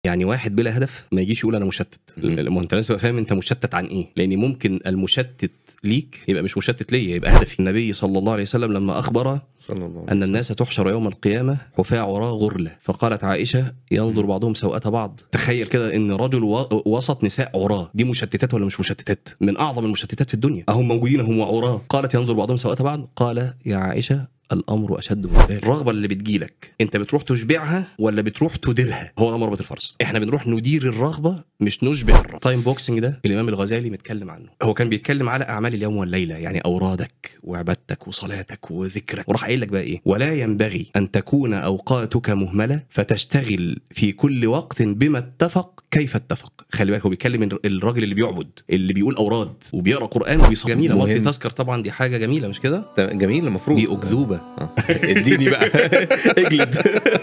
يعني واحد بلا هدف ما يجيش يقول انا مشتت مم. ما هو انت لازم تبقى فاهم انت مشتت عن ايه لان ممكن المشتت ليك يبقى مش مشتت ليا يبقى هدفي النبي صلى الله عليه وسلم لما اخبر صلى الله عليه أن وسلم. الناس تحشر يوم القيامة حفاة عراة غرلة فقالت عائشة ينظر بعضهم سوءة بعض تخيل كده أن رجل و- وسط نساء عراة دي مشتتات ولا مش مشتتات من أعظم المشتتات في الدنيا أهم موجودين هم عراة قالت ينظر بعضهم سوءة بعض قال يا عائشة الامر اشد من ذلك الرغبه اللي بتجيلك انت بتروح تشبعها ولا بتروح تديرها هو ده مربط الفرس احنا بنروح ندير الرغبه مش نشبع الرغبه تايم بوكسنج ده الامام الغزالي متكلم عنه هو كان بيتكلم على اعمال اليوم والليله يعني اورادك وعبادتك وصلاتك وذكرك وراح قايل لك بقى ايه ولا ينبغي ان تكون اوقاتك مهمله فتشتغل في كل وقت بما اتفق كيف اتفق خلي بالك هو بيتكلم الر- الراجل اللي بيعبد اللي بيقول اوراد وبيقرا قران وبيصلي جميله مهم. مالتي تذكر طبعا دي حاجه جميله مش كده ده جميل المفروض دي اكذوبه آه. اديني بقى اجلد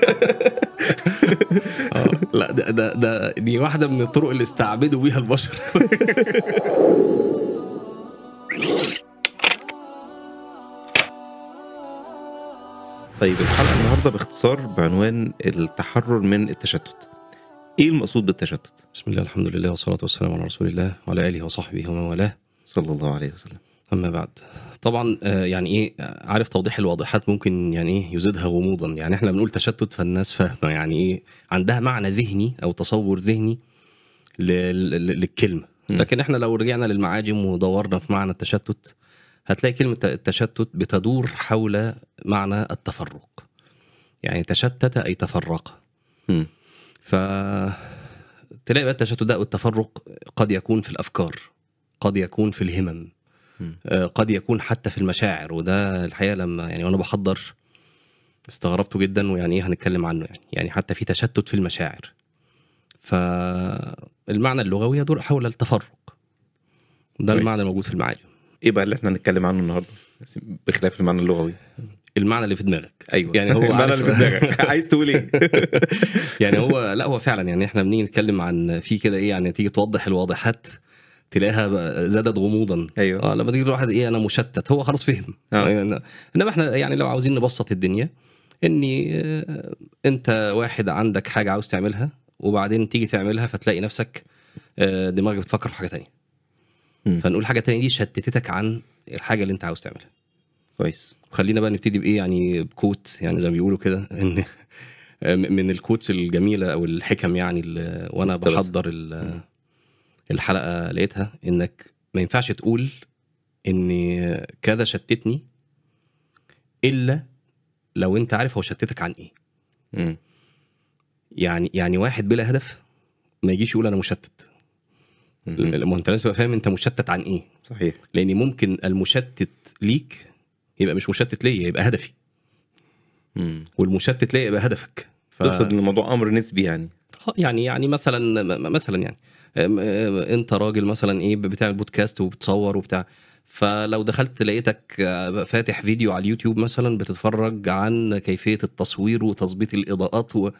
آه، لا ده, ده ده دي واحده من الطرق اللي استعبدوا بيها البشر طيب الحلقه النهارده باختصار بعنوان التحرر من التشتت ايه المقصود بالتشتت بسم الله الحمد لله والصلاه والسلام على رسول الله وعلى اله وصحبه ومن والاه صلى الله عليه وسلم اما بعد طبعا آه، يعني ايه آه، عارف توضيح الواضحات ممكن يعني ايه يزيدها غموضا يعني احنا بنقول تشتت فالناس فاهمه يعني ايه عندها معنى ذهني او تصور ذهني لل- لل- للكلمه م. لكن احنا لو رجعنا للمعاجم ودورنا في معنى التشتت هتلاقي كلمه التشتت بتدور حول معنى التفرق يعني تشتت اي تفرق مم. ف تلاقي بقى التشتت ده والتفرق قد يكون في الافكار قد يكون في الهمم مم. آه، قد يكون حتى في المشاعر وده الحقيقه لما يعني وانا بحضر استغربته جدا ويعني ايه هنتكلم عنه يعني يعني حتى في تشتت في المشاعر فالمعنى اللغوي يدور حول التفرق ده كويس. المعنى الموجود في المعاجم ايه بقى اللي احنا هنتكلم عنه النهارده بس بخلاف المعنى اللغوي المعنى اللي في دماغك ايوه يعني هو المعنى عارف- اللي في دماغك عايز تقول ايه يعني هو لا هو فعلا يعني احنا بنيجي نتكلم عن في كده ايه يعني تيجي توضح الواضحات تلاقيها بقى زادت غموضا ايوه اه لما تيجي الواحد ايه انا مشتت هو خلاص فهم آه. يعني انما احنا يعني لو عاوزين نبسط الدنيا اني آه، انت واحد عندك حاجه عاوز تعملها وبعدين تيجي تعملها فتلاقي نفسك آه، دماغك بتفكر في حاجه تانية مم. فنقول حاجه تانية دي شتتتك عن الحاجه اللي انت عاوز تعملها كويس خلينا بقى نبتدي بايه يعني بكوت يعني زي ما بيقولوا كده ان من الكوتس الجميله او الحكم يعني اللي وانا مقتبسة. بحضر ال- الحلقه لقيتها انك ما ينفعش تقول ان كذا شتتني الا لو انت عارف هو شتتك عن ايه مم. يعني يعني واحد بلا هدف ما يجيش يقول انا مشتت مم. ما هو انت لازم تبقى فاهم انت مشتت عن ايه صحيح لان ممكن المشتت ليك يبقى مش مشتت ليا يبقى هدفي مم. والمشتت ليا يبقى هدفك ف... تقصد ان الموضوع امر نسبي يعني آه، يعني يعني مثلا م- م- مثلا يعني أم- أم- انت راجل مثلا ايه بتعمل بودكاست وبتصور وبتاع فلو دخلت لقيتك آه، فاتح فيديو على اليوتيوب مثلا بتتفرج عن كيفيه التصوير وتظبيط الاضاءات و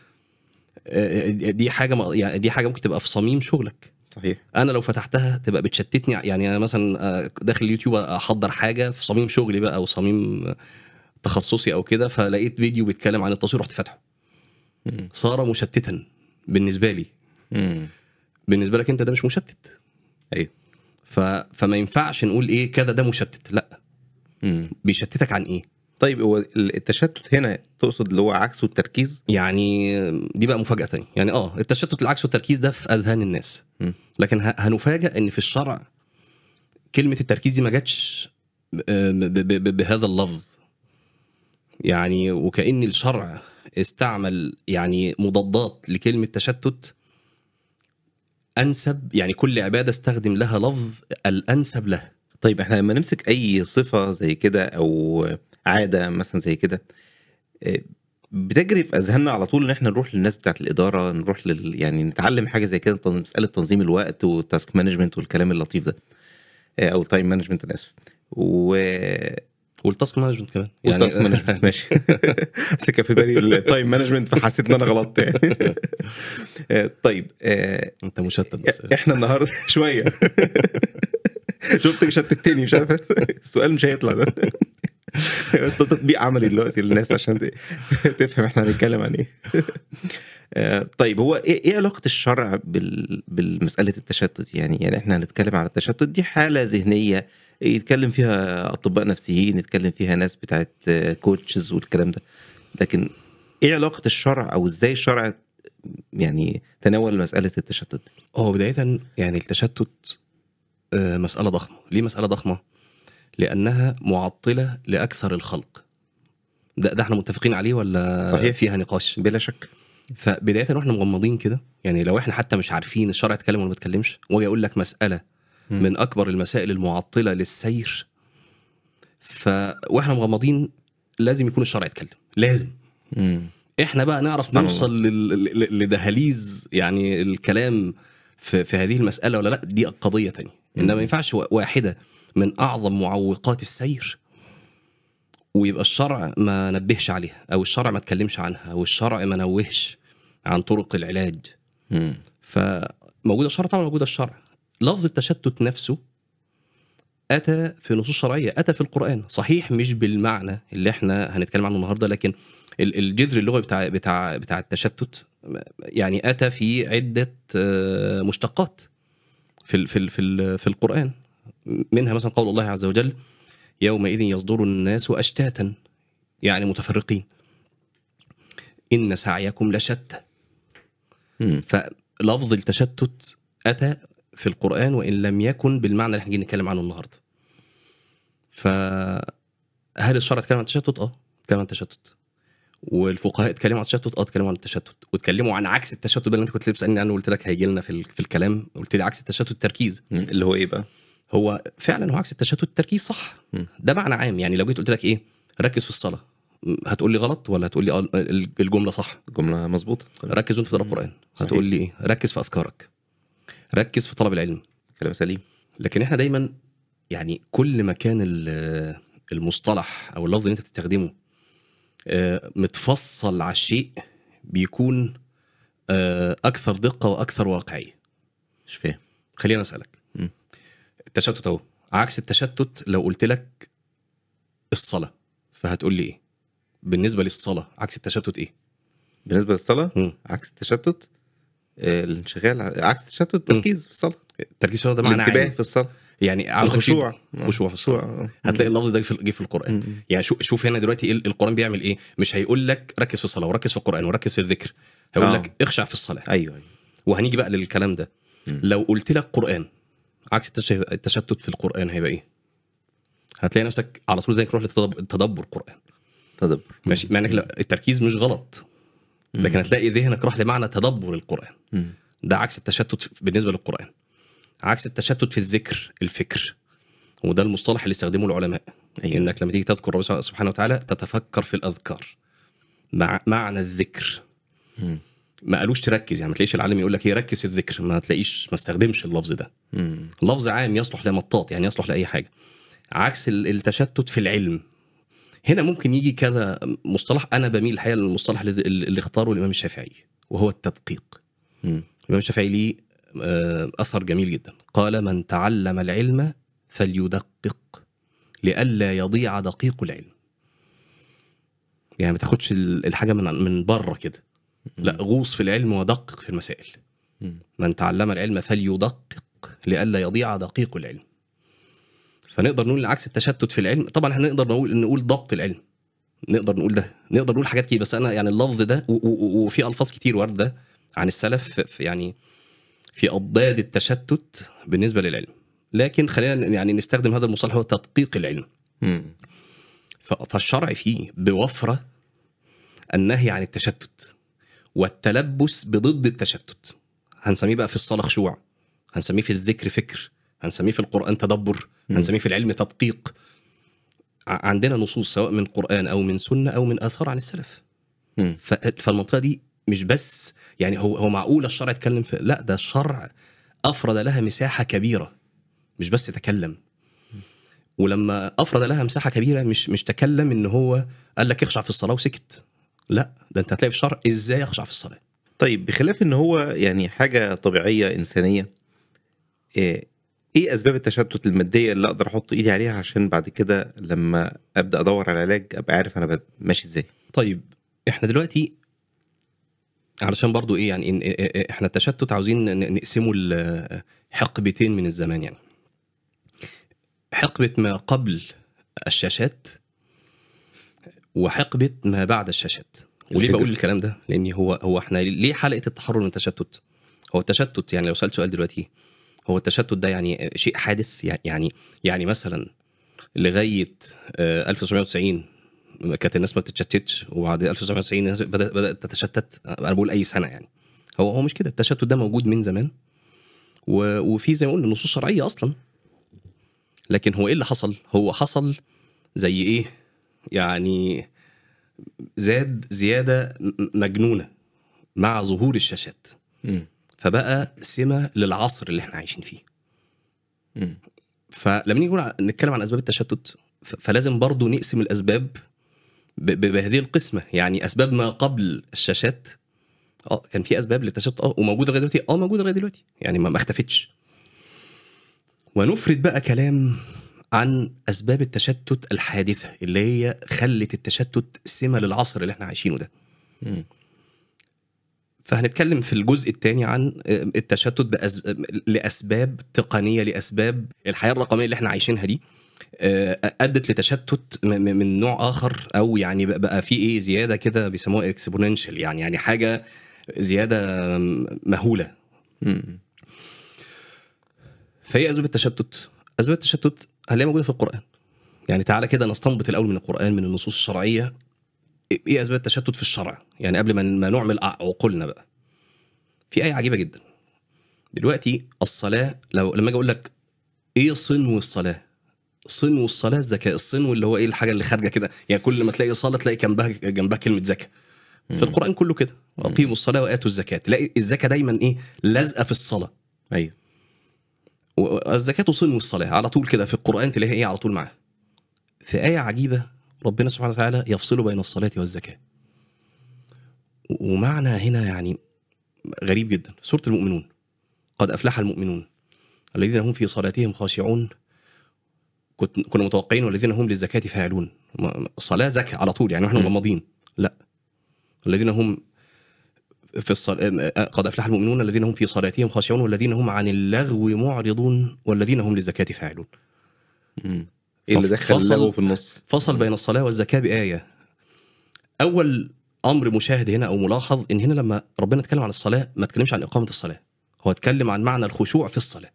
آه، دي حاجه م- يعني دي حاجه ممكن تبقى في صميم شغلك صحيح انا لو فتحتها تبقى بتشتتني يعني انا مثلا آه، داخل اليوتيوب احضر حاجه في صميم شغلي بقى او صميم تخصصي او كده فلقيت فيديو بيتكلم عن التصوير رحت فاتحه مم. صار مشتتا بالنسبه لي مم. بالنسبه لك انت ده مش مشتت ايوه ف... فما ينفعش نقول ايه كذا ده مشتت لا مم. بيشتتك عن ايه طيب هو ال- التشتت هنا تقصد اللي هو عكسه التركيز يعني دي بقى مفاجاه ثانيه يعني اه التشتت العكس والتركيز ده في اذهان الناس م. لكن ه... هنفاجئ ان في الشرع كلمه التركيز دي ما جاتش آه، ب... ب... ب... بهذا اللفظ يعني وكأن الشرع استعمل يعني مضادات لكلمة تشتت أنسب يعني كل عبادة استخدم لها لفظ الأنسب له طيب احنا لما نمسك اي صفه زي كده او عاده مثلا زي كده آه، بتجري في اذهاننا على طول ان احنا نروح للناس بتاعت الاداره نروح لل يعني نتعلم حاجه زي كده تن- مساله تنظيم الوقت والتاسك مانجمنت والكلام اللطيف ده آه، او التايم مانجمنت انا اسف و والتاسك مانجمنت كمان والتاسك مانجمنت ماشي بس كان في بالي التايم مانجمنت فحسيت ان انا غلطت يعني آه، طيب آه، انت مشتت بس احنا النهارده شويه شفت شتتني مش عارف السؤال مش هيطلع ده ده تطبيق عملي دلوقتي للناس عشان ت- تفهم احنا هنتكلم عن ايه آه، طيب هو ايه إيه علاقه الشرع بال... بالمساله التشتت يعني يعني احنا هنتكلم على التشتت دي حاله ذهنيه يتكلم فيها اطباء نفسيين يتكلم فيها ناس بتاعت آه، كوتشز والكلام ده لكن ايه علاقه الشرع او ازاي الشرع يعني تناول مساله التشتت دي؟ هو بداية يعني التشتت آه، مسألة ضخمة ليه مسألة ضخمة؟ لأنها معطلة لأكثر الخلق ده, ده احنا متفقين عليه ولا صحيح. فيها نقاش بلا شك فبداية واحنا مغمضين كده يعني لو احنا حتى مش عارفين الشرع يتكلم ولا ما يتكلمش واجي اقول لك مسألة مم. من أكبر المسائل المعطلة للسير ف واحنا مغمضين لازم يكون الشرع يتكلم لازم مم. احنا بقى نعرف سبحان نوصل لل- ل- لدهاليز يعني الكلام في, في هذه المساله ولا لا دي قضيه تانية انما مم. ما ينفعش وا- واحده من اعظم معوقات السير ويبقى الشرع ما نبهش عليها او الشرع ما اتكلمش عنها او الشرع ما نوهش عن طرق العلاج مم. فموجوده الشرع طبعا موجوده الشرع لفظ التشتت نفسه اتى في نصوص شرعيه اتى في القران صحيح مش بالمعنى اللي احنا هنتكلم عنه النهارده لكن ال- الجذر اللغوي بتاع بتاع بتاع التشتت يعني اتى في عده آه، مشتقات في ال- في ال- في ال- في القران منها مثلا قول الله عز وجل يومئذ يصدر الناس اشتاتا يعني متفرقين ان سعيكم لشتى مم. فلفظ التشتت اتى في القران وان لم يكن بالمعنى اللي احنا جايين نتكلم عنه النهارده. فهل الشرع اتكلم عن التشتت؟ اه اتكلم عن التشتت. والفقهاء اتكلموا عن التشتت اه اتكلموا عن التشتت واتكلموا عن عكس التشتت ده اللي انت كنت بتسالني عنه وقلت لك هيجي لنا في, ال- في الكلام قلت لي عكس التشتت التركيز مم. اللي هو ايه بقى؟ هو فعلا هو عكس التشتت التركيز صح مم. ده معنى عام يعني لو جيت قلت لك ايه ركز في الصلاه م- هتقول لي غلط ولا هتقول لي اه الجمله صح الجمله مظبوطه ركز وانت بتقرا القران صحيح. هتقول لي ايه ركز في اذكارك ركز في طلب العلم كلام سليم لكن احنا دايما يعني كل ما كان ال- المصطلح او اللفظ اللي انت بتستخدمه آه، متفصل على الشيء بيكون آه، اكثر دقه واكثر واقعيه مش فاهم خلينا اسالك مم. التشتت اهو عكس التشتت لو قلت لك الصلاه فهتقول لي ايه بالنسبه للصلاه عكس التشتت ايه بالنسبه للصلاه مم. عكس التشتت آه، الانشغال عكس التشتت التركيز في الصلاه التركيز في الصلاة ده معنى الانتباه عام في الصلاه يعني عاوزك الخشوع تجيب خشوع في الصلاه آه. هتلاقي اللفظ ده في- جه في القران مم. يعني شوف شوف هنا دلوقتي إيه القران بيعمل ايه مش هيقول لك ركز في الصلاه وركز في القران وركز في الذكر هيقول آه. لك اخشع في الصلاه ايوه ايوه وهنيجي بقى للكلام ده مم. لو قلت لك قران عكس التش- التشتت في القران هيبقى ايه هتلاقي نفسك على طول زيك تروح لتدبر القران تدبر ماشي مع انك لا- التركيز مش غلط لكن هتلاقي ذهنك راح لمعنى تدبر القران مم. ده عكس التشتت بالنسبه للقران عكس التشتت في الذكر الفكر وده المصطلح اللي استخدمه العلماء أيوة. انك لما تيجي تذكر ربنا سبحانه وتعالى تتفكر في الاذكار مع معنى الذكر مم. ما قالوش تركز يعني ما تلاقيش العالم يقول لك ايه ركز في الذكر ما تلاقيش ما استخدمش اللفظ ده مم. لفظ عام يصلح لمطاط يعني يصلح لاي حاجه عكس ال- التشتت في العلم هنا ممكن يجي كذا مصطلح انا بميل الحقيقه للمصطلح اللي, اللي اختاره الامام الشافعي وهو التدقيق مم. الامام الشافعي ليه آه، اثر جميل جدا قال من تعلم العلم فليدقق لئلا يضيع دقيق العلم يعني ما تاخدش ال- الحاجه من من بره كده لا غوص في العلم ودقق في المسائل مم. من تعلم العلم فليدقق لئلا يضيع دقيق العلم فنقدر نقول عكس التشتت في العلم طبعا احنا نقدر نقول نقول ضبط العلم نقدر نقول ده نقدر نقول حاجات كتير بس انا يعني اللفظ ده و- و- و- وفي الفاظ كتير وارده عن السلف في- في يعني في اضداد التشتت بالنسبه للعلم لكن خلينا يعني نستخدم هذا المصطلح هو تدقيق العلم مم. ف- فالشرع فيه بوفره النهي عن التشتت والتلبس بضد التشتت هنسميه بقى في الصلاه خشوع هنسميه في الذكر فكر هنسميه في القران تدبر هنسميه في العلم تدقيق ع- عندنا نصوص سواء من قران او من سنه او من اثار عن السلف مم. ف- فالمنطقه دي مش بس يعني هو هو معقول الشرع يتكلم في لا ده الشرع افرد لها مساحه كبيره مش بس تكلم ولما افرد لها مساحه كبيره مش مش تكلم ان هو قال لك اخشع في الصلاه وسكت لا ده انت هتلاقي في الشرع ازاي اخشع في الصلاه طيب بخلاف ان هو يعني حاجه طبيعيه انسانيه ايه إيه اسباب التشتت الماديه اللي اقدر احط ايدي عليها عشان بعد كده لما ابدا ادور على علاج ابقى عارف انا بد- ماشي ازاي طيب احنا دلوقتي علشان برضو ايه يعني إن- إيه- إيه- احنا التشتت عاوزين ن- نقسمه لحقبتين من الزمان يعني حقبة ما قبل الشاشات وحقبة ما بعد الشاشات وليه الهجرة. بقول الكلام ده؟ لان هو هو احنا ليه حلقة التحرر من التشتت؟ هو التشتت يعني لو سألت سؤال دلوقتي هو التشتت ده يعني شيء حادث يعني يعني مثلا لغاية آه، 1990 كانت الناس ما بتتشتتش وبعد 1990 الناس بدأت بدأت تتشتت انا بقول اي سنة يعني هو هو مش كده التشتت ده موجود من زمان و- وفي زي ما قلنا نصوص شرعية اصلا لكن هو ايه اللي حصل؟ هو حصل زي ايه؟ يعني زاد زيادة م- مجنونة مع ظهور الشاشات مم. فبقى سمة للعصر اللي احنا عايشين فيه مم. فلما نيجي نقول ع- نتكلم عن اسباب التشتت ف- فلازم برضو نقسم الاسباب ب- ب- بهذه القسمه يعني اسباب ما قبل الشاشات اه كان في اسباب للتشتت اه وموجوده لغايه دلوقتي اه موجوده لغايه دلوقتي يعني ما ما اختفتش ونفرد بقى كلام عن اسباب التشتت الحادثه اللي هي خلت التشتت سمه للعصر اللي احنا عايشينه ده مم. فهنتكلم في الجزء الثاني عن التشتت بأز... لاسباب تقنيه لاسباب الحياه الرقميه اللي احنا عايشينها دي آه، ادت لتشتت م- م- من نوع اخر او يعني بقى- بقى في ايه زياده كده بيسموها اكسبوننشال يعني يعني حاجه زياده مهوله مم. فهي اسباب التشتت اسباب التشتت هنلاقيها موجوده في القران يعني تعالى كده نستنبط الاول من القران من النصوص الشرعيه ايه اسباب التشتت في الشرع يعني قبل ما ما نعمل عقولنا بقى في ايه عجيبه جدا دلوقتي الصلاه لو لما اجي اقول لك ايه صنو الصلاه صنو الصلاه الزكاه الصنو اللي هو ايه الحاجه اللي خارجه كده يعني كل ما تلاقي صلاه تلاقي جنبها جنبها كلمه زكاه في القران كله كده اقيموا الصلاه واتوا الزكاه تلاقي الزكاه دايما ايه لازقه في الصلاه ايوه والزكاة صنو الصلاة على طول كده في القرآن تلاقيها ايه على طول معاه في آية عجيبة ربنا سبحانه وتعالى يفصل بين الصلاة والزكاة و- ومعنى هنا يعني غريب جدا سورة المؤمنون قد أفلح المؤمنون الذين هم في صلاتهم خاشعون كنت كنا متوقعين والذين هم للزكاة فاعلون ما- الصلاة زكاة على طول يعني احنا مغمضين لا الذين هم في الصلاة قد أفلح المؤمنون الذين هم في صلاتهم خاشعون والذين هم عن اللغو معرضون والذين هم للزكاة فاعلون مم. ايه اللي دخل فصل- اللغو في النص فصل بين الصلاة والزكاة بآية أول أمر مشاهد هنا أو ملاحظ إن هنا لما ربنا اتكلم عن الصلاة ما اتكلمش عن إقامة الصلاة هو اتكلم عن معنى الخشوع في الصلاة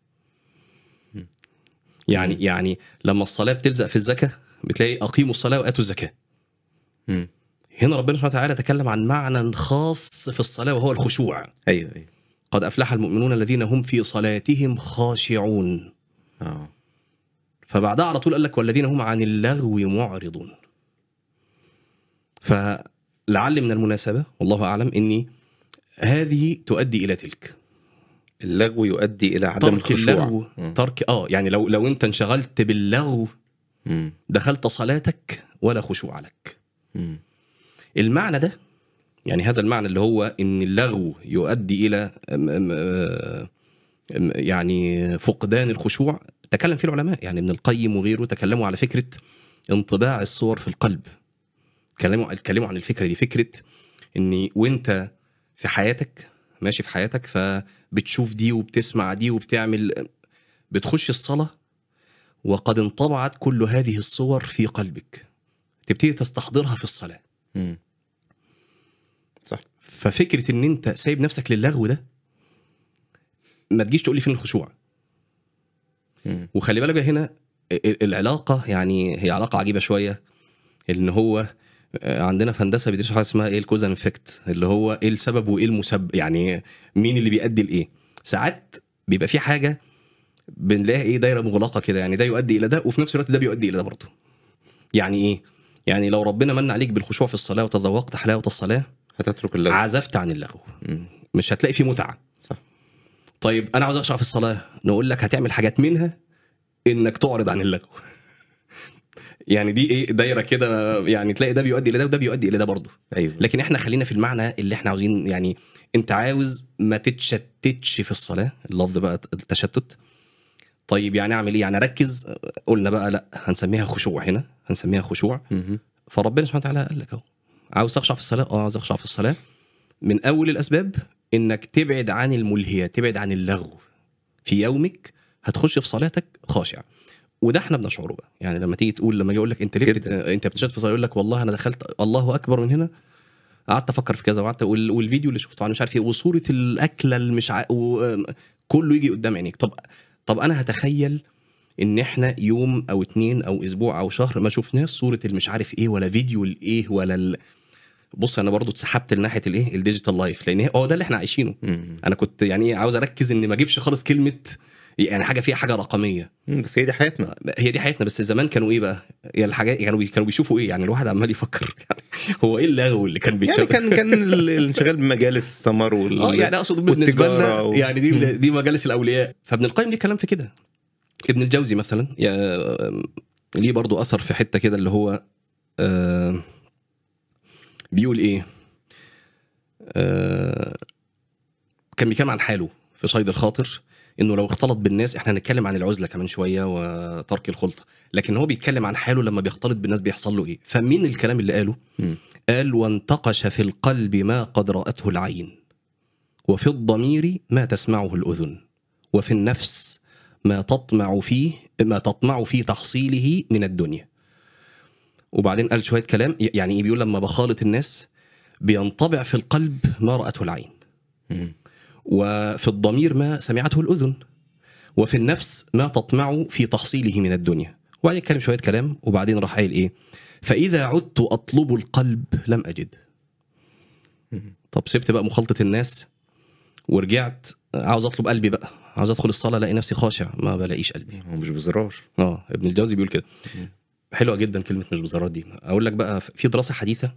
يعني يعني لما الصلاة بتلزق في الزكاة بتلاقي أقيموا الصلاة وآتوا الزكاة مم. هنا ربنا سبحانه وتعالى تكلم عن معنى خاص في الصلاة وهو الخشوع ايوه ايوه قد أفلح المؤمنون الذين هم في صلاتهم خاشعون اه فبعدها على طول قال لك والذين هم عن اللغو معرضون فلعل من المناسبة والله أعلم أني هذه تؤدي إلى تلك اللغو يؤدي الى عدم ترك الخشوع اللغو مم. ترك اه يعني لو لو انت انشغلت باللغو مم. دخلت صلاتك ولا خشوع لك مم. المعنى ده يعني هذا المعنى اللي هو ان اللغو يؤدي الى أم- أم- أم- يعني فقدان الخشوع تكلم فيه العلماء يعني ابن القيم وغيره تكلموا على فكره انطباع الصور في القلب تكلموا اتكلموا عن الفكره دي فكره ان وانت في حياتك ماشي في حياتك فبتشوف دي وبتسمع دي وبتعمل بتخش الصلاه وقد انطبعت كل هذه الصور في قلبك تبتدي تستحضرها في الصلاه مم. صح ففكره ان انت سايب نفسك للغو ده ما تجيش تقول لي فين الخشوع مم. وخلي بالك هنا ال- العلاقه يعني هي علاقه عجيبه شويه ان هو آه، عندنا في هندسه بيدرسوا حاجه اسمها ايه الكوزن افكت اللي هو ايه السبب وايه المسبب يعني مين اللي بيؤدي لايه ساعات بيبقى في حاجه بنلاقي ايه دايره مغلقه كده يعني ده يؤدي الى ده وفي نفس الوقت ده بيؤدي الى ده برضه يعني ايه يعني لو ربنا من عليك بالخشوع في الصلاه وتذوقت حلاوه الصلاه هتترك اللغو عزفت عن اللغو مم. مش هتلاقي فيه متعه صح. طيب انا عاوز اخشع في الصلاه نقول لك هتعمل حاجات منها انك تعرض عن اللغو يعني دي ايه دايره كده يعني تلاقي ده بيؤدي الى ده وده بيؤدي الى ده برضه ايوه لكن احنا خلينا في المعنى اللي احنا عاوزين يعني انت عاوز ما تتشتتش في الصلاه اللفظ بقى التشتت طيب يعني اعمل ايه يعني اركز قلنا بقى لا هنسميها خشوع هنا هنسميها خشوع مم. فربنا سبحانه وتعالى قال لك اهو عاوز تخشع في الصلاه اه عاوز اخشع في الصلاه من اول الاسباب انك تبعد عن الملهيات تبعد عن اللغو في يومك هتخش في صلاتك خاشع وده احنا بنشعره بقى يعني لما تيجي تقول لما اجي اقول لك انت ليه بت... جداً. انت بتشهد في صلاه يقول لك والله انا دخلت الله اكبر من هنا قعدت افكر في كذا وقعدت وال... والفيديو اللي شفته عن مش عارف ايه وصوره الاكله اللي مش ع... و... كله يجي قدام عينيك طب طب انا هتخيل ان احنا يوم او اتنين او اسبوع او شهر ما شفناش صوره المش عارف ايه ولا فيديو الايه ولا ال... بص انا برضو اتسحبت لناحيه الايه الديجيتال لايف لان هو ده اللي احنا عايشينه مم. انا كنت يعني إيه عاوز اركز ان ما اجيبش خالص كلمه يعني حاجه فيها حاجه رقميه مم. بس هي دي حياتنا هي دي حياتنا بس زمان كانوا ايه بقى؟ يعني الحاجات كانوا بي- كانوا بيشوفوا ايه؟ يعني الواحد عمال يفكر يعني هو ايه اللغو اللي كان بيتشاف؟ يعني كان كان ال- الانشغال بمجالس السمر وال اه يعني اقصد بالنسبه لنا والتجارة و- يعني دي مم. دي مجالس الاولياء فابن القيم ليه كلام في كده ابن الجوزي مثلا يا- ليه برضو اثر في حته كده اللي هو آه، بيقول ايه آه، كان بيتكلم عن حاله في صيد الخاطر انه لو اختلط بالناس احنا هنتكلم عن العزله كمان شويه وترك الخلطه لكن هو بيتكلم عن حاله لما بيختلط بالناس بيحصل له ايه فمين الكلام اللي قاله مم. قال وانتقش في القلب ما قد رأته العين وفي الضمير ما تسمعه الأذن وفي النفس ما تطمع فيه ما تطمع في تحصيله من الدنيا وبعدين قال شوية كلام يعني إيه بيقول لما بخالط الناس بينطبع في القلب ما رأته العين مم. وفي الضمير ما سمعته الأذن وفي النفس ما تطمع في تحصيله من الدنيا وبعدين اتكلم شوية كلام وبعدين راح قايل إيه فإذا عدت أطلب القلب لم أجد طب سبت بقى مخالطة الناس ورجعت عاوز أطلب قلبي بقى عاوز أدخل الصلاة ألاقي نفسي خاشع ما بلاقيش قلبي هو مش بزرار اه ابن الجوزي بيقول كده حلوه جدا كلمه مش بزرار دي اقول لك بقى في دراسه حديثه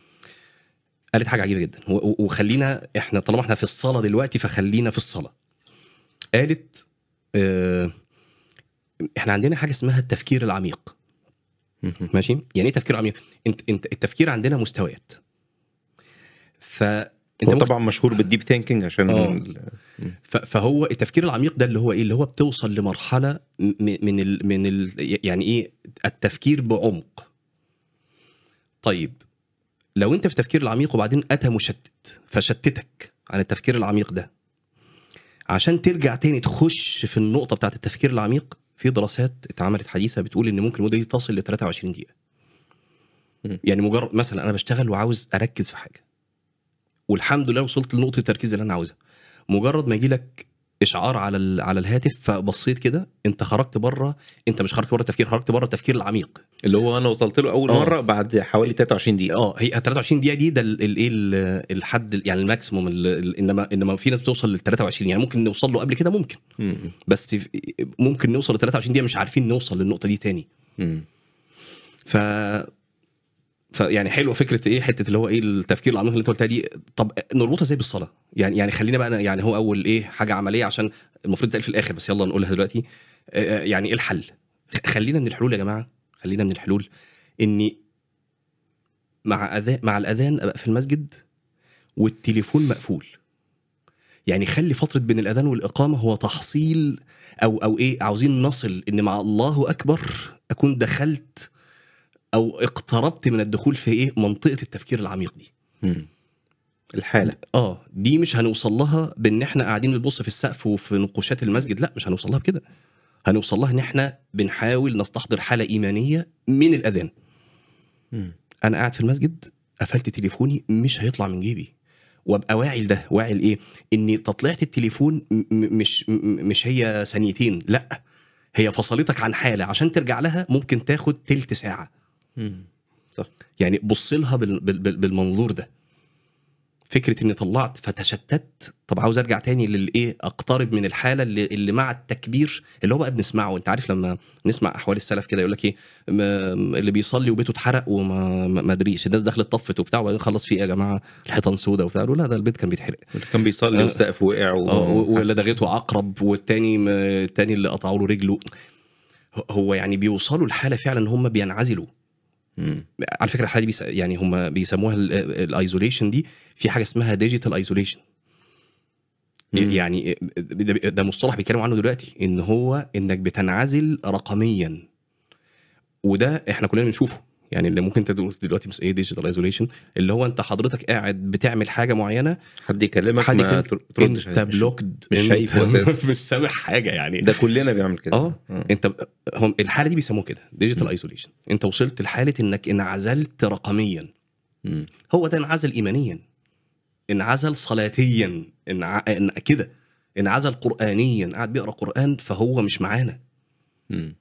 قالت حاجه عجيبه جدا و- و- وخلينا احنا طالما احنا في الصلاه دلوقتي فخلينا في الصلاه قالت اه احنا عندنا حاجه اسمها التفكير العميق مم. ماشي يعني ايه تفكير عميق انت انت التفكير عندنا مستويات فانت هو ممكن طبعا مشهور بالديب ثينكينج عشان آه. ال- ف- فهو التفكير العميق ده اللي هو ايه اللي هو بتوصل لمرحله م- من ال من ال يعني ايه التفكير بعمق طيب لو انت في التفكير العميق وبعدين اتى مشتت فشتتك عن التفكير العميق ده عشان ترجع تاني تخش في النقطه بتاعت التفكير العميق في دراسات اتعملت حديثه بتقول ان ممكن المده دي تصل ل 23 دقيقه مم. يعني مجرد مثلا انا بشتغل وعاوز اركز في حاجه والحمد لله وصلت لنقطه التركيز اللي انا عاوزها مجرد ما يجي لك اشعار على ال- على الهاتف فبصيت كده انت خرجت بره انت مش خرجت بره التفكير خرجت بره التفكير العميق اللي هو انا وصلت له اول آه. مره بعد حوالي 23 دقيقه اه هي 23 دقيقه دي ده ال- الايه ال- الحد يعني الماكسيموم ال- ال- انما انما في ناس بتوصل لل 23 يعني ممكن نوصل له قبل كده ممكن مم. بس في- ممكن نوصل ل 23 دقيقه مش عارفين نوصل للنقطه دي تاني مم. ف فيعني حلوه فكره ايه حته اللي هو ايه التفكير العميق اللي انت قلتها دي طب نربطها ازاي بالصلاه يعني يعني خلينا بقى يعني هو اول ايه حاجه عمليه عشان المفروض تقال في الاخر بس يلا نقولها دلوقتي آه، يعني ايه الحل خ- خلينا من الحلول يا جماعه خلينا من الحلول اني مع اذان مع الاذان ابقى في المسجد والتليفون مقفول يعني خلي فتره بين الاذان والاقامه هو تحصيل او او ايه عاوزين نصل ان مع الله اكبر اكون دخلت او اقتربت من الدخول في ايه منطقه التفكير العميق دي مم. الحاله اه دي مش هنوصل لها بان احنا قاعدين بنبص في السقف وفي نقوشات المسجد لا مش هنوصل لها بكده هنوصل لها ان احنا بنحاول نستحضر حاله ايمانيه من الاذان مم. انا قاعد في المسجد قفلت تليفوني مش هيطلع من جيبي وابقى واعي لده واعي لايه ان تطليعه التليفون م- م- مش م- مش هي ثانيتين لا هي فصلتك عن حاله عشان ترجع لها ممكن تاخد تلت ساعه مم. صح يعني بص لها بال- بال- بال- بالمنظور ده فكره اني طلعت فتشتت طب عاوز ارجع تاني للايه اقترب من الحاله اللي, اللي مع التكبير اللي هو بقى بنسمعه انت عارف لما نسمع احوال السلف كده يقول لك ايه ما- اللي بيصلي وبيته اتحرق وما ما ما ادريش الناس دخلت طفت وبتاع وبعدين خلص فيه ايه يا جماعه الحيطان سودة وبتاع قالوا لا ده البيت كان بيتحرق اللي كان بيصلي آه. والسقف وقع و... اه واللي دغته عقرب والتاني م- التاني اللي قطعوا له رجله هو يعني بيوصلوا لحاله فعلا ان هم بينعزلوا مم. على فكره الحاله دي بيس... يعني هم بيسموها الايزوليشن دي في حاجه اسمها ديجيتال ايزوليشن مم. يعني ده, ده مصطلح بيتكلموا عنه دلوقتي ان هو انك بتنعزل رقميا وده احنا كلنا بنشوفه يعني اللي ممكن تدرس دلوقتي مس ايه ديجيتال ايزوليشن اللي هو انت حضرتك قاعد بتعمل حاجه معينه حد يكلمك حد ما يكلمك تر- تردش انت عليه. مش- بلوكد مش انت شايفه أساساً. مش سامع حاجه يعني ده كلنا بيعمل كده اه انت ب- هم الحاله دي بيسموها كده ديجيتال ايزوليشن انت وصلت لحاله انك انعزلت رقميا مم. هو ده انعزل ايمانيا انعزل صلاتيا انع... إن... كده انعزل قرانيا قاعد بيقرا قران فهو مش معانا مم.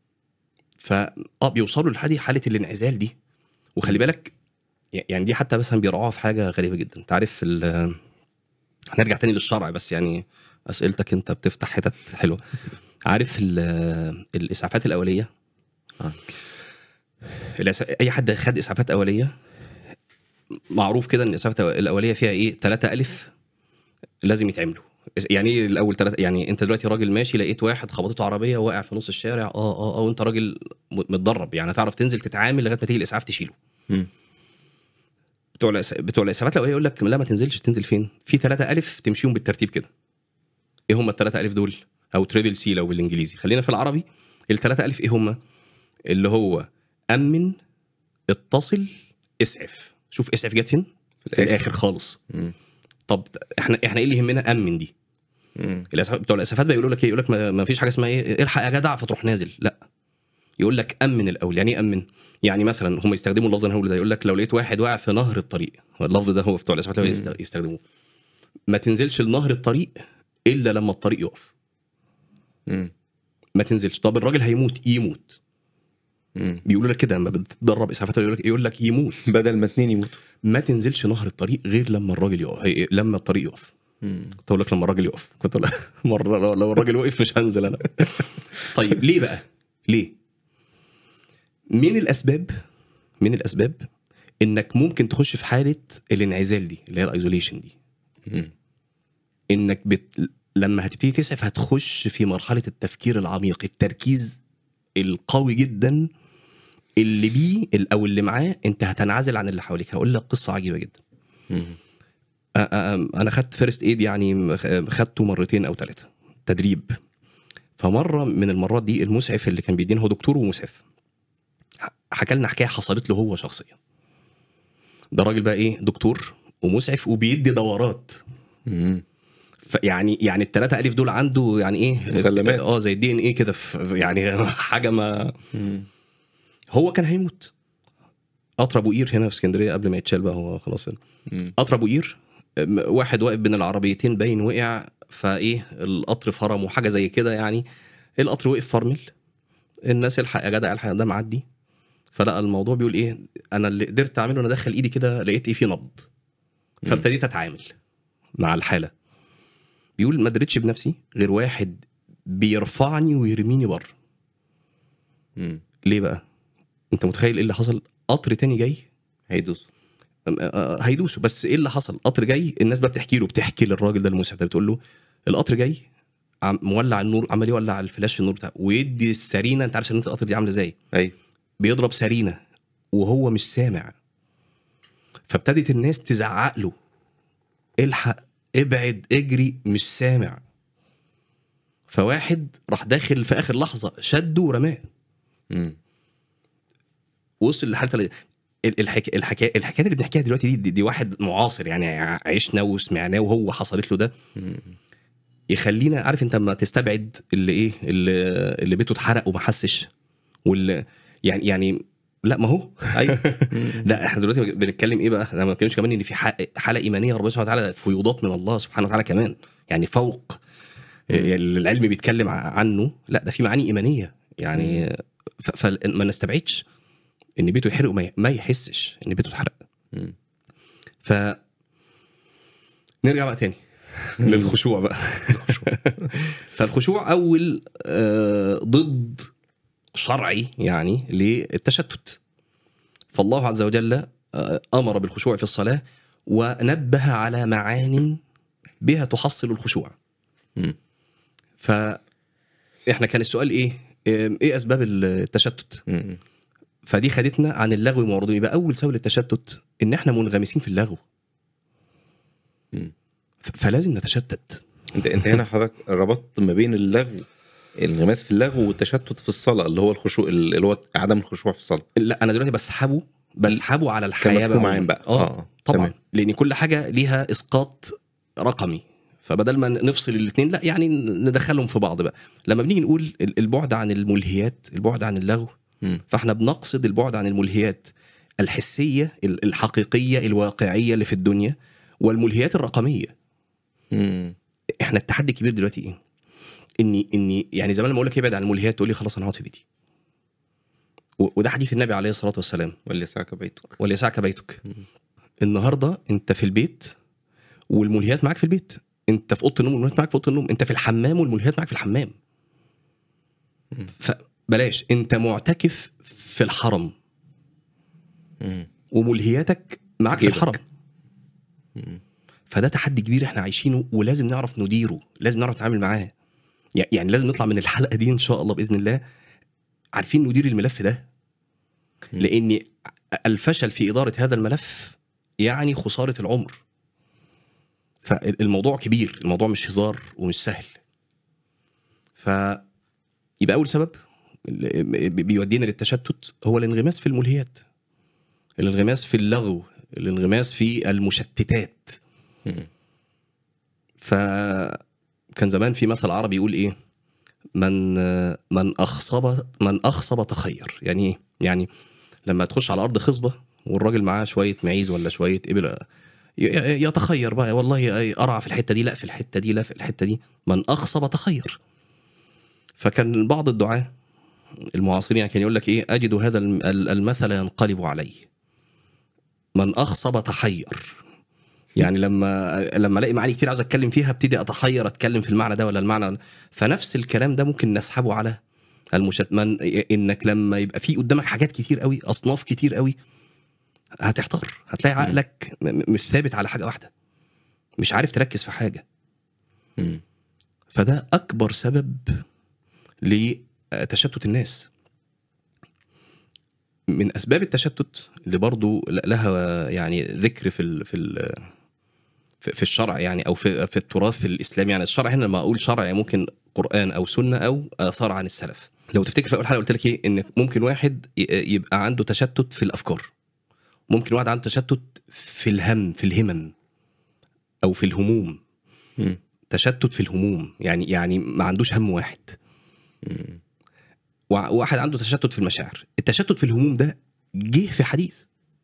فا اه بيوصلوا للحاله دي حاله الانعزال دي وخلي بالك ي- يعني دي حتى مثلا بيراعوها في حاجه غريبه جدا انت عارف ال... هنرجع تاني للشرع بس يعني اسئلتك انت بتفتح حتت حلوه عارف ال... الاسعافات الاوليه آه. الإس... اي حد خد اسعافات اوليه معروف كده ان الاسعافات الاوليه فيها ايه ثلاثة الف لازم يتعملوا يعني ايه الاول ثلاثة يعني انت دلوقتي راجل ماشي لقيت واحد خبطته عربيه واقع في نص الشارع اه اه اه وانت راجل م- متدرب يعني هتعرف تنزل تتعامل لغايه ما تيجي الاسعاف تشيله مم. بتوع الأس... بتوع الاسعافات الاوليه يقول لك لا ما تنزلش تنزل فين في ثلاثة الف تمشيهم بالترتيب كده ايه هم الثلاثة الف دول او تريبل سي لو بالانجليزي خلينا في العربي الثلاثة الف ايه هم اللي هو امن اتصل اسعف شوف اسعف جت فين في الاخر خالص مم. طب احنا احنا ايه اللي يهمنا امن دي مم. الاسعاف بتوع الاسعافات بقى يقولوا لك ايه يقول لك ما ما فيش حاجه اسمها ايه الحق يا جدع فتروح نازل لا يقول لك امن الاول يعني ايه امن يعني مثلا هم يستخدموا اللفظ اللي أنا هقوله ده يقول لك لو لقيت واحد واقع في نهر الطريق اللفظ ده هو بتوع الاسعافات اللي يست- يستخدموه ما تنزلش لنهر الطريق الا لما الطريق يقف مم. ما تنزلش طب الراجل هيموت يموت مم. بيقولوا لك كده لما بتتدرب اسعافات يقول لك يقول لك يموت بدل ما اتنين يموتوا ما تنزلش نهر الطريق غير لما الراجل يقف هي- لما الطريق يقف مم. كنت اقول لك لما الراجل يقف كنت اقول لك مره لو, لو الراجل وقف مش هنزل انا طيب ليه بقى ليه من الاسباب من الاسباب انك ممكن تخش في حاله الانعزال دي اللي هي الايزوليشن دي مم. انك بت... لما هتبتدي تسعف هتخش في مرحله التفكير العميق التركيز القوي جدا اللي بيه او اللي معاه انت هتنعزل عن اللي حواليك هقول لك قصه عجيبه جدا مم. أ- أ- انا خدت فيرست ايد يعني خ- خدته مرتين او ثلاثه تدريب فمره من المرات دي المسعف اللي كان بيدينا هو دكتور ومسعف ح- حكى لنا حكايه حصلت له هو شخصيا ده راجل بقى ايه دكتور ومسعف وبيدي دورات مم. ف- يعني يعني الثلاثه الف دول عنده يعني ايه مسلمات. اه زي الدي ان ايه كده في- يعني حاجه ما مم. هو كان هيموت قطر ابو قير هنا في اسكندريه قبل ما يتشال بقى هو خلاص هنا. مم. قطر ابو قير أم، واحد واقف بين العربيتين باين وقع فايه القطر فرم وحاجه زي كده يعني القطر وقف فرمل الناس الحق يا جدع الحق ده معدي فلقى الموضوع بيقول ايه انا اللي قدرت اعمله انا ادخل ايدي كده لقيت ايه في نبض فابتديت اتعامل مع الحاله بيقول ما دريتش بنفسي غير واحد بيرفعني ويرميني بره مم. ليه بقى انت متخيل ايه اللي حصل قطر تاني جاي هيدوس أم- آه، هيدوسوا بس ايه اللي حصل قطر جاي الناس بقى بتحكي له بتحكي للراجل ده المسعف ده بتقول له القطر جاي عم مولع النور عمال يولع الفلاش النور بتاعه ويدي السرينه انت عارف سرينه القطر دي عامله ازاي ايوه بيضرب سرينه وهو مش سامع فابتدت الناس تزعق له الحق ابعد اجري مش سامع فواحد راح داخل في اخر لحظه شده ورماه مم. وصل لحاله ال- الحك... الحكايه الحكايه اللي بنحكيها دلوقتي دي, دي دي واحد معاصر يعني عشنا وسمعناه وهو حصلت له ده مم. يخلينا عارف انت لما تستبعد اللي ايه اللي, اللي بيته اتحرق وما حسش واللي يعني يعني لا ما هو ايوه مم. لا احنا دلوقتي بنتكلم ايه بقى؟ احنا ما بنتكلمش كمان ان في حق- حاله ايمانيه ربنا سبحانه وتعالى فيوضات من الله سبحانه وتعالى كمان يعني فوق اللي العلم بيتكلم ع- عنه لا ده في معاني ايمانيه يعني ف- فما نستبعدش ان بيته يحرق وما ي- ما يحسش ان بيته اتحرق مم. ف نرجع بقى تاني للخشوع بقى فالخشوع اول آه، ضد شرعي يعني للتشتت فالله عز وجل آه، امر بالخشوع في الصلاه ونبه على معان بها تحصل الخشوع مم. ف احنا كان السؤال ايه آم، ايه اسباب التشتت مم. فدي خدتنا عن اللغو ومعرضون يبقى اول سبب للتشتت ان احنا منغمسين في اللغو مم. ف- فلازم نتشتت انت انت هنا حضرتك ربطت ما بين اللغو الانغماس في اللغو والتشتت في الصلاه اللي هو الخشوع اللي هو عدم الخشوع في الصلاه لا انا دلوقتي بسحبه بسحبه على الحياه كمفهوم بقى عام بقى اه طبعا تمام. لان كل حاجه ليها اسقاط رقمي فبدل ما نفصل الاثنين لا يعني ندخلهم في بعض بقى لما بنيجي نقول ال- البعد عن الملهيات البعد عن اللغو مم. فاحنا بنقصد البعد عن الملهيات الحسيه ال- الحقيقيه الواقعيه اللي في الدنيا والملهيات الرقميه مم. احنا التحدي الكبير دلوقتي ايه اني اني يعني زمان لما اقول لك ابعد عن الملهيات تقول لي خلاص انا هقعد في بيتي و- وده حديث النبي عليه الصلاه والسلام وليسعك بيتك وليسعك بيتك مم. النهارده انت في البيت والملهيات معاك في البيت انت في اوضه النوم والملهيات معاك في اوضه النوم انت في الحمام والملهيات معاك في الحمام مم. فبلاش انت معتكف في الحرم مم. وملهياتك معاك في جيبك. الحرم مم. فده تحدي كبير احنا عايشينه ولازم نعرف نديره لازم نعرف نتعامل معاه يع- يعني لازم نطلع من الحلقه دي ان شاء الله باذن الله عارفين ندير الملف ده مم. لان الفشل في اداره هذا الملف يعني خساره العمر فالموضوع كبير الموضوع مش هزار ومش سهل ف يبقى اول سبب اللي بيودينا للتشتت هو الانغماس في الملهيات الانغماس في اللغو الانغماس في المشتتات مم. فكان زمان في مثل عربي يقول ايه من من اخصب من اخصب تخير يعني ايه يعني لما تخش على ارض خصبه والراجل معاه شويه معيز ولا شويه ابل ي- يتخير بقى والله ارعى في الحته دي لا في الحته دي لا في الحته دي من اخصب تخير فكان بعض الدعاه المعاصرين يعني كان يقول لك ايه اجد هذا الم- المثل ينقلب علي من اخصب تحير يعني لما لما الاقي معاني كتير عاوز اتكلم فيها ابتدي اتحير اتكلم في المعنى ده ولا المعنى فنفس الكلام ده ممكن نسحبه على المشت من انك لما يبقى في قدامك حاجات كتير قوي اصناف كتير قوي هتحتار هتلاقي عقلك م- م- مش ثابت على حاجه واحده مش عارف تركز في حاجه مم. فده اكبر سبب لتشتت الناس من اسباب التشتت اللي برضو لها يعني ذكر في ال في ال في في الشرع يعني او في في التراث الاسلامي يعني الشرع هنا لما اقول شرع ممكن قران او سنه او اثار عن السلف لو تفتكر في اول حلقه قلت لك ايه ان ممكن واحد ي- يبقى عنده تشتت في الافكار ممكن واحد عنده تشتت في الهم في الهمم او في الهموم مم. تشتت في الهموم يعني يعني ما عندوش هم واحد مم. وع- واحد عنده تشتت في المشاعر التشتت في الهموم ده جه في حديث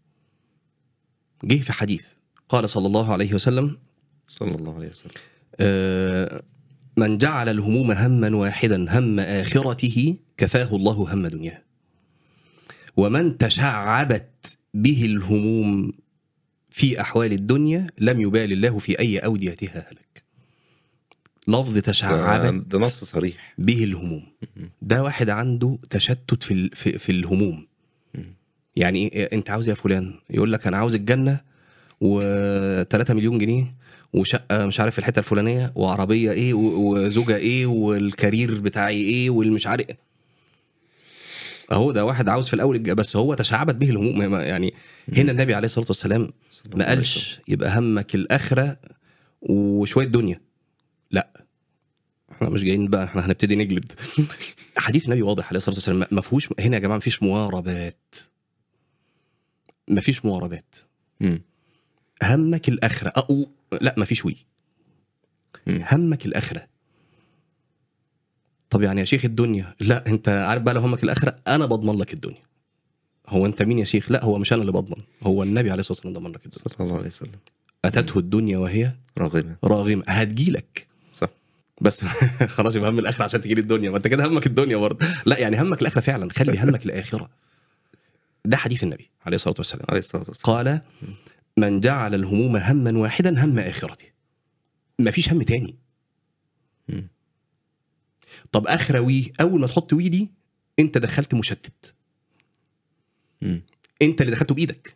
جه في حديث قال صلى الله عليه وسلم صلى الله عليه وسلم آه، من جعل الهموم هما واحدا هم آخرته كفاه الله هم دنياه ومن تشعبت به الهموم في أحوال الدنيا لم يبال الله في أي أوديتها هلك لفظ ده, تشعبت ده نص صريح به الهموم ده واحد عنده تشتت في ال- في, في الهموم مم. يعني إيه انت عاوز إيه يا فلان يقول لك انا عاوز الجنه و3 مليون جنيه وشقه مش عارف في الحته الفلانيه وعربيه ايه و- وزوجه ايه والكارير بتاعي ايه والمش عارف إيه. اهو ده واحد عاوز في الاول الج- بس هو تشعبت به الهموم ما- يعني هنا النبي عليه الصلاه والسلام صلى الله ما عليه قالش يبقى همك الاخره وشويه دنيا لا احنا مش جايين بقى احنا هنبتدي نجلد حديث النبي واضح عليه الصلاه والسلام ما- ما فيهوش هنا يا جماعه ما فيش مواربات ما فيش مواربات مم. همك الاخره أو لا ما فيش وي مم. همك الاخره طب يعني يا شيخ الدنيا لا انت عارف بقى لو همك الاخره انا بضمن لك الدنيا هو انت مين يا شيخ لا هو مش انا اللي بضمن هو النبي عليه الصلاه والسلام ضمن لك الدنيا صلى الله عليه وسلم اتته الدنيا وهي راغمة راغمه هتجيلك صح بس خلاص يبقى هم الاخره عشان تجيلي الدنيا ما انت كده همك الدنيا برضه لا يعني همك الاخره فعلا خلي همك الاخره ده حديث النبي عليه الصلاه والسلام عليه الصلاة والسلام قال من جعل الهموم هما واحدا هم اخرته ما فيش هم تاني مم. طب اخره وي اول ما تحط وي دي انت دخلت مشتت مم. انت اللي دخلته بايدك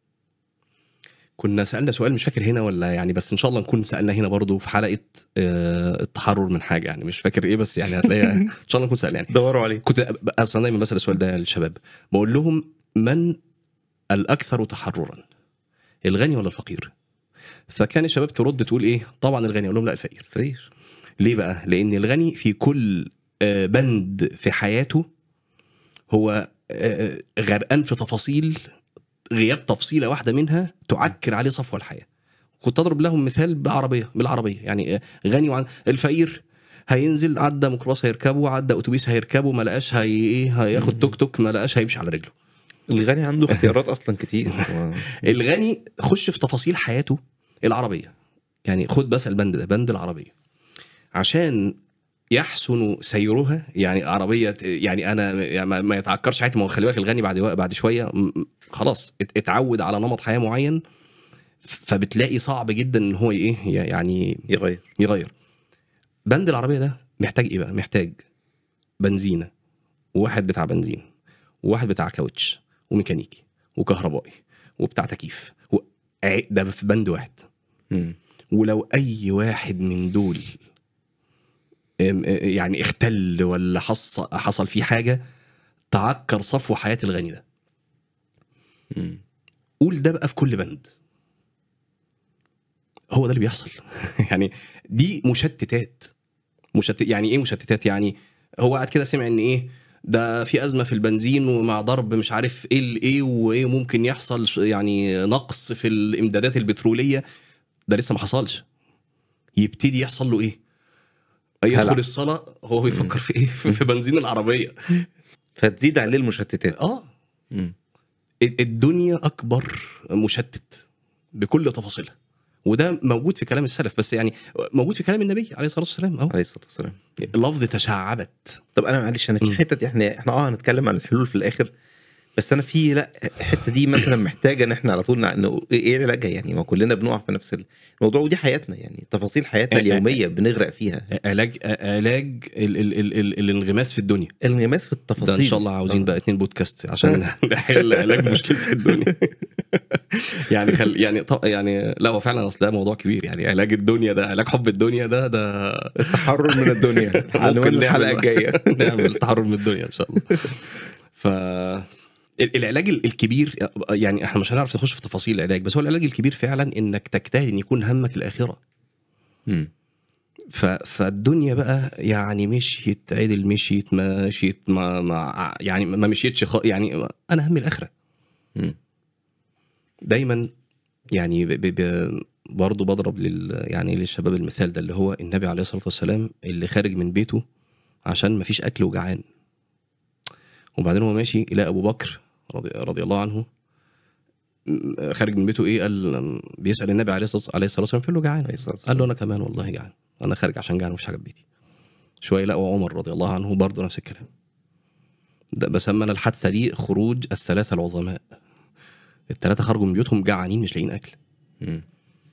كنا سالنا سؤال مش فاكر هنا ولا يعني بس ان شاء الله نكون سالنا هنا برضو في حلقه آه، التحرر من حاجه يعني مش فاكر ايه بس يعني هتلاقيها ان شاء الله نكون سالنا يعني دوروا عليه كنت اصلا دايما بسال السؤال ده للشباب بقول لهم من الاكثر تحررا الغني ولا الفقير فكان الشباب ترد تقول ايه طبعا الغني اقول لهم لا الفقير فقير ليه بقى لان الغني في كل آه، بند في حياته هو آه، غرقان في تفاصيل غياب تفصيله واحده منها تعكر عليه صفو الحياه كنت اضرب لهم مثال بعربيه بالعربيه يعني آه، غني وعن الفقير هينزل عدى ميكروباص هيركبه عدى اتوبيس هيركبه ما لقاش هي ايه هياخد توك توك ما لقاش هيمشي على رجله الغني عنده اختيارات اصلا كتير هو- الغني خش في تفاصيل حياته العربيه يعني خد بس البند ده بند العربيه عشان يحسن سيرها يعني عربيه يعني انا يعني ما- ما يتعكرش حياتي ما هو خلي بالك الغني بعد بعد شويه م- م- خلاص ات- اتعود على نمط حياه معين فبتلاقي صعب جدا ان هو ايه يعني يغير يغير بند العربيه ده محتاج ايه بقى محتاج بنزينه وواحد بتاع بنزين وواحد بتاع كاوتش وميكانيكي وكهربائي وبتاع تكييف و... ع- ده في بند واحد مم. ولو اي واحد من دول ام- يعني اختل ولا حص... حصل فيه حاجه تعكر صفو حياه الغني ده مم. قول ده بقى في كل بند هو ده اللي بيحصل يعني دي مشتتات مشتت يعني ايه مشتتات يعني هو قاعد كده سمع ان ايه ده في ازمه في البنزين ومع ضرب مش عارف ايه الايه وايه ممكن يحصل ش- يعني نقص في الامدادات البتروليه ده لسه ما حصلش يبتدي يحصل له ايه يدخل هلع. الصلاه هو بيفكر في ايه في في بنزين العربيه فتزيد عليه المشتتات اه مم. الدنيا اكبر مشتت بكل تفاصيلها وده موجود في كلام السلف بس يعني موجود في كلام النبي عليه الصلاه والسلام اهو عليه الصلاه والسلام لفظ تشعبت طب انا معلش انا في مم. حته دي احنا احنا اه هنتكلم عن الحلول في الاخر بس انا في لا الحته دي مثلا محتاجه ان احنا على طول نع- نقول ايه علاجها يعني ما كلنا بنقع في نفس الموضوع ودي حياتنا يعني تفاصيل حياتنا آه، آه، اليوميه بنغرق فيها علاج علاج ال ال ال ال الانغماس في الدنيا الانغماس في التفاصيل ده ان شاء الله عاوزين آه. بقى اتنين بودكاست عشان نحل علاج مشكله الدنيا يعني خل يعني طب يعني لا هو فعلا اصل ده موضوع كبير يعني علاج الدنيا ده علاج حب الدنيا ده ده التحرر من الدنيا عنوان ممكن الحلقه نعمل- الجايه نعمل تحرر من الدنيا ان شاء الله ف ال- العلاج ال- الكبير يعني احنا مش هنعرف نخش في تفاصيل العلاج بس هو العلاج الكبير فعلا انك تجتهد ان يكون همك الاخره مم. ف... فالدنيا بقى يعني مشيت عدل مشيت ما مشيت ما, ما يعني ما مشيتش خ... يعني انا همي الاخره مم. دايما يعني ب... ب... ب... برضه بضرب لل... يعني للشباب المثال ده اللي هو النبي عليه الصلاه والسلام اللي خارج من بيته عشان ما فيش اكل وجعان وبعدين هو ماشي الى ابو بكر رضي, رضي الله عنه م- خارج من بيته ايه قال بيسال النبي عليه الصلاه عليه الصلاة والسلام فين له جعان عليه الصلاة قال له انا كمان والله جعان انا خارج عشان جعان مفيش حاجه في بيتي شويه لقوا عمر رضي الله عنه برضه نفس الكلام ده بسمى انا الحادثه دي خروج الثلاثه العظماء الثلاثه خرجوا من بيوتهم جعانين مش لاقيين اكل مم.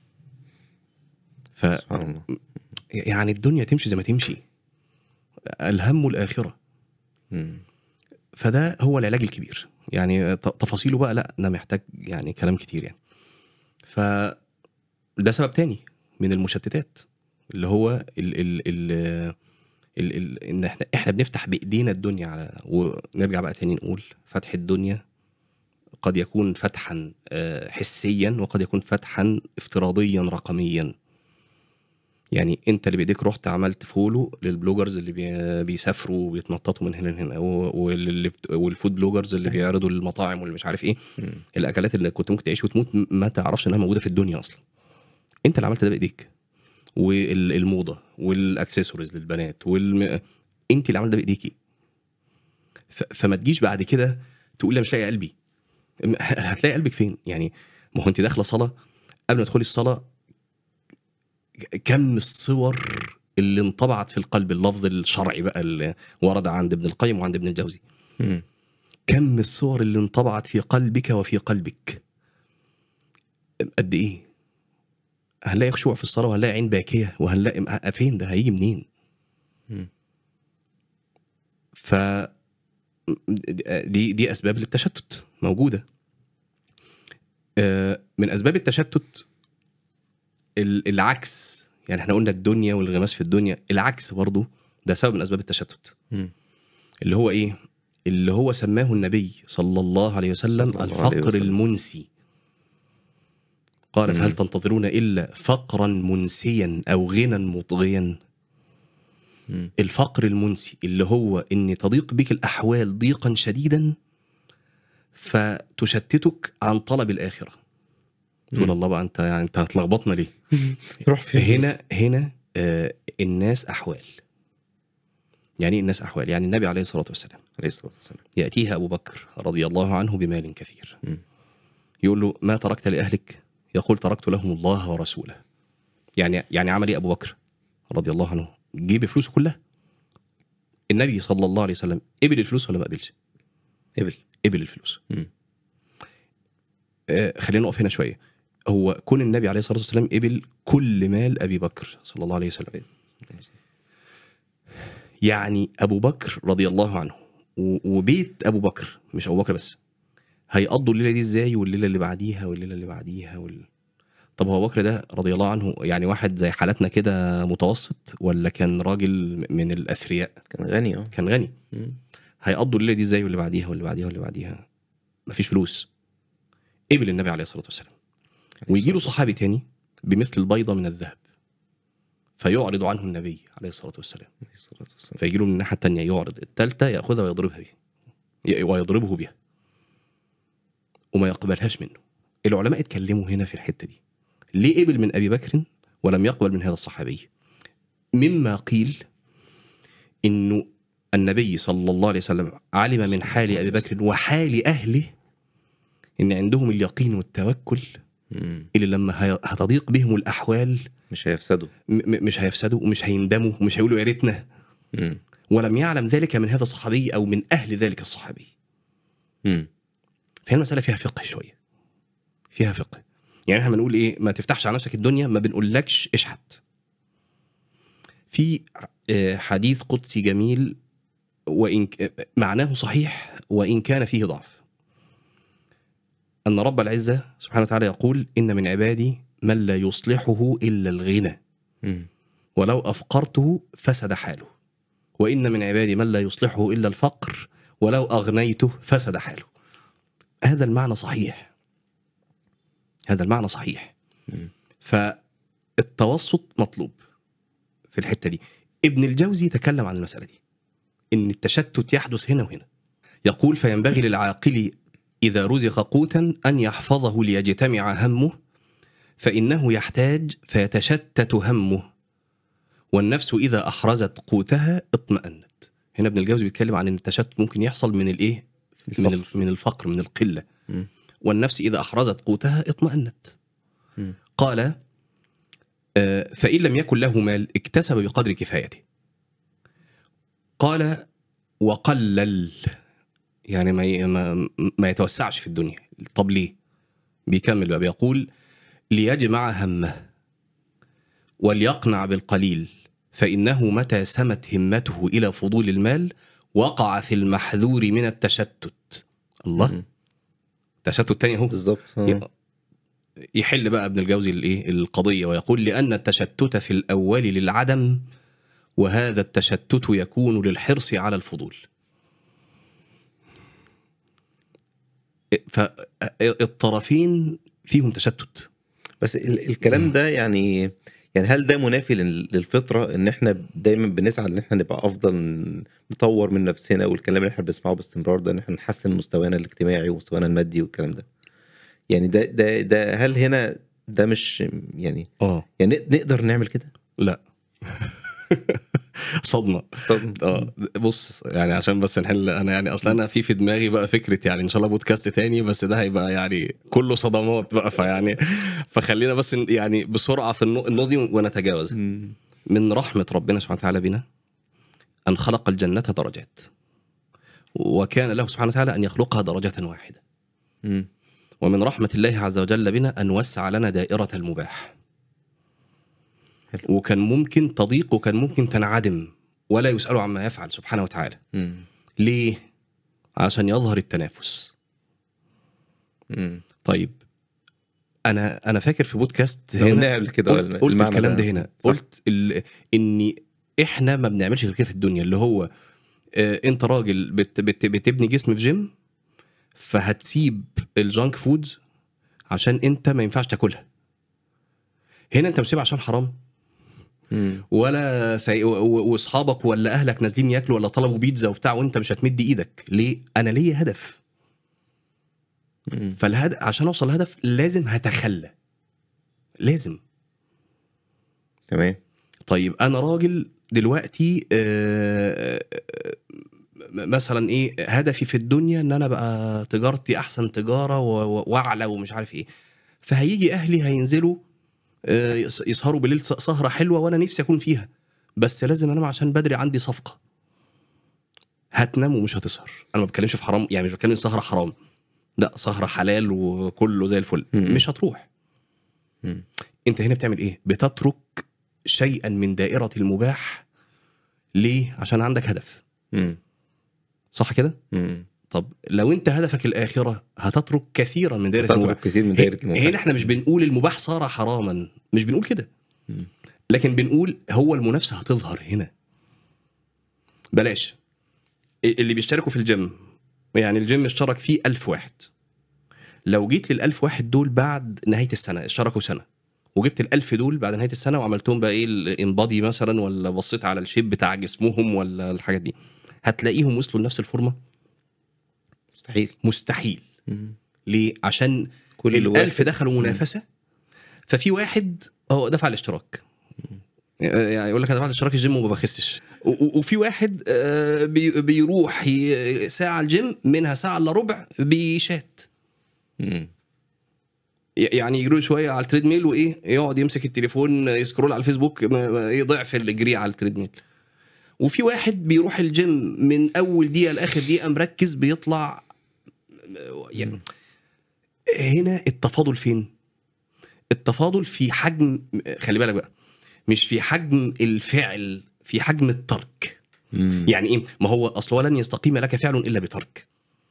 ف سبحان الله يعني الدنيا تمشي زي ما تمشي الهم الاخره مم. فده هو العلاج الكبير يعني ت- تفاصيله بقى لا ده محتاج يعني كلام كتير يعني ف ده سبب تاني من المشتتات اللي هو ال ال ال ال ال ان احنا احنا بنفتح بايدينا الدنيا على ونرجع بقى تاني نقول فتح الدنيا قد يكون فتحا آه، حسيا وقد يكون فتحا افتراضيا رقميا يعني انت اللي بايديك رحت عملت فولو للبلوجرز اللي بي- بيسافروا وبيتنططوا من هنا لهنا و- واللي بت- والفود بلوجرز اللي بيعرضوا المطاعم واللي مش عارف ايه مم. الاكلات اللي كنت ممكن تعيش وتموت م- ما تعرفش انها موجوده في الدنيا اصلا انت اللي عملت ده بايديك والموضه والاكسسوارز للبنات والم... انت اللي عملت ده بايديكي ف... فما تجيش بعد كده تقول لي مش لاقي قلبي م- هتلاقي قلبك فين يعني ما هو انت داخله صلاه قبل ما تدخلي الصلاه كم الصور اللي انطبعت في القلب اللفظ الشرعي بقى اللي ورد عند ابن القيم وعند ابن الجوزي مم. كم الصور اللي انطبعت في قلبك وفي قلبك قد ايه هنلاقي خشوع في الصلاه وهنلاقي عين باكيه وهنلاقي فين ده هيجي منين مم. ف دي دي اسباب للتشتت موجوده آه، من اسباب التشتت ال- العكس يعني احنا قلنا الدنيا والانغماس في الدنيا العكس برضه ده سبب من اسباب التشتت مم. اللي هو ايه اللي هو سماه النبي صلى الله عليه وسلم صلى الله عليه الفقر وسلم. المنسي قال مم. فهل تنتظرون الا فقرا منسيا او غنى مطغيا مم. الفقر المنسي اللي هو ان تضيق بك الاحوال ضيقا شديدا فتشتتك عن طلب الاخره تقول مم. الله بقى انت يعني انت هتلخبطنا ليه روح فين هنا هنا آه الناس احوال يعني ايه الناس احوال يعني النبي عليه الصلاه والسلام عليه الصلاه والسلام ياتيها ابو بكر رضي الله عنه بمال كثير مم. يقول له ما تركت لاهلك يقول تركت لهم الله ورسوله يعني يعني عمل ايه ابو بكر رضي الله عنه جيب فلوسه كلها النبي صلى الله عليه وسلم قبل الفلوس ولا ما قبلش قبل قبل الفلوس مم. آه خلينا نقف هنا شويه هو كون النبي عليه الصلاه والسلام قبل كل مال ابي بكر صلى الله عليه وسلم يعني ابو بكر رضي الله عنه و- وبيت ابو بكر مش ابو بكر بس هيقضوا الليله دي ازاي والليله اللي بعديها والليله اللي بعديها وال... طب هو ابو بكر ده رضي الله عنه يعني واحد زي حالتنا كده متوسط ولا كان راجل من الاثرياء كان غني اه كان غني مم. هيقضوا الليله دي ازاي واللي بعديها واللي بعديها واللي بعديها مفيش فلوس قبل النبي عليه الصلاه والسلام ويجي له صحابي تاني بمثل البيضه من الذهب فيعرض عنه النبي عليه الصلاه والسلام عليه الصلاه والسلام فيجي له من الناحيه الثانيه يعرض الثالثه ياخذها ويضربها بها ي- ويضربه بها وما يقبلهاش منه العلماء اتكلموا هنا في الحته دي ليه قبل من ابي بكر ولم يقبل من هذا الصحابي مما قيل انه النبي صلى الله عليه وسلم علم من حال ابي بكر وحال اهله ان عندهم اليقين والتوكل مم. اللي لما هي- هتضيق بهم الاحوال مش هيفسدوا م- م- مش هيفسدوا ومش هيندموا ومش هيقولوا يا ريتنا مم. ولم يعلم ذلك من هذا الصحابي او من اهل ذلك الصحابي مم. فهي المساله فيها فقه شويه فيها فقه يعني احنا بنقول ايه ما تفتحش على نفسك الدنيا ما بنقولكش اشحت في آه، حديث قدسي جميل وان ك- معناه صحيح وان كان فيه ضعف ان رب العزه سبحانه وتعالى يقول ان من عبادي من لا يصلحه الا الغنى مم. ولو أفقرته فسد حاله وإن من عبادي من لا يصلحه إلا الفقر ولو أغنيته فسد حاله هذا المعنى صحيح هذا المعنى صحيح مم. فالتوسط مطلوب في الحتة دي ابن الجوزي تكلم عن المسألة دي إن التشتت يحدث هنا وهنا يقول فينبغي للعاقل إذا رزق قوتا أن يحفظه ليجتمع همه فإنه يحتاج فيتشتت همه والنفس إذا أحرزت قوتها اطمأنت هنا ابن الجوزي بيتكلم عن ان التشتت ممكن يحصل من الايه من ال- الفقر. من الفقر من القله مم. والنفس اذا احرزت قوتها اطمأنت مم. قال آه، فإن لم يكن له مال اكتسب بقدر كفايته قال وقلل يعني ما ي- ما, ما يتوسعش في الدنيا طب ليه بيكمل بقى بيقول ليجمع همه وليقنع بالقليل فإنه متى سمت همته إلى فضول المال وقع في المحذور من التشتت الله مم. التشتت الثاني اهو بالظبط آه. يحل بقى ابن الجوزي الايه القضيه ويقول لان التشتت في الاول للعدم وهذا التشتت يكون للحرص على الفضول فالطرفين فيهم تشتت بس ال- الكلام ده يعني يعني هل ده منافي لل- للفطره ان احنا دايما بنسعى ان احنا نبقى افضل نطور من نفسنا والكلام اللي احنا بنسمعه باستمرار ده ان احنا نحسن مستوانا الاجتماعي ومستوانا المادي والكلام ده يعني ده ده ده هل هنا ده مش يعني اه يعني نقدر نعمل كده؟ لا صدمه طب اه بص يعني عشان بس نحل انا يعني اصلا انا في في دماغي بقى فكره يعني ان شاء الله بودكاست تاني بس ده هيبقى يعني كله صدمات بقى فيعني فخلينا بس ن- يعني بسرعه في النو- النقطه دي ونتجاوز مم. من رحمه ربنا سبحانه وتعالى بنا ان خلق الجنه درجات وكان له سبحانه وتعالى ان يخلقها درجه واحده مم. ومن رحمه الله عز وجل بنا ان وسع لنا دائره المباح حلو. وكان ممكن تضيق وكان ممكن تنعدم ولا يسأل عما يفعل سبحانه وتعالى مم. ليه؟ عشان يظهر التنافس مم. طيب انا انا فاكر في بودكاست لو هنا قلناها قبل كده قلت, قلت المعنى الكلام ده هنا صح. قلت ال... ان احنا ما بنعملش غير كده في الدنيا اللي هو آه، انت راجل بت... بت... بتبني جسم في جيم فهتسيب الجانك فودز عشان انت ما ينفعش تاكلها هنا انت مسيبها عشان حرام مم. ولا سي... و- و- واصحابك ولا اهلك نازلين ياكلوا ولا طلبوا بيتزا وبتاع وانت مش هتمد ايدك ليه انا ليا هدف مم. فالهدف عشان اوصل لهدف لازم هتخلى لازم تمام طيب انا راجل دلوقتي آه، آه، م- مثلا ايه هدفي في الدنيا ان انا بقى تجارتي احسن تجاره و- و- واعلى ومش عارف ايه فهيجي اهلي هينزلوا آه، يس- يسهروا بالليل س- سهره حلوه وانا نفسي اكون فيها بس لازم انام عشان بدري عندي صفقه هتنام ومش هتسهر انا ما بتكلمش في حرام يعني مش بتكلم سهره حرام لا سهره حلال وكله زي الفل مم. مش هتروح مم. انت هنا بتعمل ايه بتترك شيئا من دائره المباح ليه عشان عندك هدف مم. صح كده مم. طب لو انت هدفك الاخره هتترك كثيرا من دائره المباح تترك كثير من دائره المباح هنا احنا مش بنقول المباح صار حراما مش بنقول كده مم. لكن بنقول هو المنافسه هتظهر هنا بلاش اللي بيشتركوا في الجيم يعني الجيم اشترك فيه ألف واحد لو جيت للألف واحد دول بعد نهاية السنة اشتركوا سنة وجبت الألف دول بعد نهاية السنة وعملتهم بقى ايه الانبادي مثلا ولا بصيت على الشيب بتاع جسمهم ولا الحاجات دي هتلاقيهم وصلوا لنفس الفورمة مستحيل مستحيل مم. ليه عشان كل الألف واحد- دخلوا منافسة ففي واحد هو دفع الاشتراك يعني يقول لك انا دفعت اشتراك الجيم وما بخسش و- و- وفي واحد آه، بي- بيروح ي- ساعة الجيم منها ساعة الا ربع بيشات مم. ي- يعني يجري شويه على التريد ميل وايه يقعد يمسك التليفون يسكرول على الفيسبوك ما- ما- ايه ضعف اللي جري على التريد ميل وفي واحد بيروح الجيم من اول دقيقه لاخر دقيقه مركز بيطلع يعني هنا التفاضل فين التفاضل في حجم خلي بالك بقى مش في حجم الفعل في حجم الترك مم. يعني ايه ما هو اصل ولن يستقيم لك فعل الا بترك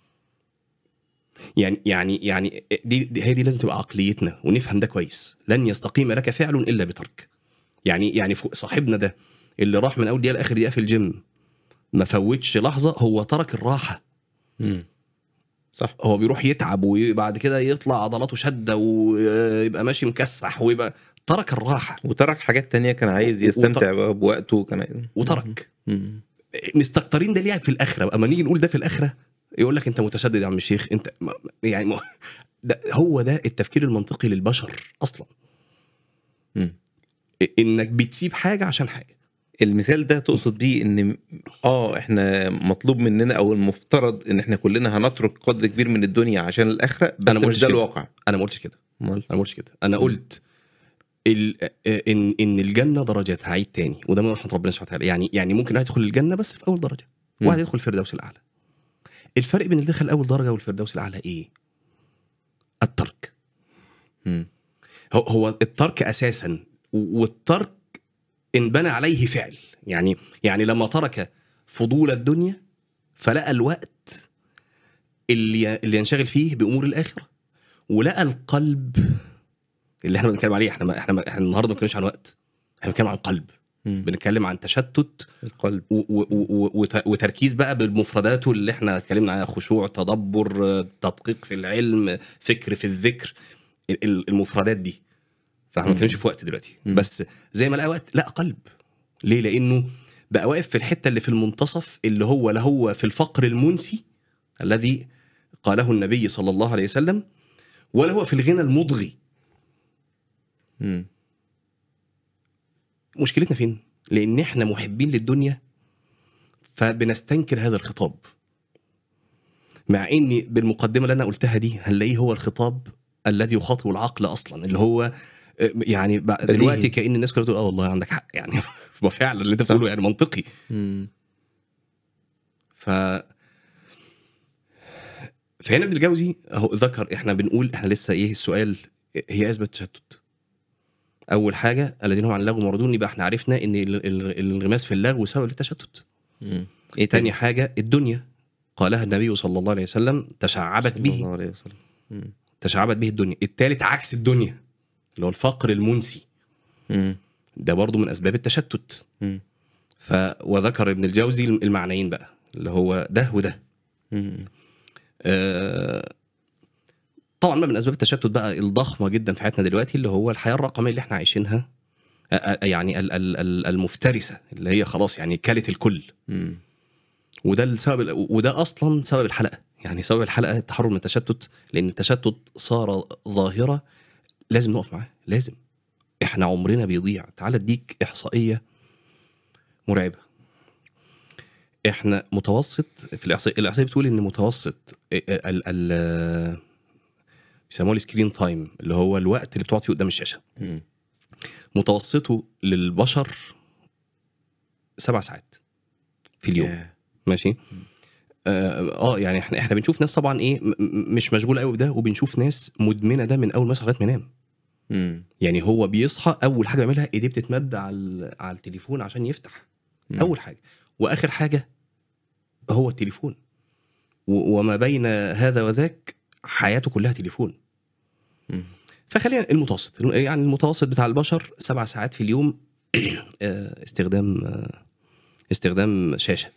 يعني يعني يعني دي, دي هي دي لازم تبقى عقليتنا ونفهم ده كويس لن يستقيم لك فعل الا بترك يعني يعني فوق صاحبنا ده اللي راح من اول دقيقه لاخر دقيقه في الجيم ما فوتش لحظه هو ترك الراحه مم. صح هو بيروح يتعب وبعد كده يطلع عضلاته شده ويبقى ماشي مكسح ويبقى ترك الراحه وترك حاجات تانية كان عايز وت- يستمتع بقى بوقته كان عايز... وترك مم. مستكترين ده ليه في الاخره بقى اما نيجي نقول ده في الاخره يقول لك انت متشدد يا عم الشيخ انت ما- يعني ما- ده هو ده التفكير المنطقي للبشر اصلا مم. انك بتسيب حاجه عشان حاجه المثال ده تقصد بيه ان اه احنا مطلوب مننا او المفترض ان احنا كلنا هنترك قدر كبير من الدنيا عشان الاخره بس أنا ما مش قلتش ده كده. الواقع انا ما قلتش كده امال انا ما قلتش كده انا قلت ال... ان ان الجنه درجات هعيد تاني وده من رحمه ربنا سبحانه وتعالى يعني يعني ممكن واحد يدخل الجنه بس في اول درجه مم. واحد يدخل الفردوس الاعلى الفرق بين اللي دخل اول درجه والفردوس الاعلى ايه الترك مم. هو هو الترك اساسا والترك انبنى عليه فعل يعني يعني لما ترك فضول الدنيا فلقى الوقت اللي اللي ينشغل فيه بامور الاخره ولقى القلب اللي احنا بنتكلم عليه احنا ما احنا ما احنا النهارده ما بنتكلمش عن وقت احنا بنتكلم عن قلب مم. بنتكلم عن تشتت القلب و- و- و- وت- وتركيز بقى بمفرداته اللي احنا اتكلمنا عنها خشوع تدبر آه، تدقيق في العلم فكر في الذكر ال- ال- المفردات دي فاحنا ما بنتكلمش في وقت دلوقتي مم. بس زي ما لقى وقت لا قلب ليه لانه بقى واقف في الحته اللي في المنتصف اللي هو لا هو في الفقر المنسي الذي قاله النبي صلى الله عليه وسلم ولا هو في الغنى المضغي مم. مشكلتنا فين؟ لان احنا محبين للدنيا فبنستنكر هذا الخطاب مع اني بالمقدمه اللي انا قلتها دي هنلاقيه هو الخطاب الذي يخاطب العقل اصلا اللي هو آه، يعني بقى بديهي. دلوقتي كان الناس كلها تقول اه والله عندك حق يعني ما فعلا اللي انت صح. بتقوله يعني منطقي مم. ف فهنا ابن الجوزي اهو ذكر احنا بنقول احنا لسه ايه السؤال هي اثبت تشتت اول حاجه الذين هم عن اللغو معرضون يبقى احنا عرفنا ان ال- ال- الانغماس في اللغو سبب للتشتت مم. ايه تاني تاني حاجه الدنيا قالها النبي صلى الله عليه وسلم تشعبت صلى به الله عليه وسلم مم. تشعبت به الدنيا التالت عكس الدنيا اللي هو الفقر المنسي مم. ده برضو من اسباب التشتت مم. ف وذكر ابن الجوزي المعنيين بقى اللي هو ده وده مم. آه، طبعا ما من اسباب التشتت بقى الضخمه جدا في حياتنا دلوقتي اللي هو الحياه الرقميه اللي احنا عايشينها أ- أ- يعني ال- ال- ال- المفترسه اللي هي خلاص يعني كلت الكل مم. وده السبب وده اصلا سبب الحلقه يعني سبب الحلقه التحرر من التشتت لان التشتت صار ظاهره لازم نقف معاه لازم احنا عمرنا بيضيع تعال اديك احصائيه مرعبه احنا متوسط في الاحصائيه الاحصائيه بتقول ان متوسط ال ال بيسموه السكرين تايم اللي هو الوقت اللي بتقعد فيه قدام الشاشه مم. متوسطه للبشر سبع ساعات في اليوم ياه. ماشي اه آه، يعني احنا احنا بنشوف ناس طبعا ايه م- م- مش مشغوله قوي بده وبنشوف ناس مدمنه ده من اول ما يصحى لغايه ما ينام مم. يعني هو بيصحى اول حاجه بيعملها ايديه بتتمد على ال- على التليفون عشان يفتح مم. اول حاجه واخر حاجه هو التليفون و- وما بين هذا وذاك حياته كلها تليفون مم. فخلينا المتوسط يعني المتوسط بتاع البشر سبع ساعات في اليوم آه، استخدام آه، استخدام شاشه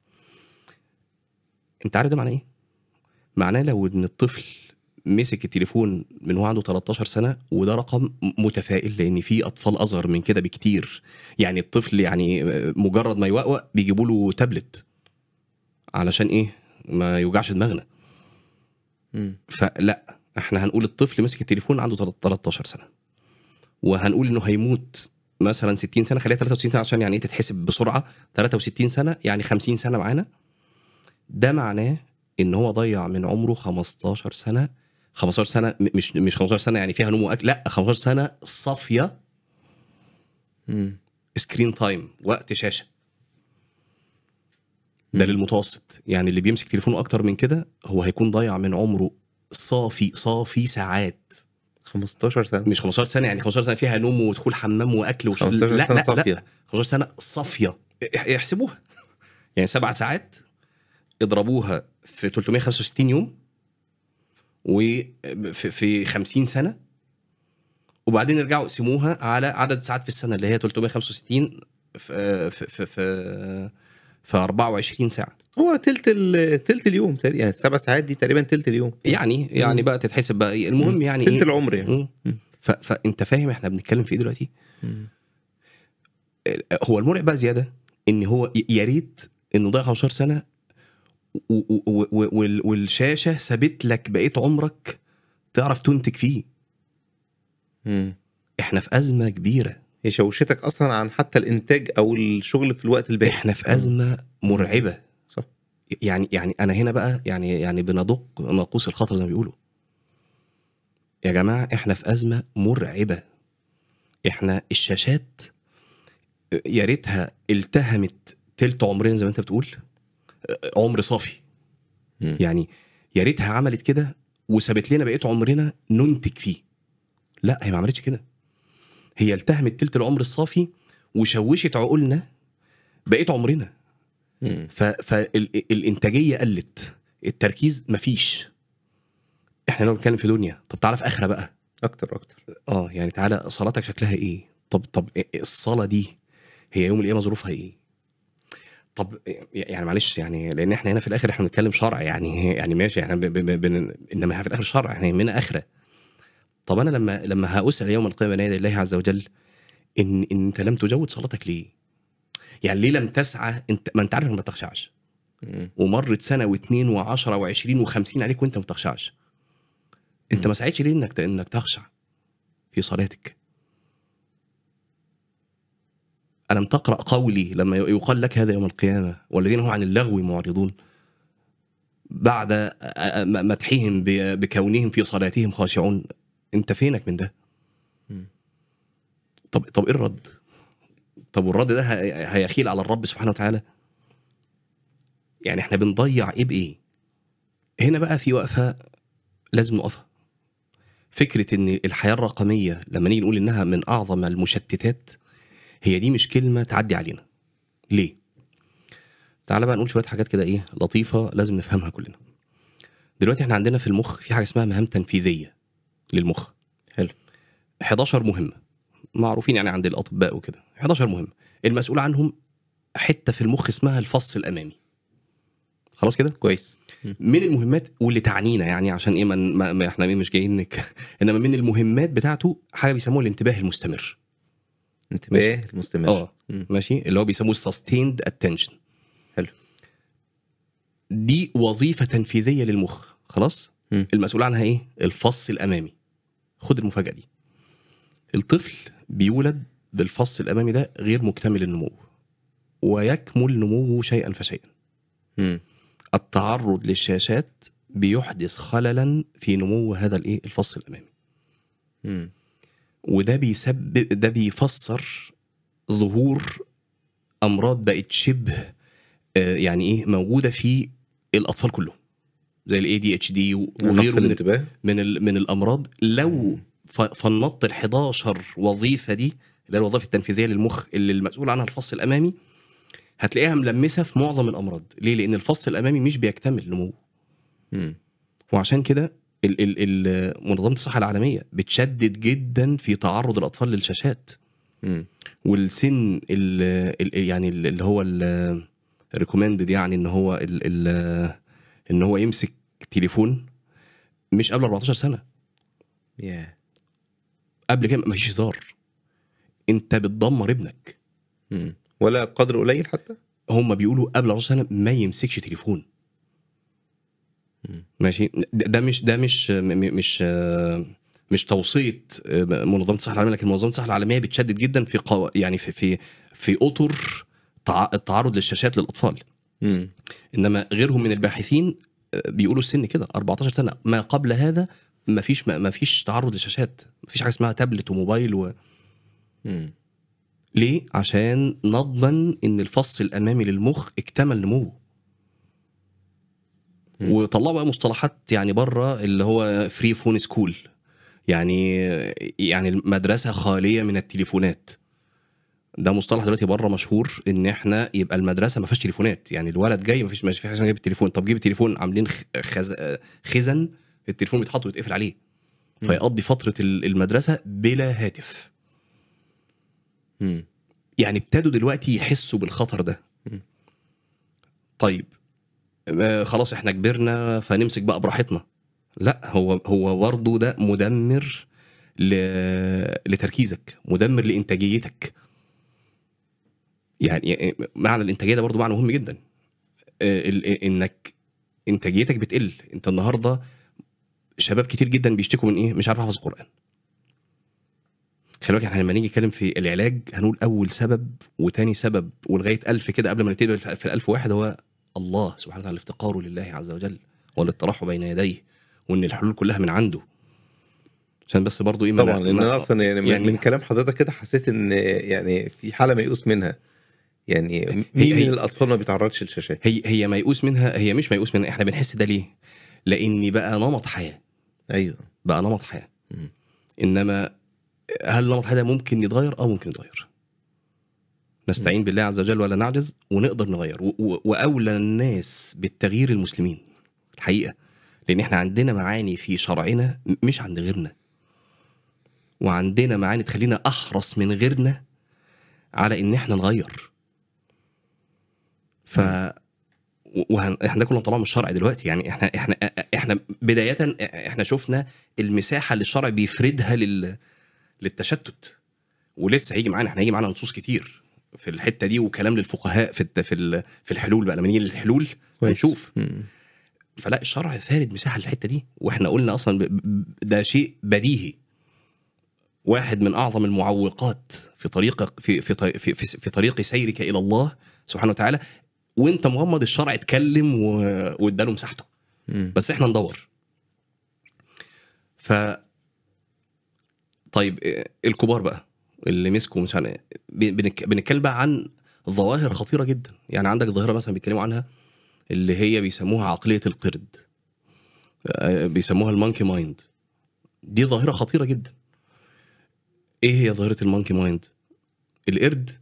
انت عارف ده معناه ايه؟ معناه لو ان الطفل مسك التليفون من هو عنده 13 سنه وده رقم متفائل لان في اطفال اصغر من كده بكتير يعني الطفل يعني مجرد ما يوقوق بيجيبوا له تابلت علشان ايه؟ ما يوجعش دماغنا مم. فلا احنا هنقول الطفل مسك التليفون عنده 13 سنه وهنقول انه هيموت مثلا 60 سنه خليها 63 سنه عشان يعني ايه تتحسب بسرعه 63 سنه يعني 50 سنه معانا ده معناه ان هو ضيع من عمره 15 سنه 15 سنه م- مش مش 15 سنه يعني فيها نوم واكل لا 15 سنه صافيه مم. سكرين تايم وقت شاشه ده للمتوسط يعني اللي بيمسك تليفونه اكتر من كده هو هيكون ضيع من عمره صافي صافي ساعات 15 سنه مش 15 سنه يعني 15 سنه فيها نوم ودخول حمام واكل وش... 15 لا سنة لا صافية. لا 15 سنه صافيه اح- احسبوها يعني سبع ساعات اضربوها في 365 يوم وفي في 50 سنه وبعدين ارجعوا اقسموها على عدد ساعات في السنه اللي هي 365 في في في, في, في 24 ساعه هو تلت ال... تلت اليوم تقريبا يعني السبع ساعات دي تقريبا تلت اليوم يعني يعني بقى تتحسب بقى ايه المهم يعني تلت ايه العمر يعني مم. مم. ف... فانت فاهم احنا بنتكلم في ايه دلوقتي مم. هو المرعب بقى زياده ان هو ي- يا ريت انه ضيع 15 سنه و- و- و- و- وال- والشاشه سابت لك بقيه عمرك تعرف تنتج فيه مم. احنا في ازمه كبيره هي شوشتك اصلا عن حتى الانتاج او الشغل في الوقت الباقي احنا في ازمه مرعبه صح يعني يعني انا هنا بقى يعني يعني بندق ناقوس الخطر زي ما بيقولوا يا جماعه احنا في ازمه مرعبه احنا الشاشات يا ريتها التهمت تلت عمرنا زي ما انت بتقول عمر صافي مم. يعني يا ريتها عملت كده وسابت لنا بقيه عمرنا ننتج فيه لا هي ما عملتش كده هي التهمت تلت العمر الصافي وشوشت عقولنا بقيه عمرنا مم. فالانتاجيه قلت التركيز مفيش احنا لو بنتكلم في دنيا طب تعالى في اخره بقى اكتر اكتر اه يعني تعالى صلاتك شكلها ايه طب طب الصلاه دي هي يوم القيامه ظروفها ايه طب يعني معلش يعني لان احنا هنا في الاخر احنا بنتكلم شرع يعني يعني ماشي احنا ب ب ب بن انما في الاخر شرع احنا يهمنا اخره طب انا لما لما هاسال يوم القيامه بين يدي الله عز وجل ان ان انت لم تجود صلاتك ليه؟ يعني ليه لم تسعى انت ما انت عارف انك ما تخشعش مم. ومرت سنه واثنين وعشرة وعشرين وخمسين عليك وانت ما بتخشعش انت ما سعيتش ليه انك انك تخشع في صلاتك ألم تقرأ قولي لما يقال لك هذا يوم القيامة والذين هم عن اللغو معرضون بعد مدحهم ب- بكونهم في صلاتهم خاشعون انت فينك من ده مم. طب طب ايه الرد طب والرد ده هي- هيخيل على الرب سبحانه وتعالى يعني احنا بنضيع ايه بايه هنا بقى في وقفه لازم نقفها فكره ان الحياه الرقميه لما نيجي نقول انها من اعظم المشتتات هي دي مش كلمه تعدي علينا ليه تعالى بقى نقول شويه حاجات كده ايه لطيفه لازم نفهمها كلنا دلوقتي احنا عندنا في المخ في حاجه اسمها مهام تنفيذيه للمخ حلو 11 مهمه معروفين يعني عند الاطباء وكده 11 مهمه المسؤول عنهم حته في المخ اسمها الفص الامامي خلاص كده كويس من المهمات واللي تعنينا يعني عشان ايه من ما ما احنا مش جايين نك... انما من المهمات بتاعته حاجه بيسموها الانتباه المستمر انتباه المستمر اه مم. ماشي اللي هو بيسموه sustained attention حلو. دي وظيفه تنفيذيه للمخ خلاص مم. المسؤول عنها ايه الفص الامامي خد المفاجاه دي الطفل بيولد بالفص الامامي ده غير مكتمل النمو ويكمل نموه شيئا فشيئا مم. التعرض للشاشات بيحدث خللا في نمو هذا الايه الفص الامامي مم. وده بيسبب ده بيفسر ظهور امراض بقت شبه آه، يعني ايه موجوده في الاطفال كلهم زي الاي دي اتش دي نقص وغيره من الانتباه من ال- من الامراض لو ف- فنطت ال 11 وظيفه دي اللي هي الوظائف التنفيذيه للمخ اللي المسؤول عنها الفص الامامي هتلاقيها ملمسه في معظم الامراض ليه لان الفص الامامي مش بيكتمل نموه مم. وعشان كده ال- ال- ال- منظمه الصحه العالميه بتشدد جدا في تعرض الاطفال للشاشات مم. والسن ال ال يعني ال- اللي هو ريكومندد يعني ان هو ال ال ان هو يمسك تليفون مش قبل 14 سنه ياه قبل كده مفيش هزار انت بتدمر ابنك مم. ولا قدر قليل حتى هم بيقولوا قبل 14 سنه ما يمسكش تليفون مم. ماشي ده ده مش ده مش م- م- مش آه، مش توصيه آه، منظمه الصحه العالميه لكن منظمه الصحه العالميه بتشدد جدا في قو... يعني في في في اطر تع- التعرض للشاشات للاطفال مم. انما غيرهم من الباحثين آه، بيقولوا السن كده 14 سنه ما قبل هذا ما فيش ما فيش تعرض للشاشات ما فيش حاجه اسمها تابلت وموبايل و... مم. ليه عشان نضمن ان الفص الامامي للمخ اكتمل نموه مم. وطلعوا بقى مصطلحات يعني بره اللي هو فري فون سكول يعني يعني المدرسه خاليه من التليفونات ده مصطلح دلوقتي بره مشهور ان احنا يبقى المدرسه ما فيهاش تليفونات يعني الولد جاي ما فيش ما فيش حاجه جايب التليفون طب جيب التليفون عاملين خ- خز... خزن التليفون بيتحط ويتقفل عليه مم. فيقضي فتره ال- المدرسه بلا هاتف مم. يعني ابتدوا دلوقتي يحسوا بالخطر ده مم. طيب آه، خلاص احنا كبرنا فنمسك بقى براحتنا لا هو هو برضه ده مدمر ل... لتركيزك مدمر لانتاجيتك يعني معنى الانتاجيه ده برضه معنى مهم جدا آه، ال- انك انتاجيتك بتقل انت النهارده شباب كتير جدا بيشتكوا من ايه مش عارف احفظ القران خلي بالك احنا لما نيجي نتكلم في العلاج هنقول اول سبب وتاني سبب ولغايه ألف كده قبل ما نبتدي في الألف واحد هو الله سبحانه وتعالى الافتقار لله عز وجل والاطراح بين يديه وان الحلول كلها من عنده عشان بس برضو ايه ما- طبعا لان ما- انا اصلا يعني, يعني- من كلام حضرتك كده حسيت ان يعني في حاله ميؤوس منها يعني مين هي- من الاطفال ما بيتعرضش للشاشات هي هي ميؤوس منها هي مش ميؤوس منها احنا بنحس ده ليه؟ لان بقى نمط حياه ايوه بقى نمط حياه مم. انما هل نمط الحياه ده ممكن يتغير؟ اه ممكن يتغير نستعين بالله عز وجل ولا نعجز ونقدر نغير و- و- واولى الناس بالتغيير المسلمين الحقيقه لان احنا عندنا معاني في شرعنا م- مش عند غيرنا وعندنا معاني تخلينا احرص من غيرنا على ان احنا نغير ف وهن... احنا ده كله طالع من الشرع دلوقتي يعني احنا احنا احنا بدايه احنا شفنا المساحه اللي الشرع بيفردها لل... للتشتت ولسه هيجي معانا احنا هيجي معانا نصوص كتير في الحته دي وكلام للفقهاء في الت... في ال... في الحلول بقى لما نيجي للحلول كويس. هنشوف مم. فلا الشرع فارد مساحه للحته دي واحنا قلنا اصلا ب... ب- ده شيء بديهي واحد من اعظم المعوقات في طريقك في في طي- في, في, في طريق سيرك الى الله سبحانه وتعالى وانت مغمض الشرع اتكلم و... واداله مساحته مم. بس احنا ندور ف طيب إيه، الكبار بقى اللي مسكوا مش عارف ب- بنك- بنتكلم بقى عن ظواهر خطيره جدا يعني عندك ظاهره مثلا بيتكلموا عنها اللي هي بيسموها عقليه القرد آه، بيسموها المونكي مايند دي ظاهره خطيره جدا ايه هي ظاهره المونكي مايند القرد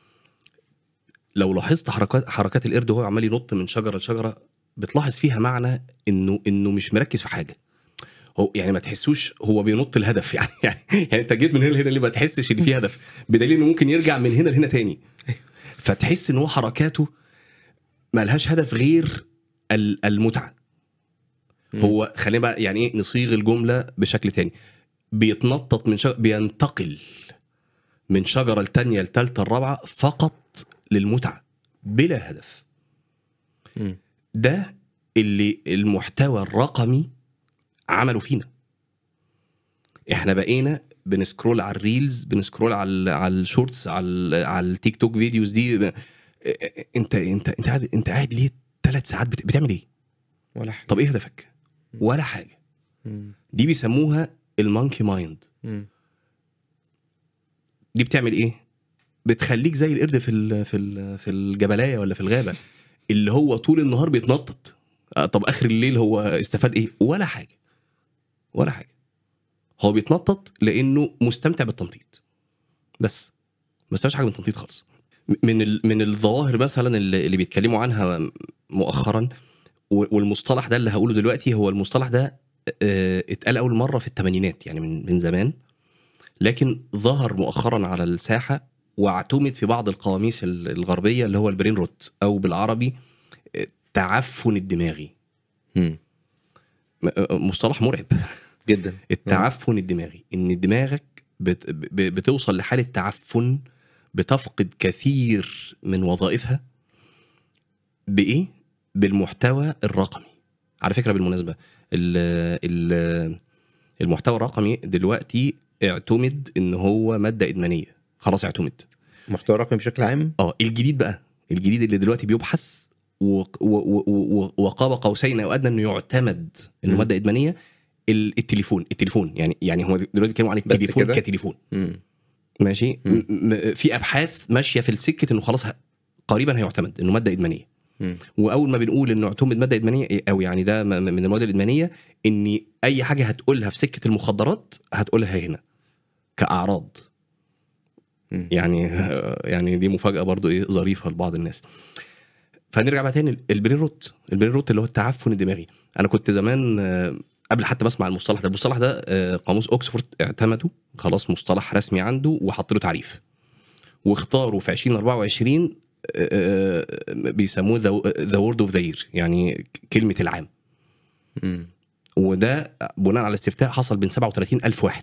لو لاحظت حركات حركات القرد وهو عمال ينط من شجره لشجره بتلاحظ فيها معنى انه انه مش مركز في حاجه هو يعني ما تحسوش هو بينط الهدف يعني يعني, يعني انت جيت من هنا لهنا اللي ما تحسش ان في هدف بدليل انه ممكن يرجع من هنا لهنا تاني فتحس ان هو حركاته ما لهاش هدف غير ال- المتعه مم. هو خلينا بقى يعني ايه نصيغ الجمله بشكل تاني بيتنطط من شجر بينتقل من شجره التانية التالتة الرابعه فقط للمتعه بلا هدف مم. ده اللي المحتوى الرقمي عمله فينا احنا بقينا بنسكرول على الريلز بنسكرول على على الشورتس على على التيك توك فيديوز دي ب... انت انت انت قاعد انت قاعد ليه ثلاث ساعات بت... بتعمل ايه؟ ولا حاجه طب ايه هدفك؟ ولا حاجه مم. دي بيسموها المونكي مايند مم. دي بتعمل ايه؟ بتخليك زي القرد في ال... في ال... في الجبلايه ولا في الغابه اللي هو طول النهار بيتنطط آه، طب اخر الليل هو استفاد ايه؟ ولا حاجه ولا حاجه هو بيتنطط لانه مستمتع بالتنطيط بس ما استفادش حاجه من التنطيط خالص من ال... من الظواهر مثلا اللي, اللي بيتكلموا عنها مؤخرا و- والمصطلح ده اللي هقوله دلوقتي هو المصطلح ده آه، اتقال اول مره في الثمانينات يعني من من زمان لكن ظهر مؤخرا على الساحه واعتمد في بعض القواميس ال- الغربيه اللي هو البرين روت او بالعربي آه، تعفن الدماغي مم. م- آه، مصطلح مرعب جدا التعفن الدماغي ان دماغك بت ب- بتوصل لحاله تعفن بتفقد كثير من وظائفها بايه بالمحتوى الرقمي على فكره بالمناسبه ال ال المحتوى الرقمي دلوقتي اعتمد ان هو ماده ادمانيه خلاص اعتمد محتوى رقمي بشكل عام اه الجديد بقى الجديد اللي دلوقتي بيبحث و- و- و- و- وقاب قوسين او ادنى انه يعتمد انه مم. ماده ادمانيه ال- التليفون التليفون يعني يعني هو دلوقتي بيتكلموا عن بس التليفون كده؟ كتليفون مم. ماشي مم. م- م- في ابحاث ماشيه في السكه انه خلاص ه- قريبا هيعتمد انه ماده ادمانيه مم. واول ما بنقول انه اعتمد ماده ادمانيه او يعني ده م- من المواد الادمانيه ان اي حاجه هتقولها في سكه المخدرات هتقولها هنا كاعراض مم. يعني يعني دي مفاجاه برضو ايه ظريفه لبعض الناس فنرجع بقى تاني البرين روت البرين روت اللي هو التعفن الدماغي انا كنت زمان آه، قبل حتى ما اسمع المصطلح ده المصطلح ده آه، قاموس اوكسفورد اعتمده خلاص مصطلح رسمي عنده وحط له تعريف واختاروا في 2024 آه، آه، بيسموه ذا وورد اوف ذا يعني كلمه العام مم. وده بناء على استفتاء حصل بين 37 ألف واحد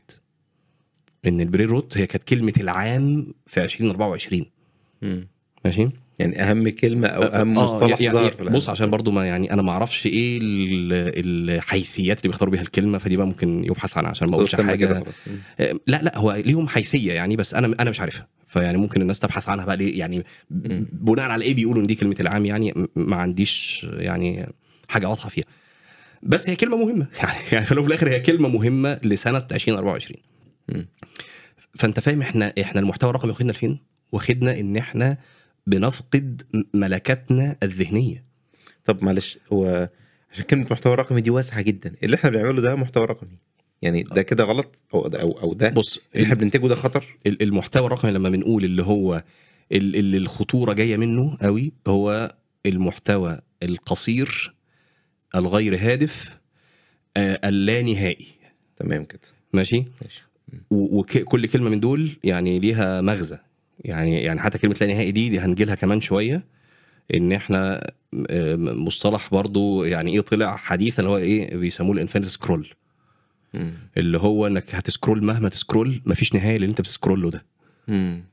ان البرين روت هي كانت كلمه العام في 2024 مم. ماشي يعني اهم كلمه او اهم مصطلح يعني ظهر في العالم. بص عشان برضو ما يعني انا ما اعرفش ايه ال- الحيثيات اللي بيختاروا بيها الكلمه فدي بقى ممكن يبحث عنها عشان ما اقولش سمى كده حاجه خلاص. مم. آه، لا لا هو ليهم حيثيه يعني بس انا انا مش عارفها فيعني ممكن الناس تبحث عنها بقى ليه يعني مم. بناء على ايه بيقولوا ان دي كلمه العام يعني م- ما عنديش يعني حاجه واضحه فيها بس هي كلمه مهمه يعني يعني في الأول وفي الاخر هي كلمه مهمه لسنه 2024 مم. فانت فاهم احنا احنا المحتوى الرقمي واخدنا لفين؟ واخدنا ان احنا بنفقد م- ملكاتنا الذهنيه طب معلش هو عشان كلمه محتوى رقمي دي واسعه جدا اللي احنا بنعمله ده محتوى رقمي يعني ده كده غلط او ده او, أو ده بص اللي احنا بننتجه ده خطر ال- المحتوى الرقمي لما بنقول اللي هو ال- اللي الخطوره جايه منه قوي هو المحتوى القصير الغير هادف آه، اللانهائي تمام كده ماشي ماشي وكل كلمه من دول يعني ليها مغزى يعني يعني حتى كلمه لا نهائي دي, دي هنجي لها كمان شويه ان احنا آه، مصطلح برضو يعني ايه طلع حديثا اللي هو ايه بيسموه الانفينيت سكرول مم. اللي هو انك هتسكرول مهما تسكرول مفيش نهايه للي انت بتسكرول ده مم.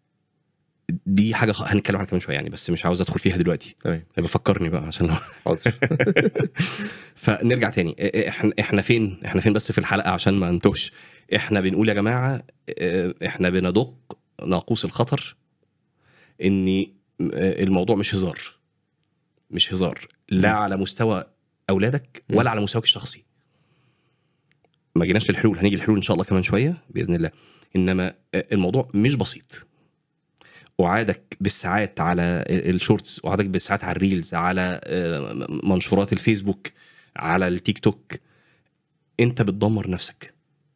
دي حاجه خ- هنتكلم عنها كمان شويه يعني بس مش عاوز ادخل فيها دلوقتي تمام يبقى فكرني بقى عشان حاضر فنرجع تاني إ- احنا احنا فين احنا فين بس في الحلقه عشان ما نتوهش احنا بنقول يا جماعه اه، احنا بندق ناقوس الخطر ان اه، الموضوع مش هزار مش هزار لا مم. على مستوى اولادك مم. ولا على مستواك الشخصي ما جيناش للحلول هنيجي للحلول ان شاء الله كمان شويه باذن الله انما اه، الموضوع مش بسيط وعادك بالساعات على الشورتس وعادك بالساعات على الريلز على آه، منشورات الفيسبوك على التيك توك انت بتدمر نفسك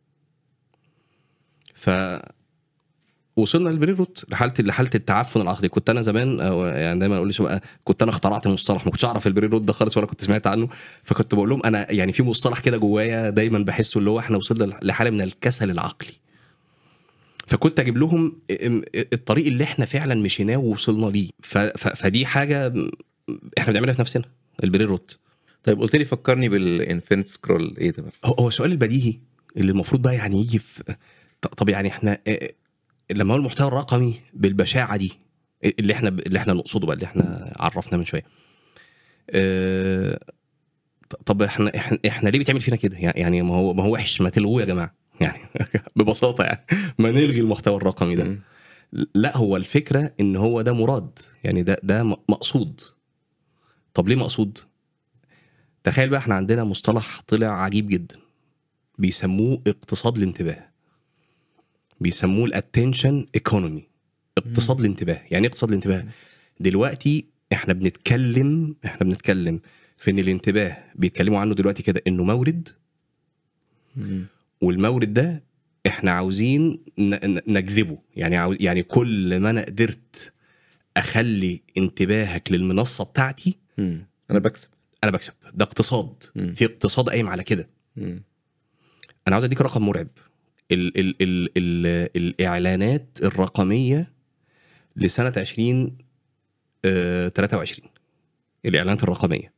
ف وصلنا للبرين روت لحاله لحاله التعفن العقلي كنت انا زمان أو يعني دايما اقول لي بقى كنت انا اخترعت المصطلح ما كنتش اعرف البرين روت ده خالص ولا كنت سمعت عنه فكنت بقول لهم انا يعني في مصطلح كده جوايا دايما بحسه اللي هو احنا وصلنا لحاله من الكسل العقلي فكنت اجيب لهم الطريق اللي احنا فعلا مشيناه ووصلنا ليه ف... ف... فدي حاجه احنا بنعملها في نفسنا البرين روت طيب قلت لي فكرني بالانفينيت سكرول ايه ده بقى؟ هو هو السؤال البديهي اللي المفروض بقى يعني يجي في ط- طب يعني احنا اه، لما هو المحتوى الرقمي بالبشاعه دي اللي احنا اللي احنا نقصده بقى اللي احنا عرفنا من شويه آه، طب احنا احنا, احنا ليه بيتعمل فينا كده يعني- يعني ما هو ما هو وحش ما تلغوه يا جماعه يعني ببساطه يعني ما نلغي المحتوى الرقمي ده مم. لا هو الفكره ان هو ده مراد يعني ده ده م- مقصود طب ليه مقصود تخيل بقى احنا عندنا مصطلح طلع عجيب جدا بيسموه اقتصاد الانتباه بيسموه الاتنشن ايكونومي اقتصاد الانتباه يعني ايه اقتصاد الانتباه دلوقتي احنا بنتكلم احنا بنتكلم في ان الانتباه بيتكلموا عنه دلوقتي كده انه مورد مم. والمورد ده احنا عاوزين ن- ن- نجذبه يعني عاوز يعني كل ما انا قدرت اخلي انتباهك للمنصه بتاعتي مم. انا بكسب انا بكسب ده اقتصاد مم. في اقتصاد قايم على كده مم. انا عاوز اديك رقم مرعب ال ال ال ال الاعلانات الرقميه لسنه 20 آه 23 الاعلانات الرقميه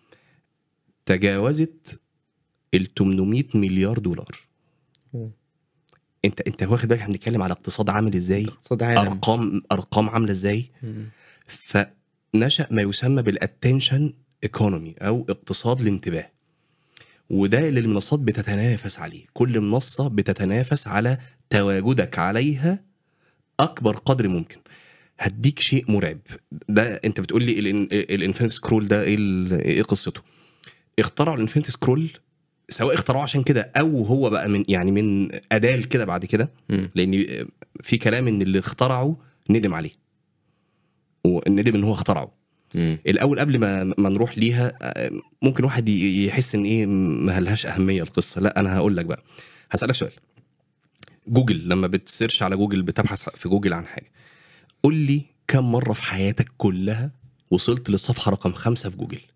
تجاوزت ال 800 مليار دولار مم. انت انت واخد بالك احنا بنتكلم على اقتصاد عامل ازاي اقتصاد عالم ارقام ارقام عامله ازاي مم. فنشا ما يسمى بالاتنشن ايكونومي او اقتصاد الانتباه وده اللي المنصات بتتنافس عليه كل منصه بتتنافس على تواجدك عليها اكبر قدر ممكن هديك شيء مرعب ده انت بتقول لي الانفينيت سكرول ده ايه ال- ايه قصته اخترعوا الانفينيت سكرول سواء اخترعوه عشان كده او هو بقى من يعني من اداه كده بعد كده مم. لان في كلام ان اللي اخترعه ندم عليه وندم ان هو اخترعه مم. الاول قبل ما ما نروح ليها آه، ممكن واحد ي- يحس ان ايه ما لهاش اهميه القصه لا انا هقول لك بقى هسالك سؤال جوجل لما بتسيرش على جوجل بتبحث في جوجل عن حاجه قول لي كم مره في حياتك كلها وصلت للصفحه رقم خمسة في جوجل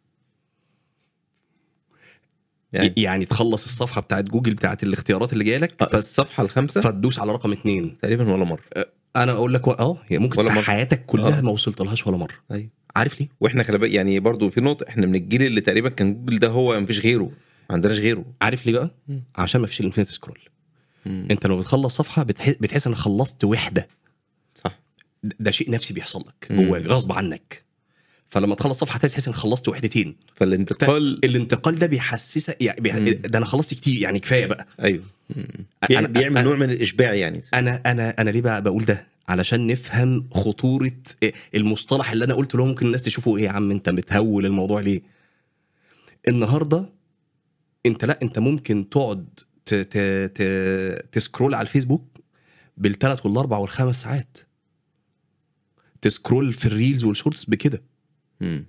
يعني يعني تخلص الصفحه بتاعت جوجل بتاعت الاختيارات اللي جايه لك فت- الصفحه الخامسه فتدوس على رقم اتنين تقريبا ولا مره انا اقول لك و- اه هي ممكن ولا في مرة. حياتك كلها آه. ما وصلت لهاش ولا مره ايوه عارف ليه واحنا خلي بالك يعني برضو في نقطه احنا من الجيل اللي تقريبا كان جوجل ده هو مفيش غيره ما عندناش غيره عارف ليه بقى مم. عشان ما فيش الانفينيت سكرول مم. انت لما بتخلص صفحه بتحس, بتحس انك خلصت وحده صح ده ده شيء نفسي بيحصل لك مم. جواك غصب عنك فلما تخلص صفحه تانية تحس انك خلصت وحدتين فالانتقال الانتقال ده بيحسسك يعني بيح... مم. ده انا خلصت كتير يعني كفايه بقى ايوه مم. أنا- بيعمل, بيعمل أنا- نوع من الاشباع يعني انا انا انا ليه بقى بقول ده علشان نفهم خطوره المصطلح اللي انا قلته له ممكن الناس تشوفه ايه يا عم انت بتهول الموضوع ليه النهارده انت لا انت ممكن تقعد ت... ت... ت... تسكرول على الفيسبوك بالثلاث والاربع والخمس ساعات تسكرول في الريلز والشورتس بكده مم.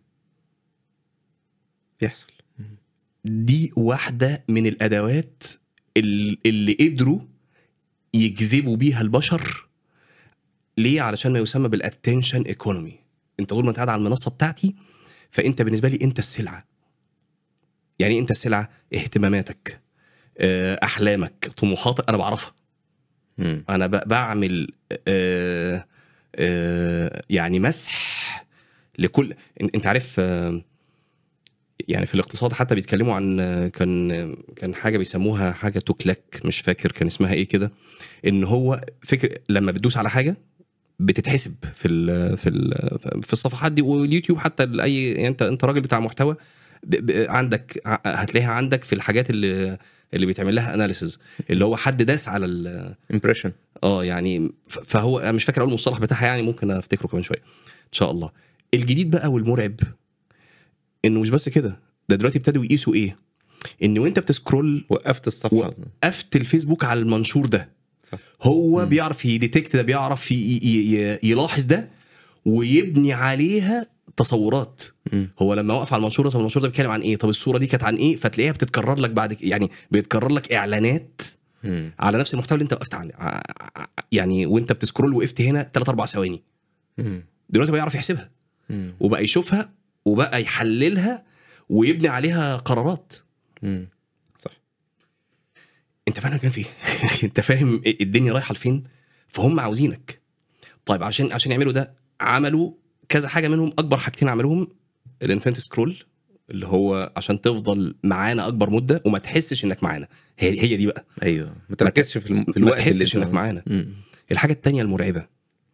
بيحصل دي واحده من الادوات ال- اللي قدروا يجذبوا بيها البشر ليه علشان ما يسمى بالاتنشن ايكونومي انت طول ما انت قاعد على المنصه بتاعتي فانت بالنسبه لي انت السلعه يعني إيه انت السلعه اهتماماتك آه، احلامك طموحاتك انا بعرفها مم. انا ب- بعمل آه، آه، يعني مسح لكل إن- انت عارف آه، يعني في الاقتصاد حتى بيتكلموا عن آه، كان كان حاجه بيسموها حاجه تكلك مش فاكر كان اسمها ايه كده ان هو فكر لما بتدوس على حاجه بتتحسب في ال في ال في الصفحات دي واليوتيوب حتى اي يعني انت انت راجل بتاع محتوى ب- ب- عندك ع- هتلاقيها عندك في الحاجات اللي اللي بيتعمل لها اناليسز اللي هو حد داس على ال امبريشن اه يعني ف- فهو أنا مش فاكر اول المصطلح بتاعها يعني ممكن افتكره كمان شويه ان شاء الله الجديد بقى والمرعب انه مش بس كده ده دلوقتي ابتدوا يقيسوا ايه ان وانت بتسكرول وقفت الصفحه وقفت الفيسبوك على المنشور ده صح. هو مم. بيعرف يديتكت ده بيعرف ي- ي- ي- يلاحظ ده ويبني عليها تصورات مم. هو لما وقف على المنشور ده طب المنشور ده بيتكلم عن ايه طب الصوره دي كانت عن ايه فتلاقيها بتتكرر لك بعد ك- يعني بيتكرر لك اعلانات مم. على نفس المحتوى اللي انت وقفت عليه ع- ع- يعني وانت بتسكرول وقفت هنا 3 4 ثواني مم. دلوقتي بقى يعرف يحسبها مم. وبقى يشوفها وبقى يحللها ويبني عليها قرارات مم. صح انت فاهم كان فيه انت فاهم الدنيا رايحه لفين فهم عاوزينك طيب عشان عشان يعملوا ده عملوا كذا حاجه منهم اكبر حاجتين عملوهم الانفينيتي سكرول اللي هو عشان تفضل معانا اكبر مده وما تحسش انك معانا هي هي دي بقى ايوه ما تركزش في, الم... في ما الوقت اللي تحسش انت- انك معانا مم. الحاجه التانية المرعبه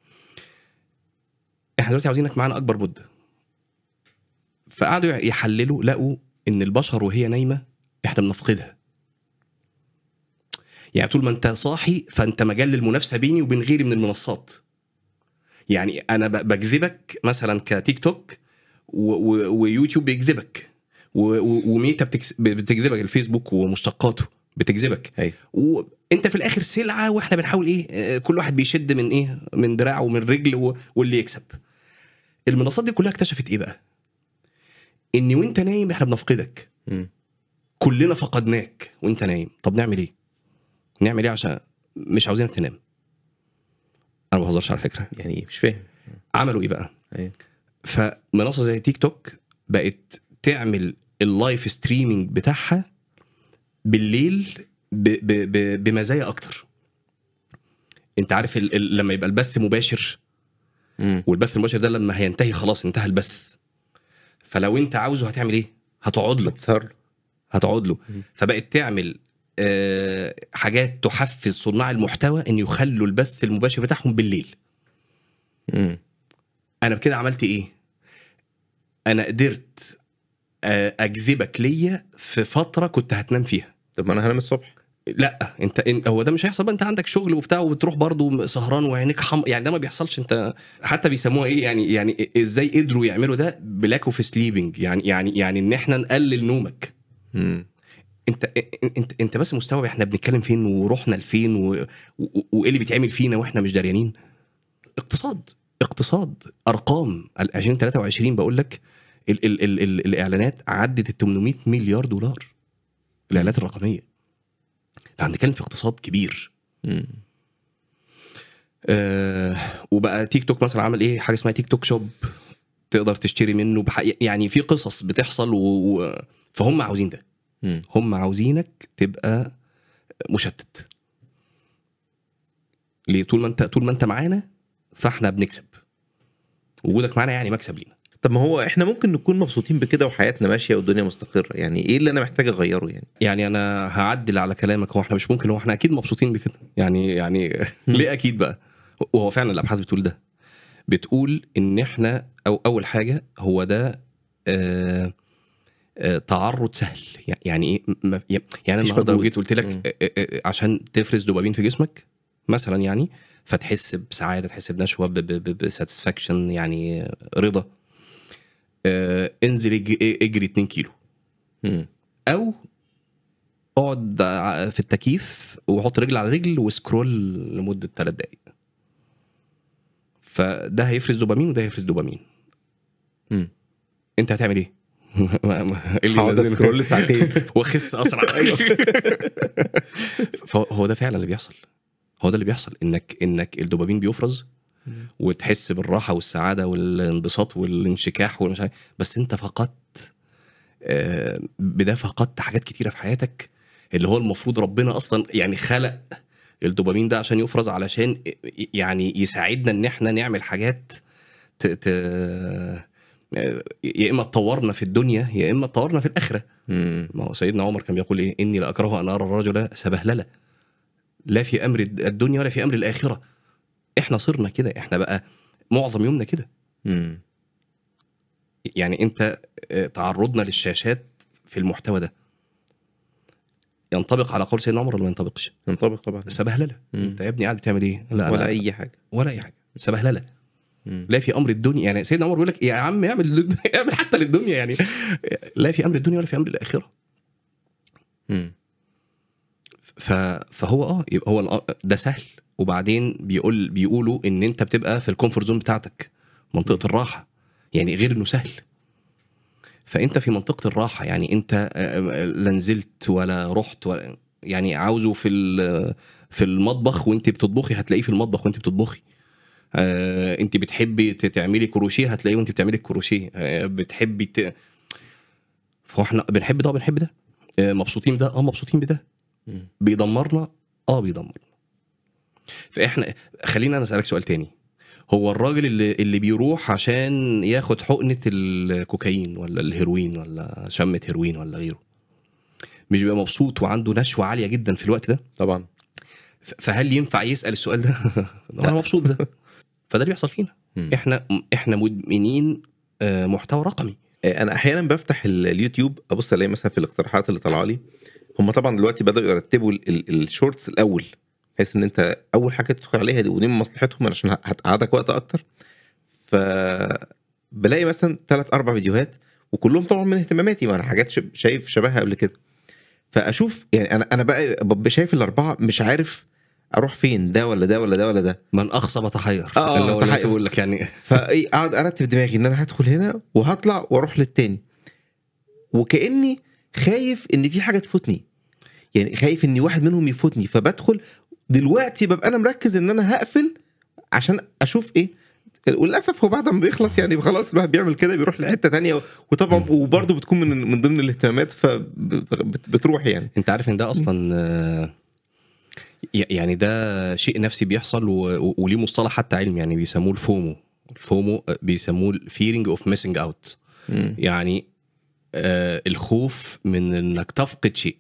احنا دلوقتي عاوزينك معانا اكبر مده فقعدوا يحللوا لقوا ان البشر وهي نايمه احنا بنفقدها يعني طول ما انت صاحي فانت مجال للمنافسه بيني وبين غيري من المنصات يعني انا ب- بجذبك مثلا كتيك توك و- و- ويوتيوب بيجذبك و- و- وميتا بتكس- بتجذبك الفيسبوك ومشتقاته بتجذبك ايوه وانت في الاخر سلعه واحنا بنحاول ايه آه، كل واحد بيشد من ايه من دراعه ومن رجل و- واللي يكسب المنصات دي كلها اكتشفت ايه بقى ان وانت نايم احنا بنفقدك مم. كلنا فقدناك وانت نايم طب نعمل ايه نعمل ايه عشان مش عاوزينك تنام انا ما بهزرش على فكره يعني إيه؟ مش فاهم عملوا ايه بقى ايوه فمنصه زي تيك توك بقت تعمل اللايف ستريمينج بتاعها بالليل ب ب ب بمزايا اكتر انت عارف ال ال لما يبقى البث مباشر مم. والبث المباشر ده لما هينتهي خلاص انتهى البث فلو انت عاوزه هتعمل ايه هتقعد له بتسهر له هتقعد له مم. فبقت تعمل آه، حاجات تحفز صناع المحتوى ان يخلوا البث المباشر بتاعهم بالليل مم. انا بكده عملت ايه انا قدرت آه، اجذبك ليا في فتره كنت هتنام فيها طب ما انا هنام الصبح لا انت إن- هو ده مش هيحصل بقى انت عندك شغل وبتاع وبتروح برضو سهران وعينيك حم يعني ده ما بيحصلش انت حتى بيسموها ايه يعني يعني ازاي قدروا يعملوا ده بلاك اوف سليبنج يعني يعني يعني ان احنا نقلل نومك مم. انت انت انت بس مستوعب احنا بنتكلم فين ورحنا لفين و- و- وايه اللي بيتعمل فينا واحنا مش دريانين اقتصاد اقتصاد ارقام 2023 بقول لك ال ال ال ال الاعلانات عدت ال 800 مليار دولار الاعلانات الرقميه فاحنا بنتكلم في اقتصاد كبير مم. آه وبقى تيك توك مثلا عمل ايه حاجه اسمها تيك توك شوب تقدر تشتري منه بح... يعني في قصص بتحصل و... و... فهم عاوزين ده مم. هم عاوزينك تبقى مشتت ليه طول ما انت طول ما انت معانا فاحنا بنكسب وجودك معانا يعني مكسب لينا طب ما هو احنا ممكن نكون مبسوطين بكده وحياتنا ماشيه والدنيا مستقره يعني ايه اللي انا محتاج اغيره يعني يعني انا هعدل على كلامك هو احنا مش ممكن هو احنا اكيد مبسوطين بكده يعني يعني ليه اكيد بقى وهو فعلا الابحاث بتقول ده بتقول ان احنا او اول حاجه هو ده آه آه تعرض سهل يعني ايه م- م- يعني انا مفيش النهارده لو مجهود. جيت قلت لك مم. آه، آه، آه، عشان تفرز دوبامين في جسمك مثلا يعني فتحس بسعاده تحس بنشوه بساتسفاكشن يعني آه، رضا آه انزل اج- اجري 2 كيلو مم. او اقعد ع- في التكييف وحط رجل على رجل وسكرول لمده ثلاث دقائق فده هيفرز دوبامين وده هيفرز دوبامين مم. انت هتعمل ايه؟ ما- ما- إيه اللي هقعد ينزل- اسكرول ساعتين واخس اسرع فهو ده فعلا اللي بيحصل هو ده اللي بيحصل انك انك الدوبامين بيفرز وتحس بالراحه والسعاده والانبساط والانشكاح والمش عارف بس انت فقدت آه، بده فقدت حاجات كتيره في حياتك اللي هو المفروض ربنا اصلا يعني خلق الدوبامين ده عشان يفرز علشان يعني يساعدنا ان احنا نعمل حاجات ت... ت... يا اما تطورنا في الدنيا يا اما تطورنا في الاخره مم. ما هو سيدنا عمر كان بيقول ايه اني لاكره ان ارى الرجل سبهلله لا في امر الدنيا ولا في امر الاخره احنا صرنا كده احنا بقى معظم يومنا كده مم. يعني انت آه، تعرضنا للشاشات في المحتوى ده ينطبق على قول سيدنا عمر ولا ما ينطبقش ينطبق طبعا سبهلله مم. انت يا ابني قاعد بتعمل ايه لا ولا أنا- اي حاجه ولا اي حاجه سبهلله مم. لا في امر الدنيا يعني سيدنا عمر بيقول لك يا عم اعمل اعمل حتى للدنيا يعني لا في امر الدنيا ولا في امر الاخره مم. ف... فهو اه يبقى هو الأ- ده سهل وبعدين بيقول بيقولوا ان انت بتبقى في الكومفورت زون بتاعتك منطقه الراحه يعني غير انه سهل فانت في منطقه الراحه يعني انت آه، لا نزلت ولا رحت ولا يعني عاوزه في ال- في المطبخ وانت بتطبخي هتلاقيه في المطبخ وانت بتطبخي آه، انت بتحبي ت- تعملي كروشيه هتلاقيه وانت بتعملي الكروشيه آه، بتحبي ت... فاحنا بنحب ده وبنحب ده آه، مبسوطين بده اه مبسوطين بده مم. بيدمرنا اه بيدمرنا فاحنا خلينا انا اسالك سؤال تاني هو الراجل اللي اللي بيروح عشان ياخد حقنه الكوكايين ولا الهيروين ولا شمه هيروين ولا غيره مش بيبقى مبسوط وعنده نشوه عاليه جدا في الوقت ده طبعا ف- فهل ينفع يسال السؤال ده انا مبسوط ده فده اللي بيحصل فينا مم. احنا احنا مدمنين آه، محتوى رقمي انا احيانا بفتح ال- اليوتيوب ابص الاقي مثلا في الاقتراحات اللي طالعه لي هم طبعا دلوقتي بداوا يرتبوا ال- ال- الشورتس الاول بحيث ان انت اول حاجه تدخل عليها دي ودي من مصلحتهم عشان هتقعدك وقت اكتر ف بلاقي مثلا ثلاث اربع فيديوهات وكلهم طبعا من اهتماماتي وانا حاجات شب- شايف شبهها قبل كده فاشوف يعني انا انا بقى ببقى شايف الاربعه مش عارف اروح فين ده ولا ده ولا ده ولا ده من اخصب تحير آه، اللي هو الناس تحير. يقول لك يعني فايه اقعد ارتب دماغي ان انا هدخل هنا وهطلع واروح للتاني وكاني خايف ان في حاجه تفوتني يعني خايف ان واحد منهم يفوتني فبدخل دلوقتي ببقى انا مركز ان انا هقفل عشان اشوف ايه وللاسف هو بعد ما بيخلص يعني خلاص الواحد بيعمل كده بيروح لحته تانية وطبعا وبرضه بتكون من من ضمن الاهتمامات فبتروح يعني انت عارف ان ده اصلا آه، ي- يعني ده شيء نفسي بيحصل و- و- وليه مصطلح حتى علمي يعني بيسموه الفومو الفومو آه، بيسموه الفيرنج اوف ميسنج اوت مم. يعني آه الخوف من انك تفقد شيء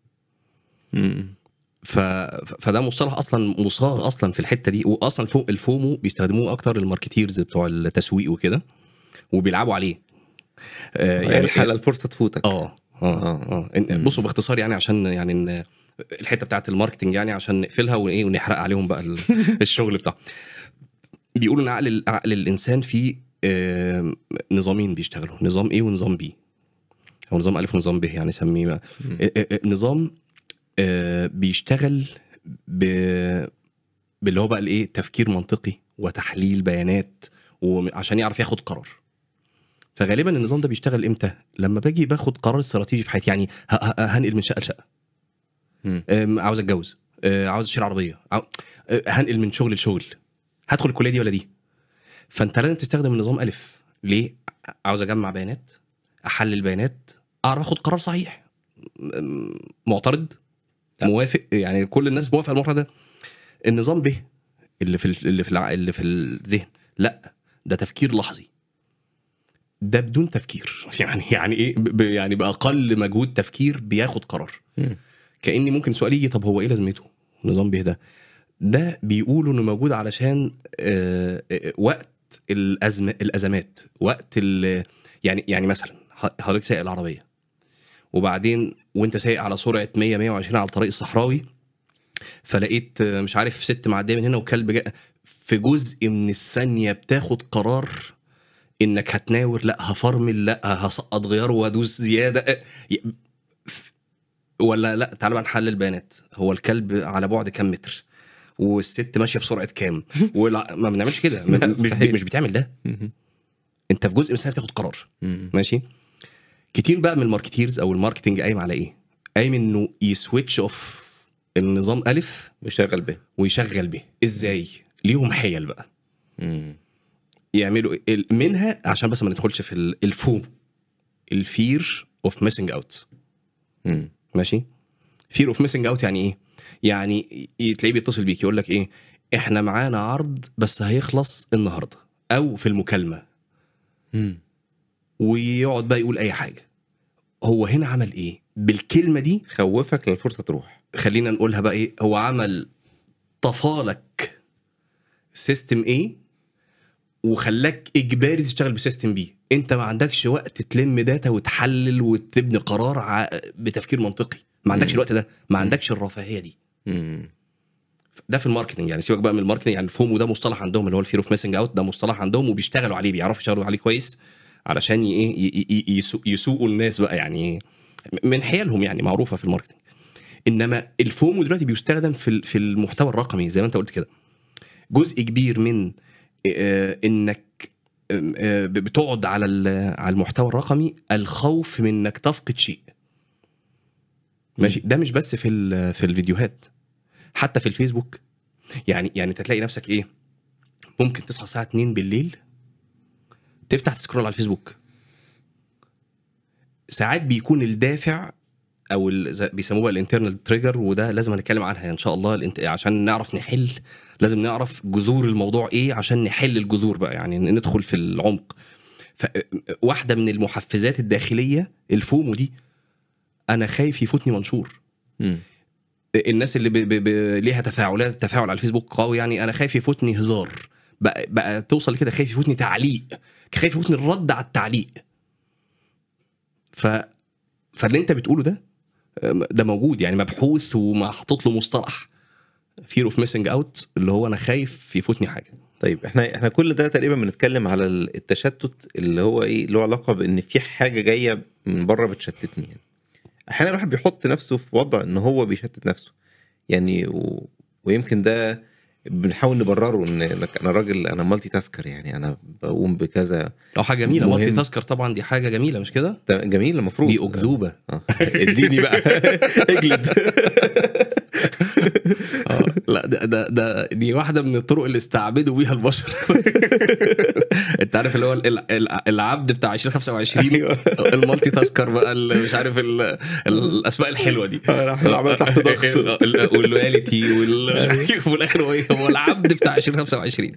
مم. ف... فده مصطلح اصلا مصاغ اصلا في الحته دي واصلا فوق الفومو بيستخدموه اكتر الماركتيرز بتوع التسويق وكده وبيلعبوا عليه آه يعني الحلقه الفرصه تفوتك اه اه اه إن- بصوا باختصار يعني عشان يعني إن الحته بتاعت الماركتنج يعني عشان نقفلها وايه ونحرق عليهم بقى ال- الشغل بتاعه بيقولوا ان عقل عقل الانسان فيه آه، نظامين بيشتغلوا نظام ايه ونظام بي او نظام الف ونظام ب يعني سميه بقى آه، آه، آه، نظام آه، بيشتغل ب باللي هو بقى الايه تفكير منطقي وتحليل بيانات وعشان يعرف ياخد قرار فغالبا النظام ده بيشتغل امتى لما باجي باخد قرار استراتيجي في حياتي يعني ه- ه- هنقل من شقه لشقه مم. أم، عاوز اتجوز أه، عاوز اشتري عربيه عاو- أه، هنقل من شغل لشغل هدخل الكليه دي ولا دي فانت لازم تستخدم النظام الف ليه عاوز اجمع بيانات احلل بيانات اعرف اخد قرار صحيح م- معترض لا. موافق يعني كل الناس موافقه على الموضوع ده النظام ب اللي في ال- اللي في الع- اللي في الذهن لا ده تفكير لحظي ده بدون تفكير يعني يعني ايه ب- ب- يعني باقل مجهود تفكير بياخد قرار مم. كاني ممكن سؤال يجي طب هو ايه لازمته نظام به ده ده بيقولوا انه موجود علشان آه، آه، وقت الازمه الازمات وقت ال يعني يعني مثلا ح- حضرتك سايق العربيه وبعدين وانت سايق على سرعه 100 120 على الطريق الصحراوي فلقيت آه، مش عارف ست معديه من هنا وكلب جاء في جزء من الثانيه بتاخد قرار انك هتناور لا هفرمل لا هسقط غيار وادوس زياده آه، ي- ف- ولا لا تعالى بقى نحلل البيانات هو الكلب على بعد كام متر والست ماشيه بسرعه كام ولا ما بنعملش كده م- لا، مش مستحيل. مش بتعمل ده مم. انت في جزء من الثانيه بتاخد قرار مم. ماشي كتير بقى من الماركتيرز او الماركتنج قايم على ايه قايم انه يسويتش اوف النظام الف ويشغل به ويشغل به ازاي ليهم حيل بقى مم. يعملوا ال- منها عشان بس ما ندخلش في ال- الفوم الفير اوف ميسنج اوت مم. ماشي فير اوف ميسنج اوت يعني ايه يعني ي- تلاقيه بيتصل بيك يقول لك ايه احنا معانا عرض بس هيخلص النهارده او في المكالمه مم. ويقعد بقى يقول اي حاجه هو هنا عمل ايه بالكلمه دي خوفك للفرصه تروح خلينا نقولها بقى ايه هو عمل طفالك سيستم ايه وخلاك اجباري تشتغل بسيستم بي انت ما عندكش وقت تلم داتا وتحلل وتبني قرار ع- بتفكير منطقي ما عندكش مم. الوقت ده ما عندكش الرفاهيه دي مم. ده في الماركتنج يعني سيبك بقى من الماركتنج يعني الفومو ده مصطلح عندهم اللي هو الفير اوف ميسنج اوت ده مصطلح عندهم وبيشتغلوا عليه بيعرفوا يشتغلوا عليه كويس علشان ي- ايه ي- ي- يسو- يسوقوا الناس بقى يعني من حيلهم يعني معروفه في الماركتنج انما الفومو دلوقتي بيستخدم في ال- في المحتوى الرقمي زي ما انت قلت كده جزء كبير من آه، انك آه، آه، بتقعد على ال- على المحتوى الرقمي الخوف من انك تفقد شيء ماشي ده مش بس في ال- في الفيديوهات حتى في الفيسبوك يعني يعني انت تلاقي نفسك ايه ممكن تصحى الساعه 2 بالليل تفتح تسكرول على الفيسبوك ساعات بيكون الدافع او ال- زي- بيسموه بقى الانترنال تريجر وده لازم هنتكلم عنها ان شاء الله الانت- عشان نعرف نحل لازم نعرف جذور الموضوع ايه عشان نحل الجذور بقى يعني ندخل في العمق ف- واحده من المحفزات الداخليه الفومو دي انا خايف يفوتني منشور مم. الناس اللي ب... ب... ب... ليها تفاعلات تفاعل على الفيسبوك قوي يعني انا خايف يفوتني هزار بقى, بقى توصل لكده خايف يفوتني تعليق خايف يفوتني الرد على التعليق ف فاللي انت بتقوله ده ده موجود يعني مبحوث ومحطوط له مصطلح فير اوف ميسنج اوت اللي هو انا خايف يفوتني حاجه طيب احنا احنا كل ده تقريبا بنتكلم على التشتت اللي هو ايه له علاقه بان في حاجه جايه من بره بتشتتني يعني. احيانا الواحد بيحط نفسه في وضع ان هو بيشتت نفسه يعني و... ويمكن ده بنحاول نبرره ان إنك انا راجل انا مالتي تاسكر يعني انا بقوم بكذا اه حاجه جميله مهم. مالتي تاسكر طبعا دي حاجه جميله مش كده؟ ده جميل المفروض دي اكذوبه آه. اديني بقى اجلد اه لا ده, ده ده دي واحده من الطرق اللي استعبدوا بيها البشر انت عارف اللي هو ال- ال- العبد بتاع 2025 ايوه المالتي تاسكر بقى اللي مش عارف ال- الاسماء الحلوه دي احنا عملنا تحت ضغط ال- واللويالتي وال مش عارف إيه، وفي الاخر هو ايه هو العبد بتاع 2025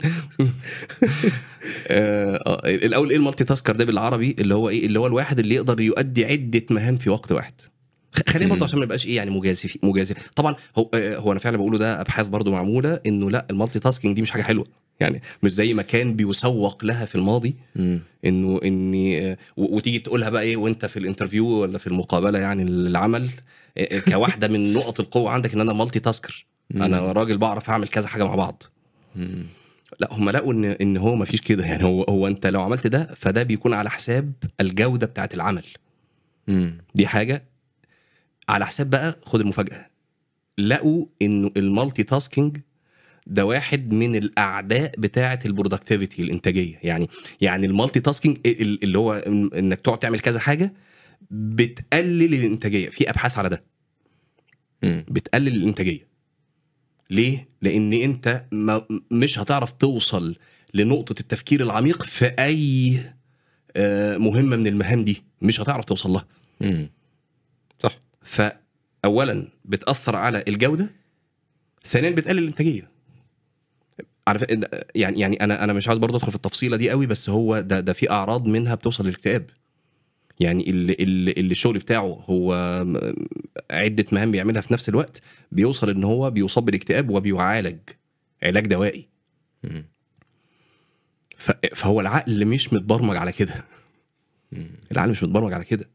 آه، آه، الاول ايه المالتي تاسكر ده بالعربي اللي هو ايه اللي هو الواحد اللي يقدر يؤدي عده مهام في وقت واحد خ- خلينا برضه مم. عشان ما نبقاش ايه يعني مجازف مجازف طبعا هو آه، هو انا فعلا بقوله ده ابحاث برضه معموله انه لا المالتي تاسكينج دي مش حاجه حلوه يعني مش زي ما كان بيسوق لها في الماضي مم. انه اني آه، و- وتيجي تقولها بقى ايه وانت في الانترفيو ولا في المقابله يعني العمل آه، آه، كواحده من نقط القوه عندك ان انا مالتي تاسكر انا راجل بعرف اعمل كذا حاجه مع بعض مم. لا هم لقوا ان ان هو ما فيش كده يعني هو هو انت لو عملت ده فده بيكون على حساب الجوده بتاعت العمل مم. دي حاجه على حساب بقى خد المفاجاه لقوا انه المالتي تاسكينج ده واحد من الاعداء بتاعه البرودكتيفيتي الانتاجيه يعني يعني المالتي تاسكينج ال- اللي هو إن- انك تقعد تعمل كذا حاجه بتقلل الانتاجيه في ابحاث على ده مم. بتقلل الانتاجيه ليه لان انت ما مش هتعرف توصل لنقطه التفكير العميق في اي آه، مهمه من المهام دي مش هتعرف توصل لها مم. صح فاولا بتاثر على الجوده ثانيا بتقلل الانتاجيه عارف يعني يعني انا انا مش عاوز برضه ادخل في التفصيله دي قوي بس هو ده ده في اعراض منها بتوصل للاكتئاب يعني اللي اللي, اللي الشغل بتاعه هو م- عده مهام بيعملها في نفس الوقت بيوصل ان هو بيصاب بالاكتئاب وبيعالج علاج دوائي مم. ف- فهو العقل مش متبرمج على كده مم. العقل مش متبرمج على كده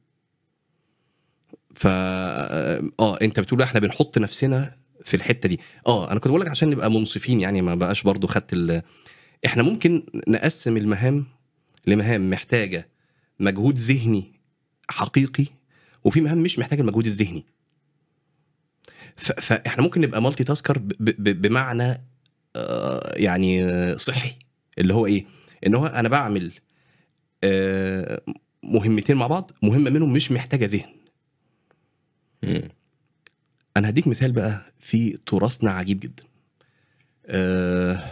ف اه انت بتقول احنا بنحط نفسنا في الحته دي اه انا كنت بقول لك عشان نبقى منصفين يعني ما بقاش برضو خدت ال... احنا ممكن نقسم المهام لمهام محتاجه مجهود ذهني حقيقي وفي مهام مش محتاجه المجهود الذهني ف... فاحنا ممكن نبقى مالتي تاسكر ب... ب... بمعنى آه يعني آه، صحي اللي هو ايه ان هو انا بعمل آه مهمتين مع بعض مهمه منهم مش محتاجه ذهن مم. انا هديك مثال بقى في تراثنا عجيب جدا آه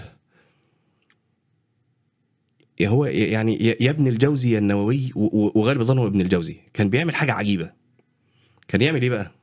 يا هو يعني يا يا ابن الجوزي يا النووي و- و- وغالب الظن هو ابن الجوزي كان بيعمل حاجه عجيبه كان يعمل ايه بقى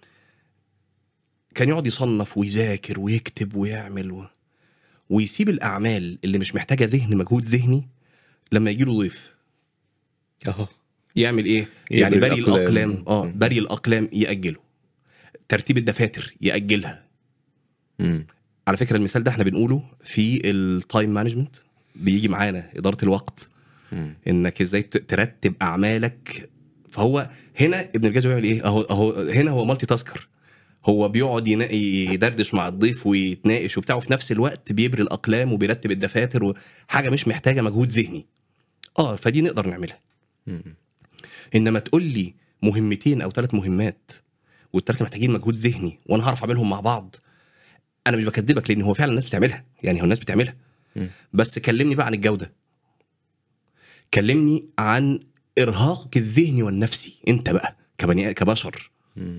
كان يقعد يصنف ويذاكر ويكتب ويعمل و... ويسيب الاعمال اللي مش محتاجه ذهن مجهود ذهني لما يجي له ضيف اهو يعمل ايه؟ يبري يعني بري الأقلام. الاقلام اه مم. بري الاقلام ياجله ترتيب الدفاتر ياجلها مم. على فكره المثال ده احنا بنقوله في التايم مانجمنت بيجي معانا اداره الوقت مم. انك ازاي ت- ترتب اعمالك فهو هنا ابن الجوزي بيعمل ايه اهو اهو هنا هو مالتي تاسكر هو بيقعد ينا- يدردش مع الضيف ويتناقش وبتاع وفي نفس الوقت بيبري الاقلام وبيرتب الدفاتر وحاجه مش محتاجه مجهود ذهني اه فدي نقدر نعملها مم. انما تقول لي مهمتين او ثلاث مهمات والثلاثه محتاجين مجهود ذهني وانا هعرف اعملهم مع بعض انا مش بكذبك لان هو فعلا الناس بتعملها يعني هو الناس بتعملها مم. بس كلمني بقى عن الجوده كلمني عن ارهاقك الذهني والنفسي انت بقى كبني كبشر مم.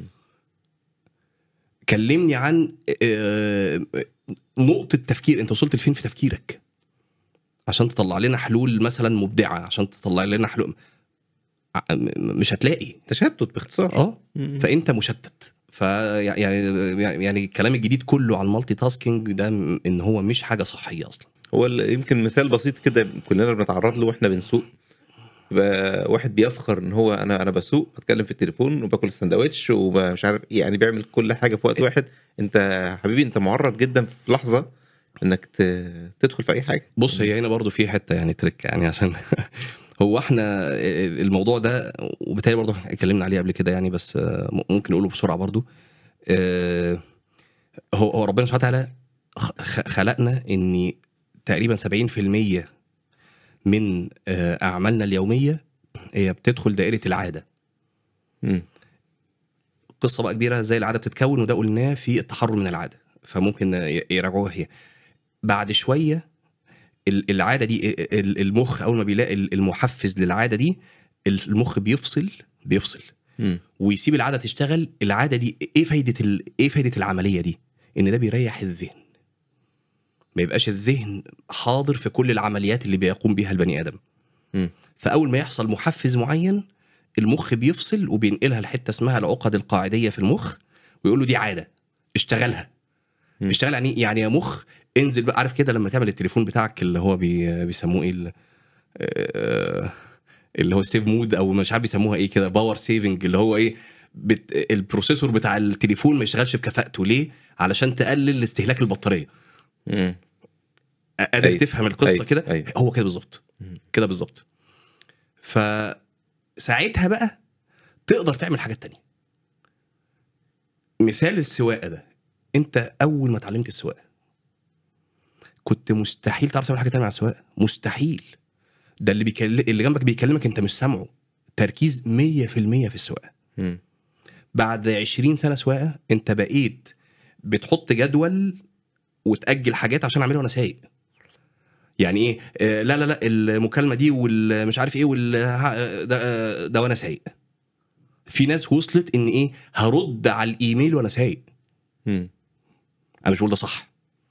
كلمني عن آه، نقطه تفكير انت وصلت لفين في تفكيرك عشان تطلع لنا حلول مثلا مبدعه عشان تطلع لنا حلول ع- م- مش هتلاقي تشتت باختصار اه مم. فانت مشتت ف يعني يعني الكلام الجديد كله عن المالتي تاسكينج ده م- ان هو مش حاجه صحيه اصلا هو ال- يمكن مثال بسيط كده كلنا بنتعرض له واحنا بنسوق يبقى واحد بيفخر ان هو انا انا بسوق بتكلم في التليفون وباكل السندوتش ومش عارف إيه، يعني بيعمل كل حاجه في وقت واحد انت يا حبيبي انت معرض جدا في لحظه انك ت- تدخل في اي حاجه بص هي هنا برضو في حته يعني ترك يعني عشان هو احنا الموضوع ده وبالتالي برضو احنا اتكلمنا عليه قبل كده يعني بس آه، ممكن نقوله بسرعه برضو آه، هو هو ربنا سبحانه وتعالى خ- خ- خلقنا ان تقريبا 70% من آه، اعمالنا اليوميه هي بتدخل دائره العاده مم. قصه بقى كبيره ازاي العاده بتتكون وده قلناه في التحرر من العاده فممكن ي- يراجعوها هي بعد شويه ال- العاده دي ال- المخ اول ما بيلاقي المحفز للعاده دي المخ بيفصل بيفصل مم. ويسيب العاده تشتغل العاده دي ايه فايده ال... ايه فايده العمليه دي ان ده بيريح الذهن ما يبقاش الذهن حاضر في كل العمليات اللي بيقوم بيها البني ادم مم. فاول ما يحصل محفز معين المخ بيفصل وبينقلها لحته اسمها العقد القاعديه في المخ ويقول له دي عاده اشتغلها مم. اشتغل يعني إيه؟ يعني يا مخ انزل بقى عارف كده لما تعمل التليفون بتاعك اللي هو بي... بيسموه ايه ال- آه، اللي هو سيف مود او مش عارف بيسموها ايه كده باور سيفنج اللي هو ايه بت... البروسيسور بتاع التليفون ما يشتغلش بكفاءته ليه علشان تقلل استهلاك البطاريه مم. قادر أيوة. تفهم القصه أيوة. كده أيوة. هو كده بالظبط مم. كده بالظبط فساعتها بقى تقدر تعمل حاجات تانية مثال السواقه ده انت اول ما اتعلمت السواقه كنت مستحيل تعرف تعمل حاجه تانية مع السواقه مستحيل ده اللي بيكلم اللي جنبك بيكلمك انت مش سامعه تركيز 100% في السواقه مم. بعد 20 سنه سواقه انت بقيت بتحط جدول وتاجل حاجات عشان اعملها وانا سايق يعني ايه آه لا لا لا المكالمه دي والمش عارف ايه وال ها- ده, آه، ده وانا سايق في ناس وصلت ان ايه هرد على الايميل وانا سايق مم. انا مش بقول ده صح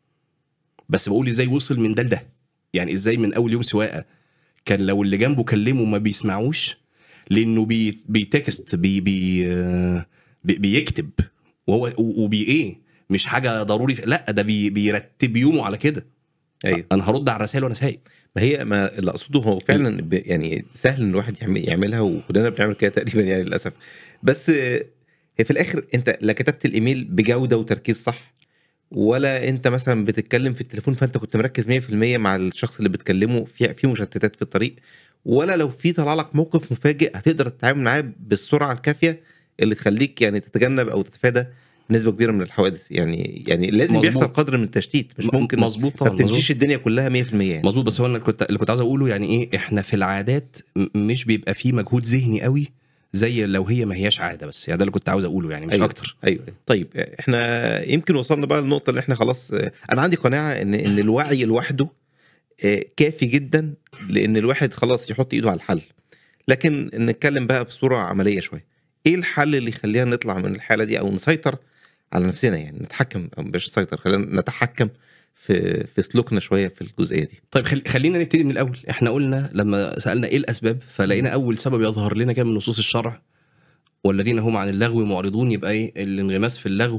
بس بقول ازاي وصل من ده لده يعني ازاي من اول يوم سواقه كان لو اللي جنبه كلمه ما بيسمعوش لانه بي بيتكست بي بي آه، بي بيكتب وهو وبي ايه مش حاجه ضروري لا ده بي بيرتب يومه على كده ايوه انا هرد على الرسائل وانا سايق ما هي ما اللي اقصده هو فعلا ب- يعني سهل ان الواحد يعمل- يعملها وكلنا بنعمل كده تقريبا يعني للاسف بس آه، هي في الاخر انت لا كتبت الايميل بجوده وتركيز صح ولا انت مثلا بتتكلم في التليفون فانت كنت مركز 100% مع الشخص اللي بتكلمه في في مشتتات في الطريق ولا لو في طلع لك موقف مفاجئ هتقدر تتعامل معاه بالسرعه الكافيه اللي تخليك يعني تتجنب او تتفادى نسبه كبيره من الحوادث يعني يعني لازم مظبوط. بيحصل قدر من التشتيت مش ممكن مظبوط ما طبعا مظبوط بتمشيش الدنيا كلها 100% يعني مظبوط بس هو انا كنت اللي كنت عاوز اقوله يعني ايه احنا في العادات م- مش بيبقى فيه مجهود ذهني قوي زي لو هي ما هياش عاده بس يعني ده اللي كنت عاوز اقوله يعني مش أيوة. اكتر ايوه طيب احنا يمكن وصلنا بقى للنقطه اللي احنا خلاص انا عندي قناعه ان ان الوعي لوحده آه، كافي جدا لان الواحد خلاص يحط ايده على الحل لكن نتكلم بقى بصوره عمليه شويه ايه الحل اللي يخلينا نطلع من الحاله دي او نسيطر على نفسنا يعني نتحكم او مش نسيطر خلينا نتحكم في في سلوكنا شويه في الجزئيه دي طيب خل... خلينا نبتدي من الاول احنا قلنا لما سالنا ايه الاسباب فلقينا اول سبب يظهر لنا كان من نصوص الشرع والذين هم عن اللغو معرضون يبقى ايه الانغماس في اللغو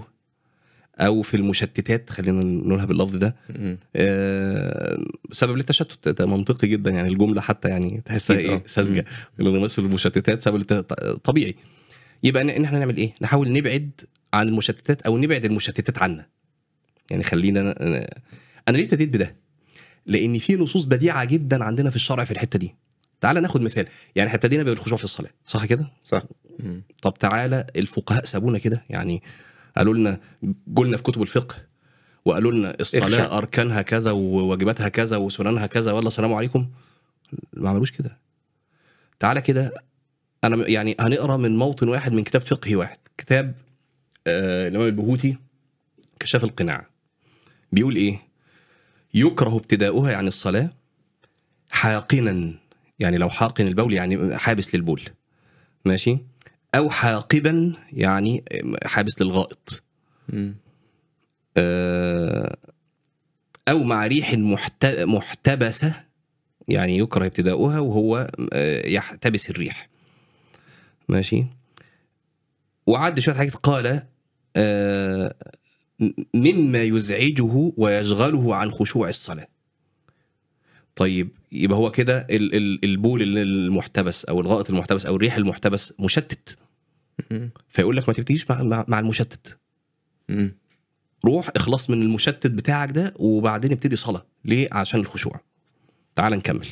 او في المشتتات خلينا نقولها باللفظ ده م- آه، سبب للتشتت ده منطقي جدا يعني الجمله حتى يعني تحسها أكيد، ايه آه. ساذجه الانغماس في المشتتات سبب للت... طبيعي يبقى ان إن احنا نعمل ايه نحاول نبعد عن المشتتات او نبعد المشتتات عنا يعني خلينا ن- انا ليه ابتديت بده لان في نصوص بديعه جدا عندنا في الشرع في الحته دي تعال ناخد مثال يعني احنا ابتدينا بالخشوع في الصلاه صح كده صح م- طب تعالى الفقهاء سابونا كده يعني قالوا لنا قلنا في كتب الفقه وقالوا لنا الصلاه اخشع. اركانها كذا وواجباتها كذا وسننها كذا ولا السلام عليكم ما عملوش كده تعالى كده انا م- يعني هنقرا من موطن واحد من كتاب فقهي واحد كتاب آه الامام البهوتي كشاف القناع بيقول ايه يكره ابتداؤها يعني الصلاه حاقنا يعني لو حاقن البول يعني حابس للبول ماشي او حاقبا يعني حابس للغائط م- آه، او مع ريح محت- محتبسه يعني يكره ابتداؤها وهو آه، يحتبس الريح ماشي وعد شويه حاجات قال آه، م- مما يزعجه ويشغله عن خشوع الصلاه طيب يبقى هو كده ال- ال- البول المحتبس او الغائط المحتبس او الريح المحتبس مشتت مم. فيقول لك ما تبتديش مع, مع, مع المشتت مم. روح اخلص من المشتت بتاعك ده وبعدين ابتدي صلاه ليه عشان الخشوع تعال نكمل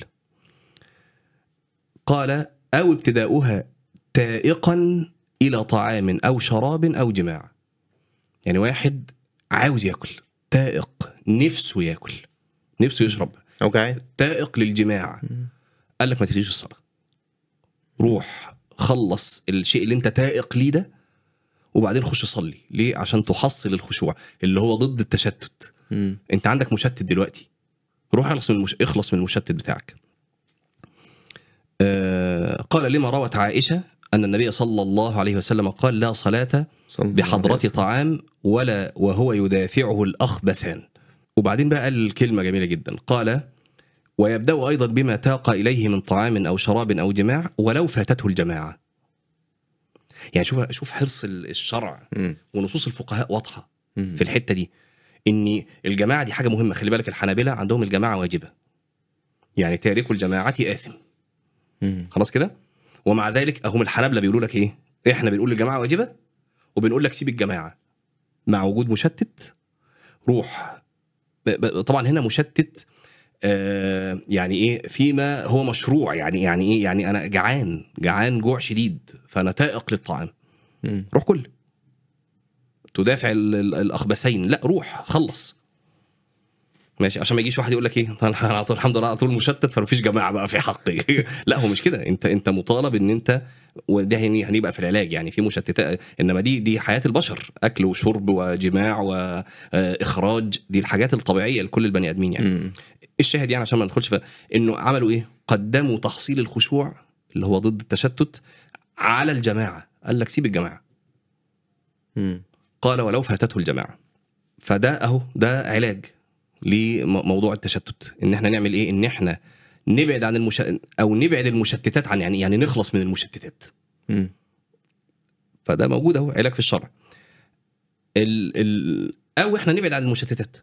قال او ابتداؤها تائقا الى طعام او شراب او جماع يعني واحد عاوز ياكل تائق نفسه ياكل نفسه يشرب او جعان تائق للجماع قال لك ما تجيش الصلاه روح خلص الشيء اللي انت تائق ليه ده وبعدين خش صلي ليه عشان تحصل الخشوع اللي هو ضد التشتت مم. انت عندك مشتت دلوقتي روح اخلص من المش... اخلص من المشتت بتاعك آه قال لما روت عائشه ان النبي صلى الله عليه وسلم قال لا صلاه صلى الله عليه بحضرة وسلم. طعام ولا وهو يدافعه الأخبثان وبعدين بقى قال كلمة جميلة جدا قال ويبدأ أيضا بما تاق إليه من طعام أو شراب أو جماع ولو فاتته الجماعة يعني شوف شوف حرص ال- الشرع مم. ونصوص الفقهاء واضحة مم. في الحتة دي إن الجماعة دي حاجة مهمة خلي بالك الحنابلة عندهم الجماعة واجبة يعني تارك الجماعة آثم مم. خلاص كده ومع ذلك هم الحنابلة بيقولوا لك إيه إحنا بنقول الجماعة واجبة وبنقول لك سيب الجماعة مع وجود مشتت روح ب- ب- طبعا هنا مشتت آه، يعني ايه فيما هو مشروع يعني يعني ايه يعني انا جعان جعان جوع شديد فانا تائق للطعام مم. روح كل تدافع ال- ال- الاخبثين لا روح خلص ماشي عشان ما يجيش واحد يقول لك ايه انا على طول الحمد لله على طول مشتت فمفيش جماعه بقى في حقي لا هو مش كده انت انت مطالب ان انت وده هني- هنبقى في العلاج يعني في مشتتات انما دي دي حياه البشر اكل وشرب وجماع واخراج دي الحاجات الطبيعيه لكل البني ادمين يعني مم. الشاهد يعني عشان ما ندخلش في انه عملوا ايه؟ قدموا تحصيل الخشوع اللي هو ضد التشتت على الجماعه قال لك سيب الجماعه مم. قال ولو فاتته الجماعه فده اهو ده علاج لموضوع التشتت ان احنا نعمل ايه ان احنا نبعد عن المش... او نبعد المشتتات عن يعني يعني نخلص من المشتتات مم. فده موجود اهو علاج في الشرع ال... ال... او احنا نبعد عن المشتتات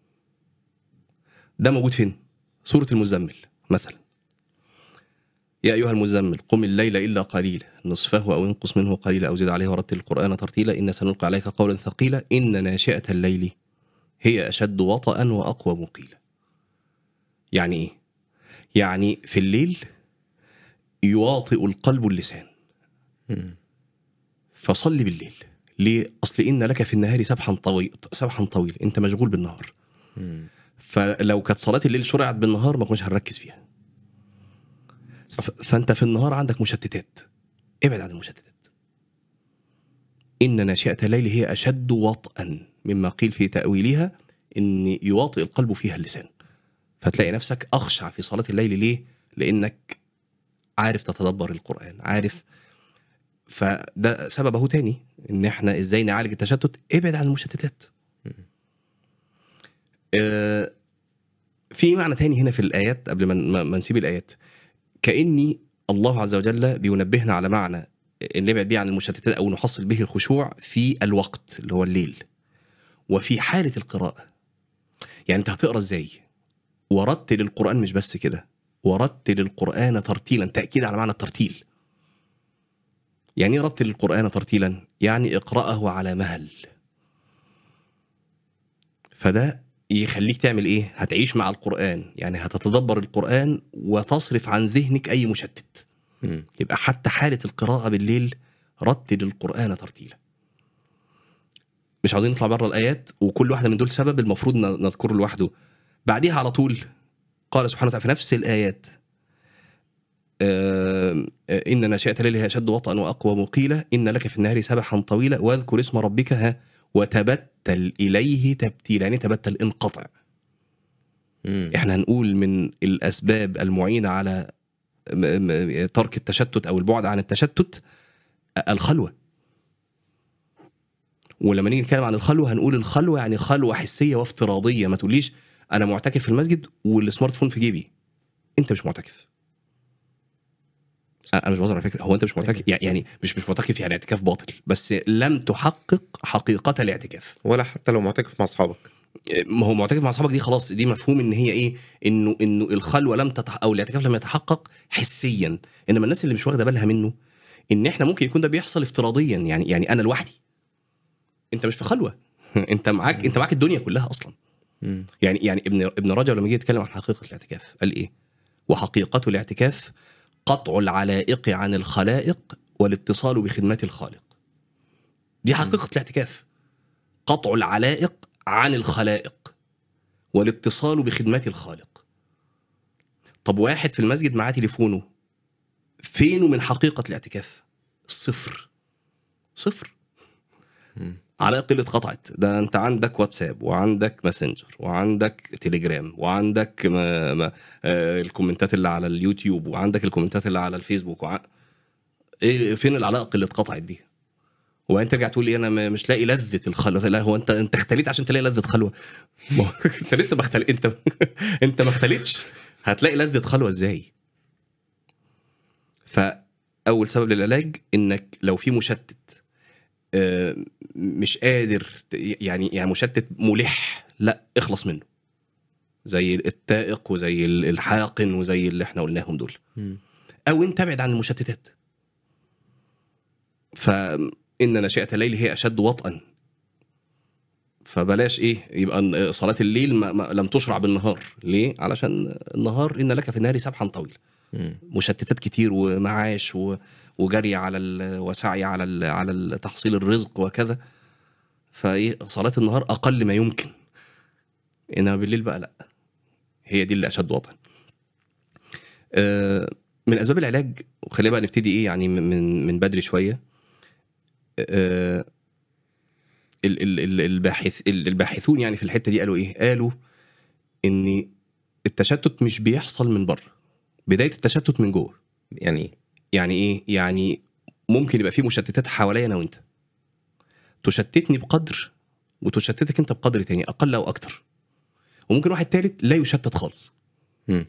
ده موجود فين سوره المزمل مثلا يا ايها المزمل قم الليل الا قليلا نصفه او انقص منه قليلا او زد عليه ورتل القران ترتيلا ان سنلقي عليك قولا ثقيلا ان ناشئه الليل هي اشد وطئا واقوى مقيلا يعني ايه يعني في الليل يواطئ القلب اللسان مم. فصلي بالليل ليه اصل ان لك في النهار سبحا طويل سبحا طويل انت مشغول بالنهار مم. فلو كانت صلاه الليل شرعت بالنهار ما كناش هنركز فيها ف... فانت في النهار عندك مشتتات ابعد عن المشتتات ان ناشئه الليل هي اشد وطئا مما قيل في تاويلها ان يواطئ القلب فيها اللسان فتلاقي نفسك اخشع في صلاه الليل ليه لانك عارف تتدبر القران عارف فده سببه تاني ان احنا ازاي نعالج التشتت ابعد عن المشتتات آه، في معنى تاني هنا في الايات قبل ما ما- ما نسيب الايات كاني الله عز وجل بينبهنا على معنى ان نبعد بيه عن المشتتات او نحصل به الخشوع في الوقت اللي هو الليل وفي حاله القراءه يعني انت هتقرا ازاي ورتل القران مش بس كده ورتل القران ترتيلا تاكيد على معنى الترتيل يعني ايه رتل القران ترتيلا يعني اقراه على مهل فده يخليك تعمل ايه هتعيش مع القران يعني هتتدبر القران وتصرف عن ذهنك اي مشتت مم. يبقى حتى حاله القراءه بالليل رتل القران ترتيلا مش عاوزين نطلع بره الايات وكل واحده من دول سبب المفروض ن- نذكره لوحده بعديها على طول قال سبحانه وتعالى في نفس الايات آه، آه، ان ناشئه الليل هي اشد وطئا واقوى مقيله ان لك في النهار سبحا طويلا واذكر اسم ربك ها وتبتل اليه تبتيلا يعني تبتل انقطع مم. احنا هنقول من الاسباب المعينه على م- م- ترك التشتت او البعد عن التشتت الخلوه ولما نيجي نتكلم عن الخلوه هنقول الخلوه يعني خلوه حسيه وافتراضيه ما تقوليش انا معتكف في المسجد والسمارت فون في جيبي انت مش معتكف انا مش بهزر على فكره هو انت مش معتكف يعني مش مش معتكف يعني اعتكاف باطل بس لم تحقق حقيقه الاعتكاف ولا حتى لو معتكف مع اصحابك ما هو معتكف مع اصحابك دي خلاص دي مفهوم ان هي ايه انه انه الخلوه لم تتح او الاعتكاف لم يتحقق حسيا انما الناس اللي مش واخده بالها منه ان احنا ممكن يكون ده بيحصل افتراضيا يعني يعني انا لوحدي انت مش في خلوه انت معاك انت معاك الدنيا كلها اصلا مم. يعني يعني ابن ابن رجب لما جه يتكلم عن حقيقه الاعتكاف قال ايه؟ وحقيقه الاعتكاف قطع العلائق عن الخلائق والاتصال بخدمه الخالق. دي حقيقه الاعتكاف. قطع العلائق عن الخلائق والاتصال بخدمه الخالق. طب واحد في المسجد معاه تليفونه فينه من حقيقه الاعتكاف؟ الصفر. صفر. مم. علاقة اللي اتقطعت ده انت عندك واتساب وعندك ماسنجر وعندك تليجرام وعندك ما ما آه الكومنتات اللي على اليوتيوب وعندك الكومنتات اللي على الفيسبوك وع... ايه فين العلاقة اللي اتقطعت دي وبعدين ترجع تقول لي انا م- مش لاقي لذة الخلوة لا هو انت انت اختليت عشان تلاقي لذة خلوة ما هو انت لسه ما اختل... انت انت ما اختليتش هتلاقي لذة خلوة ازاي فاول سبب للعلاج انك لو في مشتت آه، مش قادر ت- يعني يعني مشتت ملح لا اخلص منه زي التائق وزي ال- الحاقن وزي اللي احنا قلناهم دول مم. او انت ابعد عن المشتتات فان ناشئه الليل هي اشد وطئا فبلاش ايه يبقى ن- صلاه الليل ما ما لم تشرع بالنهار ليه علشان النهار ان لك في النهار سبحا طويل مم. مشتتات كتير ومعاش و... وجري على ال... وسعي على ال... على ال- تحصيل الرزق وكذا فايه صلاه النهار اقل ما يمكن انما بالليل بقى لا هي دي اللي اشد وطئا آه، من اسباب العلاج وخلينا بقى نبتدي ايه يعني من- من من بدري شويه آه، ال- ال- ال- الباحث ال- الباحثون يعني في الحته دي قالوا ايه قالوا ان التشتت مش بيحصل من بره بدايه التشتت من جوه يعني ايه؟ يعني ايه يعني ممكن يبقى في مشتتات حواليا انا وانت تشتتني بقدر وتشتتك انت بقدر تاني اقل او اكتر وممكن واحد تالت لا يشتت خالص مم.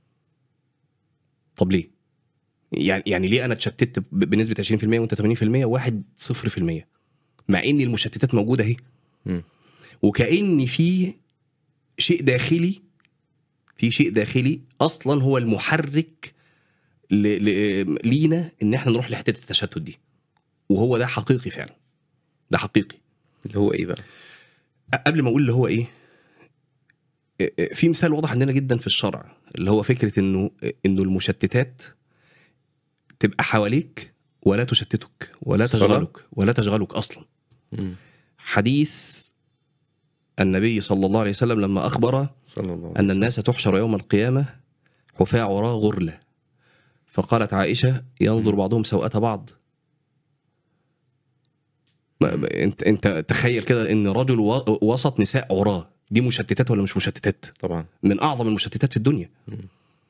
طب ليه يعني يعني ليه انا اتشتت ب- بنسبه 20% وانت 80% وواحد 0% مع ان المشتتات موجوده اهي مم. وكأن في شيء داخلي في شيء داخلي اصلا هو المحرك ل... ل... لينا ان احنا نروح لحته التشتت دي وهو ده حقيقي فعلا ده حقيقي اللي هو ايه بقى؟ قبل ما اقول اللي هو ايه في مثال واضح عندنا جدا في الشرع اللي هو فكره انه انه المشتتات تبقى حواليك ولا تشتتك ولا الصلاة؟ تشغلك ولا تشغلك اصلا مم. حديث النبي صلى الله عليه وسلم لما اخبر صلى الله عليه أن وسلم. الناس تحشر يوم القيامة حفاة عراة غرلة فقالت عائشة ينظر بعضهم سوءة بعض ما- ما- انت انت تخيل كده ان رجل و- وسط نساء عراة دي مشتتات ولا مش مشتتات طبعا من اعظم المشتتات في الدنيا مم.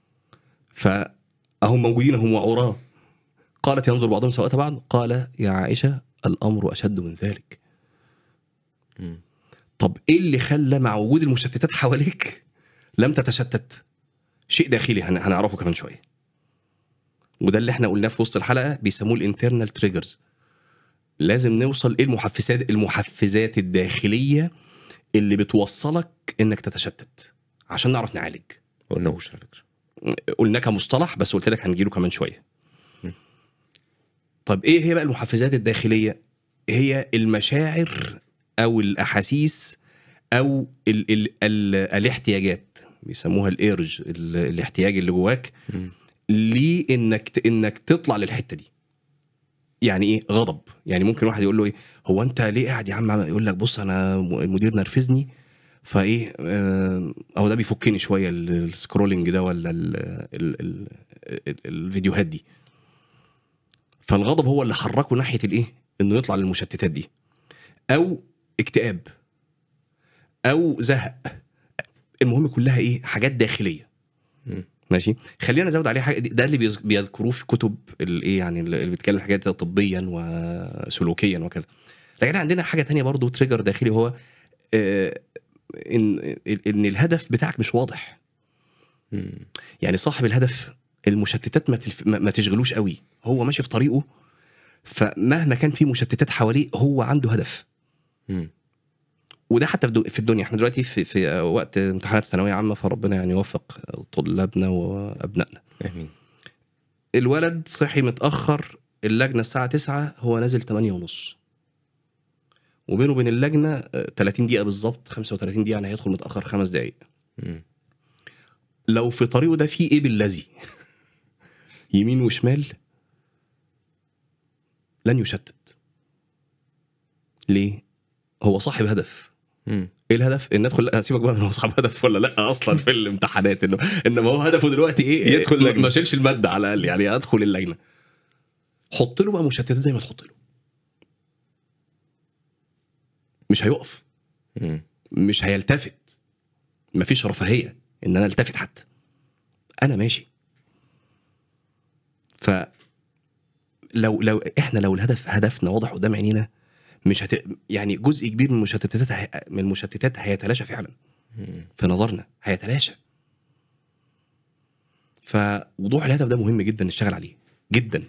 فهم موجودين هم عراة قالت ينظر بعضهم سوءة بعض قال يا عائشة الامر اشد من ذلك مم. طب ايه اللي خلى مع وجود المشتتات حواليك لم تتشتت شيء داخلي هن- هنعرفه كمان شويه وده اللي احنا قلناه في وسط الحلقه بيسموه الانترنال تريجرز لازم نوصل ايه المحفزات المحفزات الداخليه اللي بتوصلك انك تتشتت عشان نعرف نعالج ما قلناهوش على فكره قلنا كمصطلح بس قلت لك هنجيله كمان شويه م. طب ايه هي بقى المحفزات الداخليه هي المشاعر او الاحاسيس او ال ال ال الاحتياجات بيسموها الايرج ال- الاحتياج اللي جواك مم. لانك ت- انك تطلع للحته دي يعني ايه غضب يعني ممكن واحد يقول له ايه هو انت ليه قاعد يا عم يقول لك بص انا م- المدير نرفزني فايه آه، اهو ده بيفكني شويه ال- السكرولنج ده ولا ال ال ال ال الفيديوهات دي فالغضب هو اللي حركه ناحيه الايه انه يطلع للمشتتات دي او اكتئاب او زهق المهم كلها ايه حاجات داخليه مم. ماشي خلينا نزود عليه حاجه ده اللي بيذ- بيذكروه في كتب الايه يعني اللي بيتكلم حاجات طبيا وسلوكيا وكذا لكن عندنا حاجه تانية برضو تريجر داخلي هو آه، ان ان الهدف بتاعك مش واضح مم. يعني صاحب الهدف المشتتات ما, تلف... ما ما تشغلوش قوي هو ماشي في طريقه فمهما كان في مشتتات حواليه هو عنده هدف مم. وده حتى في دو- في الدنيا احنا دلوقتي في, في وقت امتحانات ثانويه عامه فربنا يعني يوفق طلابنا وابنائنا امين الولد صحي متاخر اللجنه الساعه 9 هو نازل 8 ونص وبينه وبين اللجنه آه، 30 دقيقه بالظبط 35 دقيقه يعني هيدخل متاخر خمس دقائق مم. لو في طريقه ده في ايه بالذي يمين وشمال لن يشتت ليه هو صاحب هدف مم. ايه الهدف ان ادخل لا سيبك بقى من هو صاحب هدف ولا لا اصلا في الامتحانات انه انما هو هدفه دلوقتي ايه يدخل ما- لجنة. ما شيلش الماده على الاقل يعني ادخل اللجنه حط له بقى مشتتات زي ما تحط له مش هيقف مم. مش هيلتفت مفيش رفاهيه ان انا التفت حتى انا ماشي ف لو لو احنا لو الهدف هدفنا واضح قدام عينينا مش هت... يعني جزء كبير من المشتتات هي... من المشتتات هيتلاشى فعلا مم. في نظرنا هيتلاشى فوضوح الهدف ده مهم جدا نشتغل عليه جدا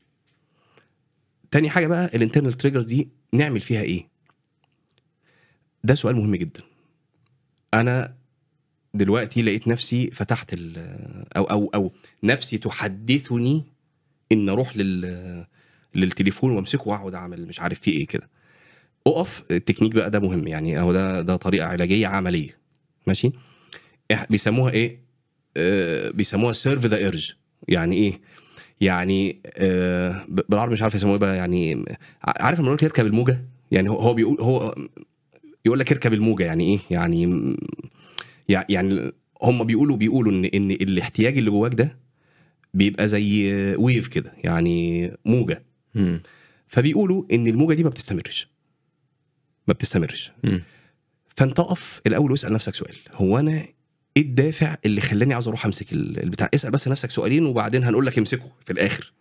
تاني حاجه بقى الانترنال تريجرز دي نعمل فيها ايه ده سؤال مهم جدا انا دلوقتي لقيت نفسي فتحت ال او او او نفسي تحدثني ان اروح لل للتليفون وامسكه واقعد اعمل مش عارف فيه ايه كده اقف التكنيك بقى ده مهم يعني هو ده ده طريقه علاجيه عمليه ماشي إح- بيسموها ايه آه بيسموها سيرف ذا ايرج يعني ايه يعني آه ب- بالعربي مش عارف يسموه ايه بقى يعني ع- عارف لما يقول لك يركب الموجه يعني هو هو بيقول هو يقول لك اركب الموجه يعني ايه يعني يع- يعني هم بيقولوا بيقولوا ان ان الاحتياج اللي جواك ده بيبقى زي ويف كده يعني موجه مم. فبيقولوا ان الموجه دي ما بتستمرش ما بتستمرش مم. فانت اقف الاول واسال نفسك سؤال هو انا ايه الدافع اللي خلاني عاوز اروح امسك ال- البتاع اسال بس نفسك سؤالين وبعدين هنقول لك امسكه في الاخر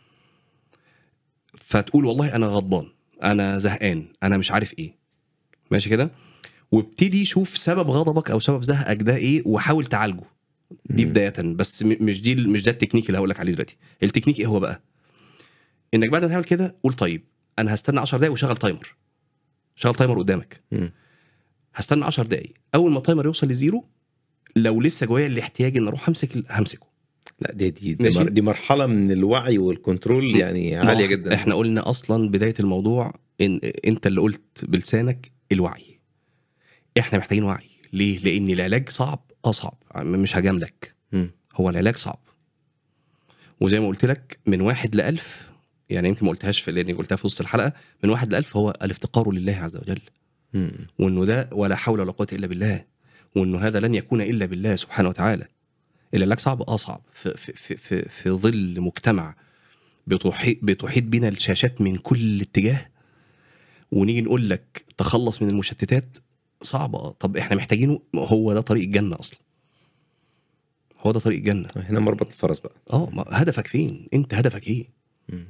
فتقول والله انا غضبان انا زهقان انا مش عارف ايه ماشي كده وابتدي شوف سبب غضبك او سبب زهقك ده ايه وحاول تعالجه دي مم. بدايه بس م- مش دي مش ده التكنيك اللي هقول لك عليه دلوقتي التكنيك ايه هو بقى انك بعد ما تعمل كده قول طيب انا هستنى 10 دقايق وشغل تايمر شغل تايمر قدامك مم. هستنى 10 دقايق اول ما التايمر يوصل لزيرو لو لسه جوايا الاحتياج ان اروح امسك ال- همسكه لا دي دي دي, ماشي. مر دي مرحله من الوعي والكنترول يعني ما عاليه هو جدا احنا قلنا اصلا بدايه الموضوع ان انت اللي قلت بلسانك الوعي احنا محتاجين وعي ليه لان العلاج صعب اه صعب مش هجاملك مم. هو العلاج صعب وزي ما قلت لك من واحد لألف يعني يمكن ما قلتهاش في لاني قلتها في وسط الحلقه من واحد لألف هو الافتقار لله عز وجل مم. وانه ده ولا حول ولا قوه الا بالله وانه هذا لن يكون الا بالله سبحانه وتعالى العلاج صعب اه صعب في في في في, في ظل مجتمع بتحيط بتحيط بنا الشاشات من كل اتجاه ونيجي نقول لك تخلص من المشتتات صعبه اه طب احنا محتاجينه هو ده طريق الجنه اصلا هو ده طريق الجنه هنا مربط الفرس بقى اه ما هدفك فين انت هدفك ايه مم.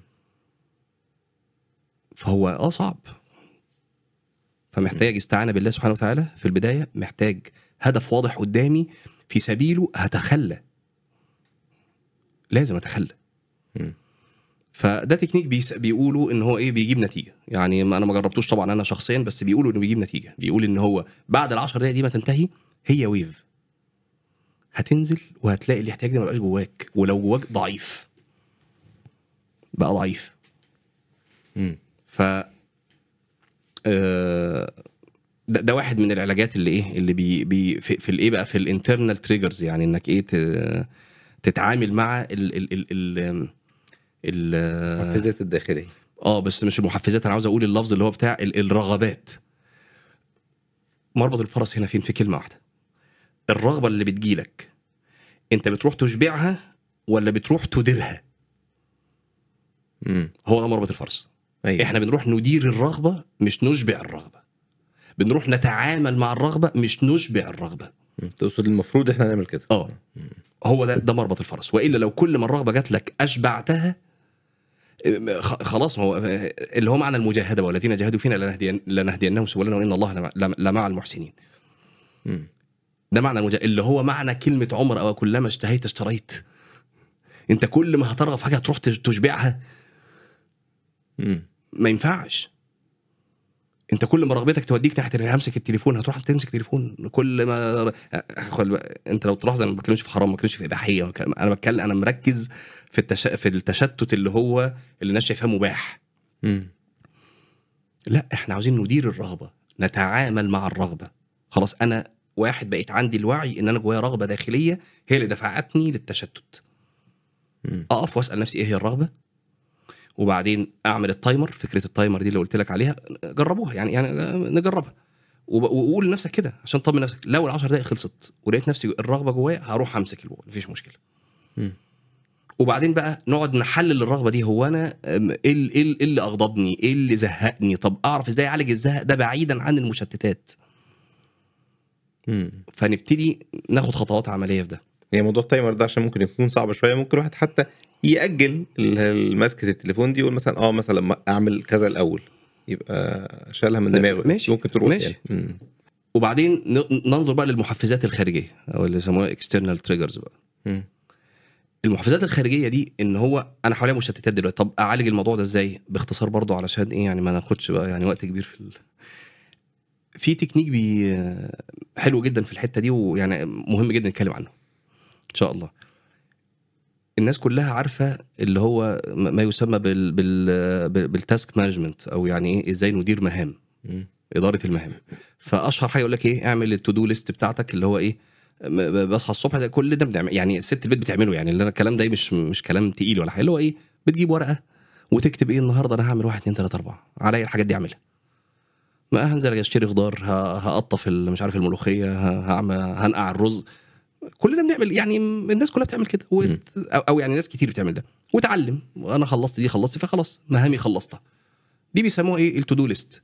فهو اه صعب فمحتاج استعانه بالله سبحانه وتعالى في البدايه محتاج هدف واضح قدامي في سبيله هتخلى لازم اتخلى مم. فده تكنيك بيس... بيقولوا ان هو ايه بيجيب نتيجه يعني ما انا ما جربتوش طبعا انا شخصيا بس بيقولوا انه بيجيب نتيجه بيقول ان هو بعد العشر دقايق دي ما تنتهي هي ويف هتنزل وهتلاقي الاحتياج ده ما بقاش جواك ولو جواك ضعيف بقى ضعيف مم. ف آه، ده, ده واحد من العلاجات اللي ايه اللي بي, بي في, في الايه بقى في الانترنال تريجرز يعني انك ايه ت- تتعامل مع ال ال ال ال ال الحافزات الداخليه اه بس مش المحفزات انا عاوز اقول اللفظ اللي هو بتاع ال- الرغبات مربط الفرس هنا فين في كلمه واحده الرغبه اللي بتجيلك انت بتروح تشبعها ولا بتروح تديرها مم. هو ده مربط الفرس ايوه احنا بنروح ندير الرغبه مش نشبع الرغبه بنروح نتعامل مع الرغبه مش نشبع الرغبه مم. تقصد المفروض احنا نعمل كده اه هو ده ده مربط الفرس والا لو كل ما الرغبه جات لك اشبعتها خ- خلاص ما هو اللي هو معنى المجاهده والذين جاهدوا فينا لنهدين لنهدينهم سبلنا وان الله لمع- لم- لمع المحسنين مم. ده معنى المجا... اللي هو معنى كلمه عمر او كلما اشتهيت اشتريت انت كل ما هترغب في حاجه هتروح تش- تشبعها مم. ما ينفعش انت كل ما رغبتك توديك ناحيه ان همسك التليفون هتروح تمسك تليفون كل ما خل بقى- انت لو تلاحظ انا ما بتكلمش في حرام ما بتكلمش في اباحيه ما بتكلم- انا بتكلم انا مركز في التش... في التشتت اللي هو اللي الناس شايفاه مباح مم. لا احنا عاوزين ندير الرغبه نتعامل مع الرغبه خلاص انا واحد بقيت عندي الوعي ان انا جوايا رغبه داخليه هي اللي دفعتني للتشتت مم. اقف واسال نفسي ايه هي الرغبه وبعدين اعمل التايمر فكره التايمر دي اللي قلت لك عليها جربوها يعني يعني نجربها وب- وقول لنفسك كده عشان تطمن نفسك لو ال 10 دقائق خلصت ولقيت نفسي الرغبه جوايا هروح امسك الموبايل مفيش مشكله مم. وبعدين بقى نقعد نحلل الرغبه دي هو انا أم، ايه ال- ايه ال- إيه اللي اغضبني ايه اللي زهقني طب اعرف ازاي اعالج الزهق ده بعيدا عن المشتتات مم. فنبتدي ناخد خطوات عمليه في ده يعني موضوع التايمر ده عشان ممكن يكون صعب شويه ممكن الواحد حتى ياجل ال- مسكه التليفون دي يقول مثلا اه مثلا لما اعمل كذا الاول يبقى شالها من دماغه ماشي. ممكن تروح ماشي. يعني مم. وبعدين ن- ننظر بقى للمحفزات الخارجيه او اللي يسموها اكسترنال تريجرز بقى مم. المحفزات الخارجيه دي ان هو انا حواليا مشتتات دلوقتي طب اعالج الموضوع ده ازاي باختصار برضو علشان ايه يعني ما ناخدش بقى يعني وقت كبير في ال... في تكنيك بي حلو جدا في الحته دي ويعني مهم جدا نتكلم عنه ان شاء الله الناس كلها عارفه اللي هو م- ما يسمى بال بال بال- بالتاسك مانجمنت او يعني ايه ازاي ندير مهام مم. اداره المهام فاشهر حاجه يقول لك ايه اعمل التو دو ليست بتاعتك اللي هو ايه م- ب- بصحى الصبح ده كلنا بنعمل يعني الست البيت بتعمله يعني اللي انا الكلام ده مش مش كلام تقيل ولا حاجه اللي هو ايه بتجيب ورقه وتكتب ايه النهارده انا هعمل واحد اتنين تلاته اربعه عليا الحاجات دي اعملها ما هنزل اشتري خضار ه- هقطف ال- مش عارف الملوخيه ه- هعمل هنقع الرز كلنا بنعمل يعني الناس كلها بتعمل كده وت... او أو يعني ناس كتير بتعمل ده وتعلم وانا خلصت دي خلصت فخلاص مهامي خلصتها دي بيسموها ايه التو دو ليست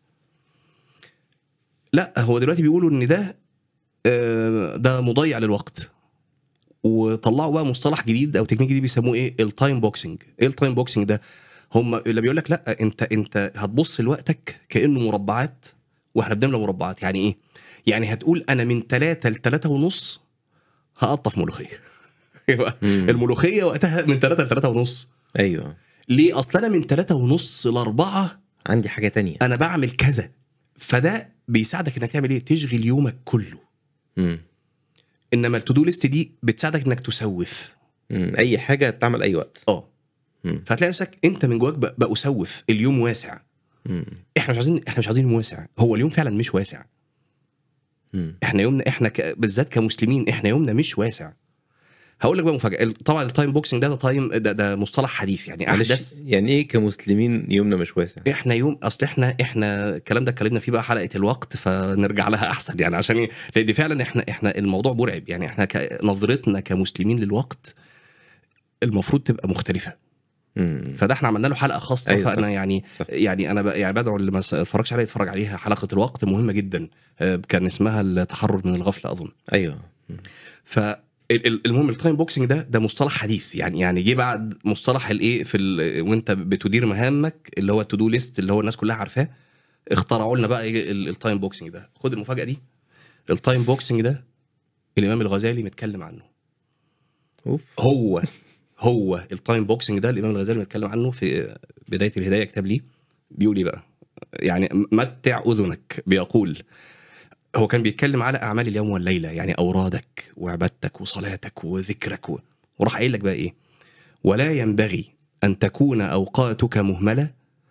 لا هو دلوقتي بيقولوا ان ده آه، ده مضيع للوقت وطلعوا بقى مصطلح جديد او تكنيك جديد بيسموه ايه التايم بوكسنج ايه التايم بوكسنج ده هم اللي بيقول لك لا انت انت هتبص لوقتك كانه مربعات واحنا بنملى مربعات يعني ايه يعني هتقول انا من ثلاثة لثلاثة ونص هقطف ملوخيه يبقى مم. الملوخيه وقتها من ثلاثة لثلاثة ونص ايوه ليه اصل انا من ثلاثة ونص لأربعة عندي حاجه تانية انا بعمل كذا فده بيساعدك انك تعمل ايه تشغل يومك كله مم. انما التو دو ليست دي بتساعدك انك تسوف مم. اي حاجه تعمل اي وقت اه مم. فهتلاقي نفسك انت من جواك ب- بقى اسوف اليوم واسع مم. احنا مش عايزين احنا مش عايزين يوم واسع هو اليوم فعلا مش واسع مم. احنا يومنا احنا ك... بالذات كمسلمين احنا يومنا مش واسع هقول لك بقى مفاجاه ال- طبعا التايم بوكسنج ده ده تايم ده, ده مصطلح حديث يعني معلش احدث يعني ايه كمسلمين يومنا مش واسع احنا يوم اصل احنا احنا الكلام ده اتكلمنا فيه بقى حلقه الوقت فنرجع لها احسن يعني عشان ايه لان فعلا احنا احنا الموضوع مرعب يعني احنا ك... نظرتنا كمسلمين للوقت المفروض تبقى مختلفه مم. فده احنا عملنا له حلقه خاصه أيوة أيوة صح. فانا يعني صح. يعني انا ب... يعني بدعو اللي ما اتفرجش عليها يتفرج عليها حلقه الوقت مهمه جدا آه، كان اسمها التحرر من الغفله اظن ايوه ف ال- ال- المهم التايم بوكسنج ده ده مصطلح حديث يعني يعني جه بعد مصطلح الايه في ال... وانت بتدير مهامك اللي هو التو دو ليست اللي هو الناس كلها عارفاه اخترعوا لنا بقى إيه ال- التايم بوكسنج ده خد المفاجاه دي التايم بوكسنج ده الامام الغزالي متكلم عنه اوف هو هو التايم بوكسنج ده الامام الغزالي متكلم عنه في بدايه الهدايه كتاب ليه بيقول ايه بقى يعني متع اذنك بيقول هو كان بيتكلم على اعمال اليوم والليله يعني اورادك وعبادتك وصلاتك وذكرك و... وراح قايل لك بقى ايه ولا ينبغي ان تكون اوقاتك مهمله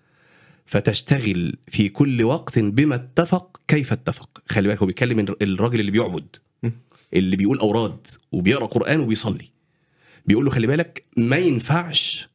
فتشتغل في كل وقت بما اتفق كيف اتفق خلي بالك هو بيتكلم الر- الراجل اللي بيعبد اللي بيقول اوراد وبيقرا قران وبيصلي بيقول له خلي بالك ما ينفعش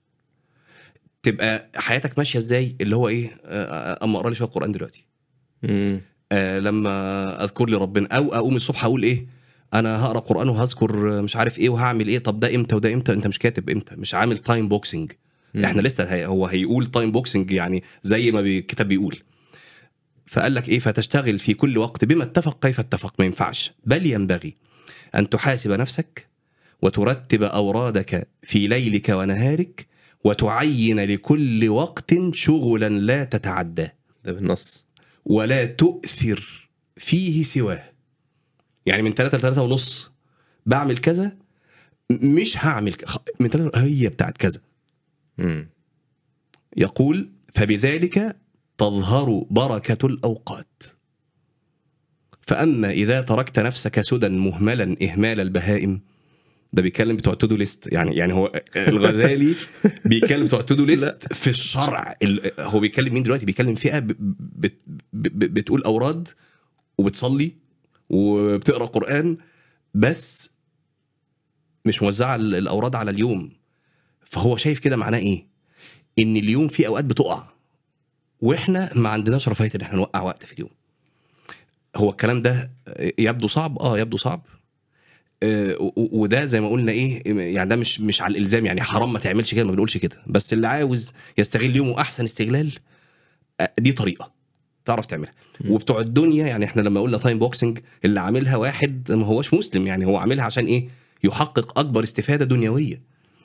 تبقى حياتك ماشيه ازاي اللي هو ايه آه، اما اقرا لي شويه قران دلوقتي مم. آه، لما اذكر لي ربنا او اقوم الصبح اقول ايه انا هقرا قران وهذكر مش عارف ايه وهعمل ايه طب ده امتى وده امتى انت مش كاتب امتى مش عامل تايم بوكسنج مم. احنا لسه هي هو هيقول تايم بوكسنج يعني زي ما بي- الكتاب بيقول فقال لك ايه فتشتغل في كل وقت بما اتفق كيف اتفق ما ينفعش بل ينبغي ان تحاسب نفسك وترتب اورادك في ليلك ونهارك وتعين لكل وقت شغلا لا تتعداه ده بالنص ولا تؤثر فيه سواه يعني من ثلاثة لثلاثة ونص بعمل كذا م- مش هعمل ك- خ- من ثلاثة هي بتاعت كذا مم. يقول فبذلك تظهر بركه الاوقات فاما اذا تركت نفسك سدى مهملا اهمال البهائم ده بيتكلم بتوع تو ليست يعني يعني هو الغزالي بيتكلم بتوع تو ليست في الشرع ال- هو بيتكلم مين دلوقتي بيتكلم فئه ب- بت- ب- بتقول اوراد وبتصلي وبتقرا قران بس مش موزعه ال- الاوراد على اليوم فهو شايف كده معناه ايه ان اليوم في اوقات بتقع واحنا ما عندناش رفاهيه ان احنا نوقع وقت في اليوم هو الكلام ده يبدو صعب اه يبدو صعب آه، و- و- وده زي ما قلنا ايه يعني ده مش مش على الالزام يعني حرام ما تعملش كده ما بنقولش كده بس اللي عاوز يستغل يومه احسن استغلال آه، دي طريقه تعرف تعملها وبتوع الدنيا يعني احنا لما قلنا تايم بوكسنج اللي عاملها واحد ما هوش مسلم يعني هو عاملها عشان ايه يحقق اكبر استفاده دنيويه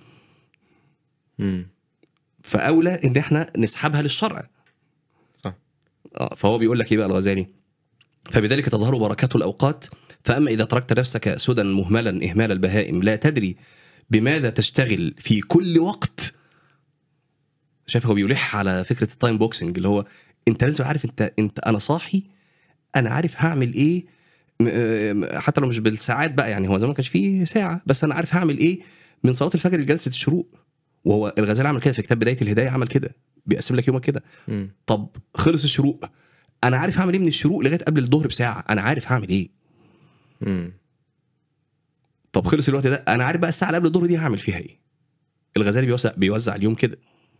مم. فاولى ان احنا نسحبها للشرع صح آه، فهو بيقول لك ايه بقى الغزالي فبذلك تظهر بركات الاوقات فاما اذا تركت نفسك سدى مهملا اهمال البهائم لا تدري بماذا تشتغل في كل وقت شايف هو بيلح على فكره التايم بوكسنج اللي هو انت لازم عارف انت انت انا صاحي انا عارف هعمل ايه م- آه، حتى لو مش بالساعات بقى يعني هو زمان ما كانش فيه ساعه بس انا عارف هعمل ايه من صلاه الفجر لجلسه الشروق وهو الغزالي عمل كده في كتاب بدايه الهدايه عمل كده بيقسم لك يومك كده مم. طب خلص الشروق انا عارف هعمل ايه من الشروق لغايه قبل الظهر بساعه انا عارف هعمل ايه مم. طب خلص الوقت ده انا عارف بقى الساعه اللي قبل الظهر دي هعمل فيها ايه الغزالي بيوزع بيوزع اليوم كده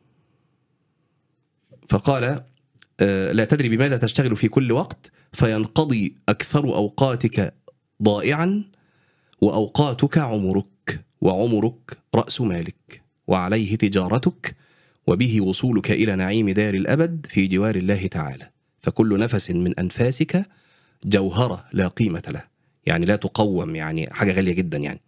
فقال آه، لا تدري بماذا تشتغل في كل وقت فينقضي اكثر اوقاتك ضائعا واوقاتك عمرك وعمرك راس مالك وعليه تجارتك وبه وصولك الى نعيم دار الابد في جوار الله تعالى فكل نفس من انفاسك جوهره لا قيمه له يعني لا تقوم يعني حاجه غاليه جدا يعني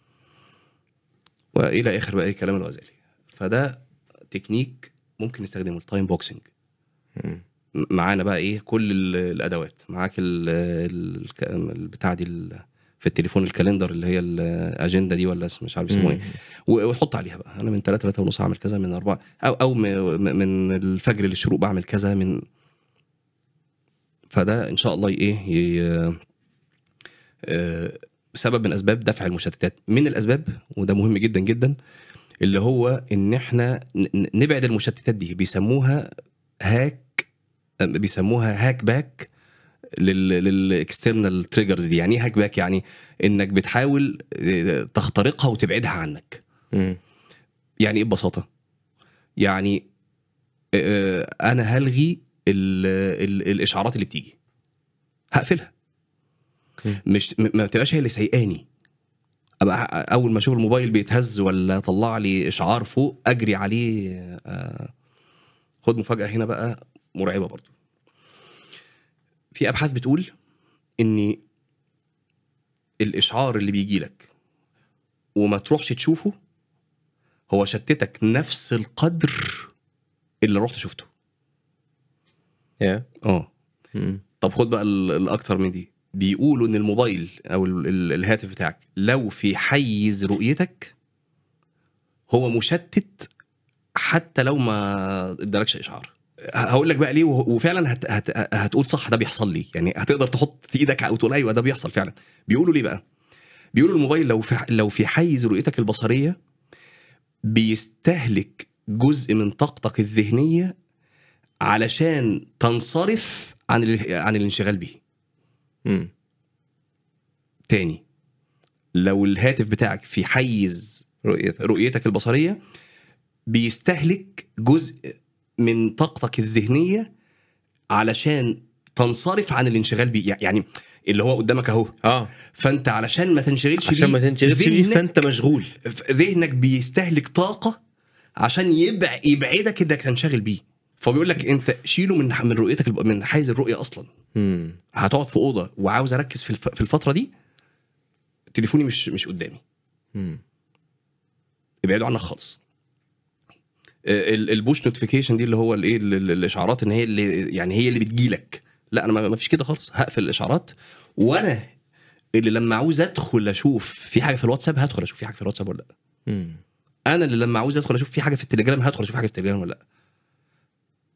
والى اخر بقى إيه كلام الغزالي فده تكنيك ممكن نستخدمه التايم بوكسنج مم. معانا بقى ايه كل ال- الادوات معاك ال- ال- البتاع دي ال- في التليفون الكالندر اللي هي الاجنده دي ولا اسم- مش عارف يسموها ايه و- وحط عليها بقى انا من 3 3 ونص هعمل كذا من 4 او او م- م- من الفجر للشروق بعمل كذا من فده ان شاء الله ايه ي- آه، سبب من اسباب دفع المشتتات من الاسباب وده مهم جدا جدا اللي هو ان احنا ن- ن- نبعد المشتتات دي بيسموها هاك بيسموها هاك باك للاكسترنال تريجرز دي يعني ايه هاك باك يعني انك بتحاول آه، تخترقها وتبعدها عنك مم. يعني ايه ببساطه يعني آه، انا هلغي ال ال الاشعارات اللي بتيجي هقفلها مم. مش م- ما تبقاش هي اللي سايقاني ابقى اول ما اشوف الموبايل بيتهز ولا طلع لي اشعار فوق اجري عليه آه، خد مفاجاه هنا بقى مرعبه برضو في ابحاث بتقول ان الاشعار اللي بيجي لك وما تروحش تشوفه هو شتتك نفس القدر اللي رحت شفته يا اه مم. طب خد بقى ال- الاكتر من دي بيقولوا ان الموبايل او ال- ال- الهاتف بتاعك لو في حيز رؤيتك هو مشتت حتى لو ما ادالكش اشعار ه- هقول لك بقى ليه وه- وفعلا هت هت هتقول صح ده بيحصل لي يعني هتقدر تحط في ايدك وتقول ايوه ده بيحصل فعلا بيقولوا ليه بقى بيقولوا الموبايل لو في لو في حيز رؤيتك البصريه بيستهلك جزء من طاقتك الذهنيه علشان تنصرف عن ال- عن الانشغال به مم. تاني لو الهاتف بتاعك في حيز رؤيتك رؤيتك البصريه بيستهلك جزء من طاقتك الذهنيه علشان تنصرف عن الانشغال بيه يعني اللي هو قدامك اهو اه فانت علشان ما تنشغلش عشان بيه ما تنشغلش بيه ذهنك- فانت مشغول ذهنك بيستهلك طاقه عشان يبع يبعدك انك تنشغل بيه فبيقول لك انت شيله من من رؤيتك الب- من حيز الرؤيه اصلا مم. هتقعد في اوضه وعاوز اركز في الف- في الفتره دي تليفوني مش مش قدامي مم. ابعدوا عنك خالص آه، ال- البوش نوتيفيكيشن دي اللي هو الايه ال- ال- الاشعارات ان هي اللي يعني هي اللي بتجيلك لا انا ما ما فيش كده خالص هقفل الاشعارات وانا اللي لما عاوز ادخل اشوف في حاجه في الواتساب هدخل اشوف في حاجه في الواتساب ولا لا مم. انا اللي لما عاوز ادخل اشوف في حاجه في التليجرام هدخل اشوف حاجه في التليجرام ولا لا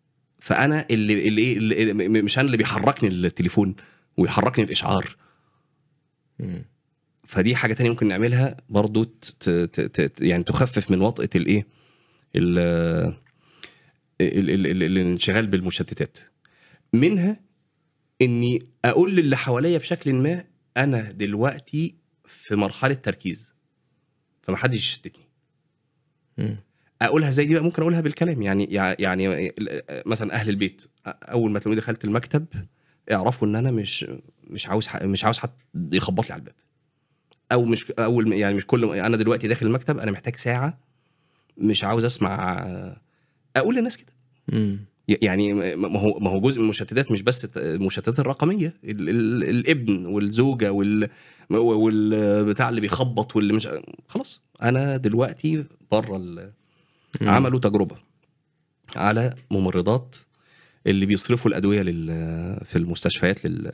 فانا اللي اللي, إيه اللي م- مش انا اللي بيحركني التليفون ويحركني الاشعار مم. فدي حاجه تانية ممكن نعملها برضو ت- ت- ت- ت- يعني تخفف من وطأة الايه ال- ال- ال- ال- الانشغال بالمشتتات منها اني اقول للي حواليا بشكل ما انا دلوقتي في مرحله تركيز فمحدش يشتتني مم. اقولها زي دي بقى ممكن اقولها بالكلام يعني يعني مثلا اهل البيت اول ما تلاقوني دخلت المكتب اعرفوا ان انا مش مش عاوز ح- مش عاوز حد يخبط لي على الباب او مش اول يعني مش كل انا دلوقتي داخل المكتب انا محتاج ساعه مش عاوز اسمع اقول للناس كده مم. يعني ما هو ما هو جزء من المشتتات مش بس المشتتات الرقميه ال ال الابن والزوجه وال والبتاع اللي بيخبط واللي مش خلاص انا دلوقتي بره ال- مم. عملوا تجربه على ممرضات اللي بيصرفوا الادويه لل في المستشفيات لل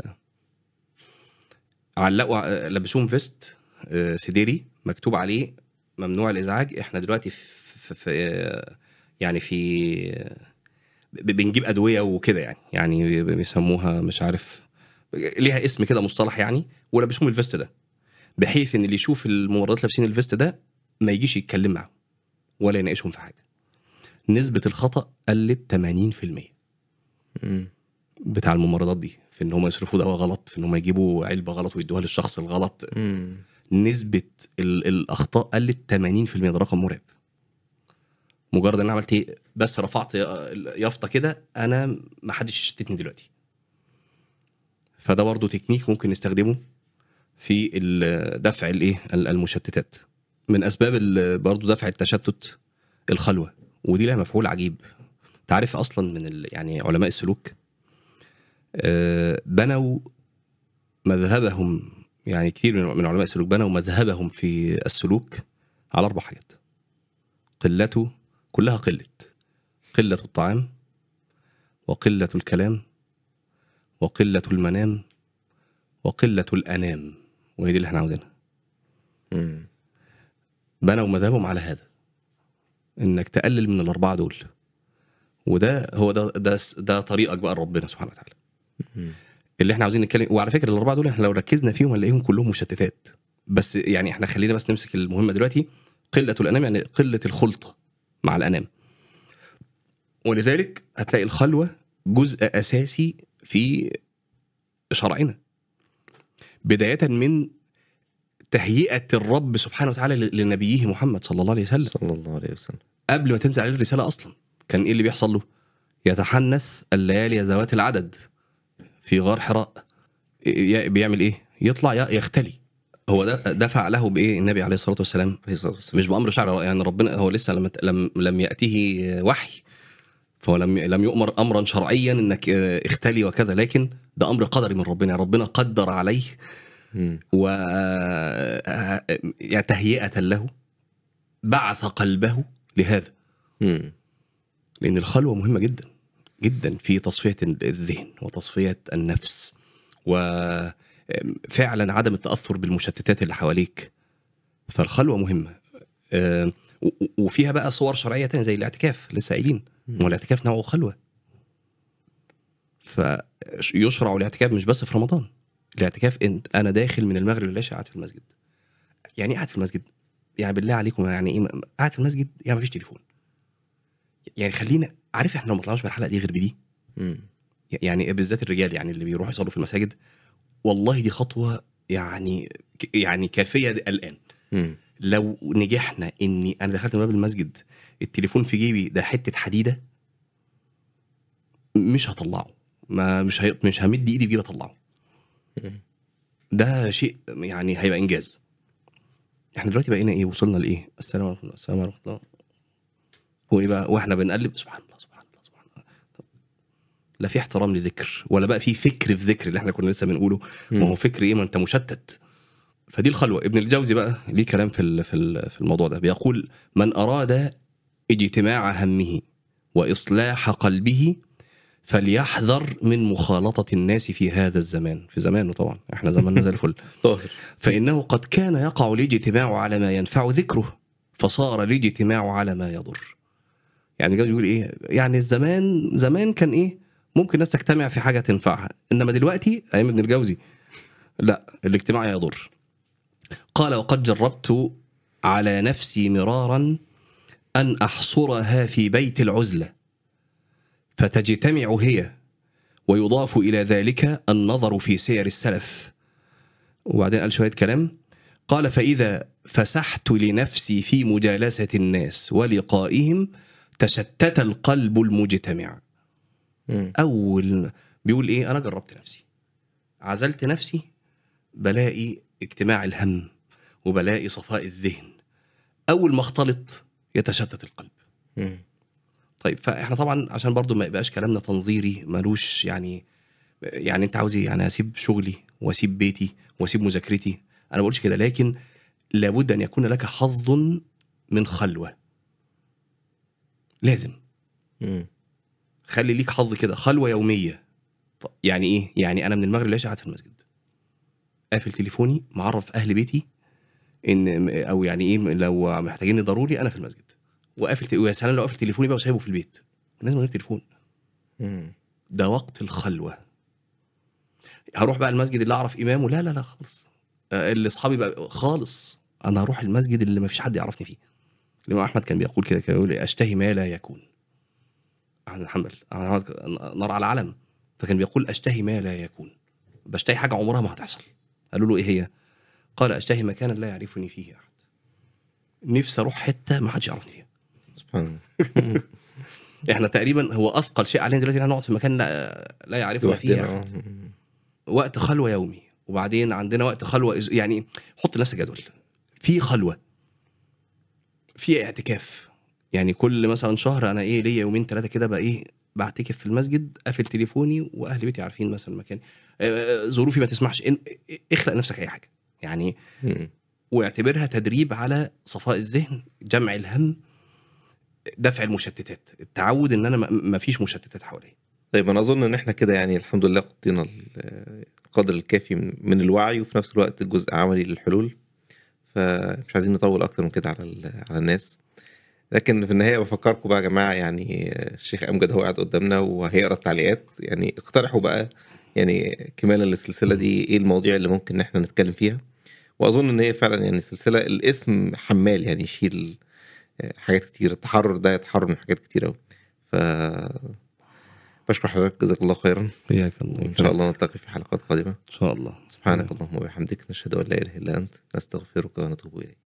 علقوا لبسوهم فيست آه، سديري مكتوب عليه ممنوع الازعاج احنا دلوقتي في, في, في يعني في ب- بنجيب ادويه وكده يعني يعني بيسموها مش عارف ليها اسم كده مصطلح يعني ولبسوهم الفيست ده بحيث ان اللي يشوف الممرضات لابسين الفيست ده ما يجيش يتكلم معاهم ولا يناقشهم في حاجه نسبه الخطا قلت 80% مم. بتاع الممرضات دي في ان هم يصرفوا دواء غلط في ان هم يجيبوا علبه غلط ويدوها للشخص الغلط مم. نسبه ال- الاخطاء قلت 80% ده رقم مرعب مجرد ان انا عملت ايه بس رفعت ي- يافطه كده انا ما حدش يشتتني دلوقتي فده برضو تكنيك ممكن نستخدمه في ال- دفع الايه ال- المشتتات من اسباب ال- برضو دفع التشتت الخلوه ودي لها مفعول عجيب تعرف اصلا من ال- يعني علماء السلوك آه، بنوا مذهبهم يعني كتير من من علماء السلوك بنوا مذهبهم في السلوك على اربع حاجات قلته كلها قله قله الطعام وقله الكلام وقله المنام وقله الانام وهي دي اللي احنا عاوزينها مم. بنوا مذهبهم على هذا انك تقلل من الاربعه دول وده هو ده ده ده طريقك بقى لربنا سبحانه وتعالى مم. اللي احنا عاوزين نتكلم وعلى فكره الاربعه دول احنا لو ركزنا فيهم هنلاقيهم كلهم مشتتات بس يعني احنا خلينا بس نمسك المهمه دلوقتي قله الانام يعني قله الخلطه مع الانام ولذلك هتلاقي الخلوه جزء اساسي في شرعنا بدايه من تهيئه الرب سبحانه وتعالى لنبيه محمد صلى الله عليه وسلم صلى الله عليه وسلم قبل ما تنزل عليه الرساله اصلا كان ايه اللي بيحصل له؟ يتحنث الليالي ذوات العدد في غار حراء ي- بيعمل ايه؟ يطلع ي- يختلي هو ده دفع له بايه النبي عليه الصلاه والسلام عليه الصلاه والسلام مش بامر شرعي يعني ربنا هو لسه لم لم لم ياتيه وحي فهو لم لم يؤمر امرا شرعيا انك اه، اختلي وكذا لكن ده امر قدري من ربنا ربنا قدر عليه مم. و اه، يعني تهيئه له بعث قلبه لهذا مم. لان الخلوه مهمه جدا جدا في تصفيه الذهن وتصفيه النفس وفعلا عدم التاثر بالمشتتات اللي حواليك فالخلوه مهمه آه، و- و- وفيها بقى صور شرعيه تانية زي الاعتكاف لسه قايلين هو الاعتكاف نوعه خلوه فيشرع الاعتكاف مش بس في رمضان الاعتكاف انت انا داخل من المغرب للعشاء قاعد في المسجد يعني إيه قاعد في المسجد يعني بالله عليكم يعني ايه قاعد في المسجد يعني مفيش تليفون يعني خلينا عارف احنا لو ما طلعناش من الحلقه دي غير بدي مم. يعني بالذات الرجال يعني اللي بيروحوا يصلوا في المساجد والله دي خطوه يعني يعني كافيه الان مم. لو نجحنا اني انا دخلت من باب المسجد التليفون في جيبي ده حته حديده مش هطلعه ما مش هي... مش همد ايدي في جيبي اطلعه مم. ده شيء يعني هيبقى انجاز احنا دلوقتي بقينا ايه وصلنا لايه السلام عليكم السلام عليكم الله وايه بقى واحنا بنقلب سبحان الله سبحان الله سبحان الله طب لا في احترام لذكر ولا بقى في فكر في ذكر اللي احنا كنا لسه بنقوله ما هو فكر ايه ما انت مشتت فدي الخلوه ابن الجوزي بقى ليه كلام في ال- في ال- في الموضوع ده بيقول من اراد اجتماع همه واصلاح قلبه فليحذر من مخالطه الناس في هذا الزمان في زمانه طبعا احنا زماننا زي الفل طاهر فإنه قد كان يقع الاجتماع على ما ينفع ذكره فصار الاجتماع على ما يضر يعني الجوزي بيقول ايه يعني الزمان زمان كان ايه ممكن الناس تجتمع في حاجه تنفعها انما دلوقتي ايام ابن الجوزي لا الاجتماع يضر قال وقد جربت على نفسي مرارا ان احصرها في بيت العزله فتجتمع هي ويضاف الى ذلك النظر في سير السلف وبعدين قال شويه كلام قال فاذا فسحت لنفسي في مجالسه الناس ولقائهم تشتت القلب المجتمع مم. اول بيقول ايه انا جربت نفسي عزلت نفسي بلاقي اجتماع الهم وبلاقي صفاء الذهن اول ما اختلط يتشتت القلب مم. طيب فاحنا طبعا عشان برضو ما يبقاش كلامنا تنظيري ملوش يعني يعني انت عاوز ايه يعني اسيب شغلي واسيب بيتي واسيب مذاكرتي انا ما بقولش كده لكن لابد ان يكون لك حظ من خلوه لازم مم. خلي ليك حظ كده خلوه يوميه طب يعني ايه يعني انا من المغرب للعشاء قاعد في المسجد قافل تليفوني معرف اهل بيتي ان او يعني ايه لو محتاجيني ضروري انا في المسجد وقافل ت- ويا سلام لو قافل تليفوني بقى وسايبه في البيت الناس من غير تليفون مم. ده وقت الخلوه هروح بقى المسجد اللي اعرف امامه لا لا لا خالص آه، اللي اصحابي بقى خالص انا هروح المسجد اللي ما فيش حد يعرفني فيه الامام احمد كان بيقول كده كان يقول اشتهي ما لا يكون احمد حنبل أحمد نار على علم فكان بيقول اشتهي ما لا يكون بشتهي حاجه عمرها ما هتحصل قالوا له ايه هي قال اشتهي مكانا لا يعرفني فيه احد نفسي اروح حته ما حدش يعرفني فيها سبحان الله احنا تقريبا هو اثقل شيء علينا دلوقتي ان احنا نقعد في مكان لا, لا يعرفنا فيه لوحدنا احد آه. مم. وقت خلوه يومي وبعدين عندنا وقت خلوه إز- يعني حط لنفسك جدول في خلوه في اعتكاف يعني كل مثلا شهر انا ايه ليا يومين ثلاثه كده بقى ايه بعتكف في المسجد قافل تليفوني واهل بيتي عارفين مثلا مكاني آه، ظروفي ما تسمحش إن- اخلق نفسك اي حاجه يعني مم. واعتبرها تدريب على صفاء الذهن جمع الهم دفع المشتتات التعود ان انا ما- ما فيش مشتتات حواليا طيب انا اظن ان احنا كده يعني الحمد لله غطينا ال- القدر الكافي من من الوعي وفي نفس الوقت جزء عملي للحلول فمش عايزين نطول اكتر من كده على ال- على الناس لكن في النهايه بفكركم بقى يا جماعه يعني الشيخ امجد هو قاعد قدامنا وهيقرا التعليقات يعني اقترحوا بقى يعني كمالا للسلسله دي ايه المواضيع اللي ممكن ان احنا نتكلم فيها واظن ان هي فعلا يعني السلسله الاسم حمال يعني يشيل حاجات كتير التحرر ده يتحرر من حاجات كتير قوي ف بشكر حضرتك جزاك الله خيرا اياك وان شاء الله نلتقي في حلقات قادمه ان شاء الله سبحانك اللهم وبحمدك نشهد ان لا اله الا انت نستغفرك ونتوب اليك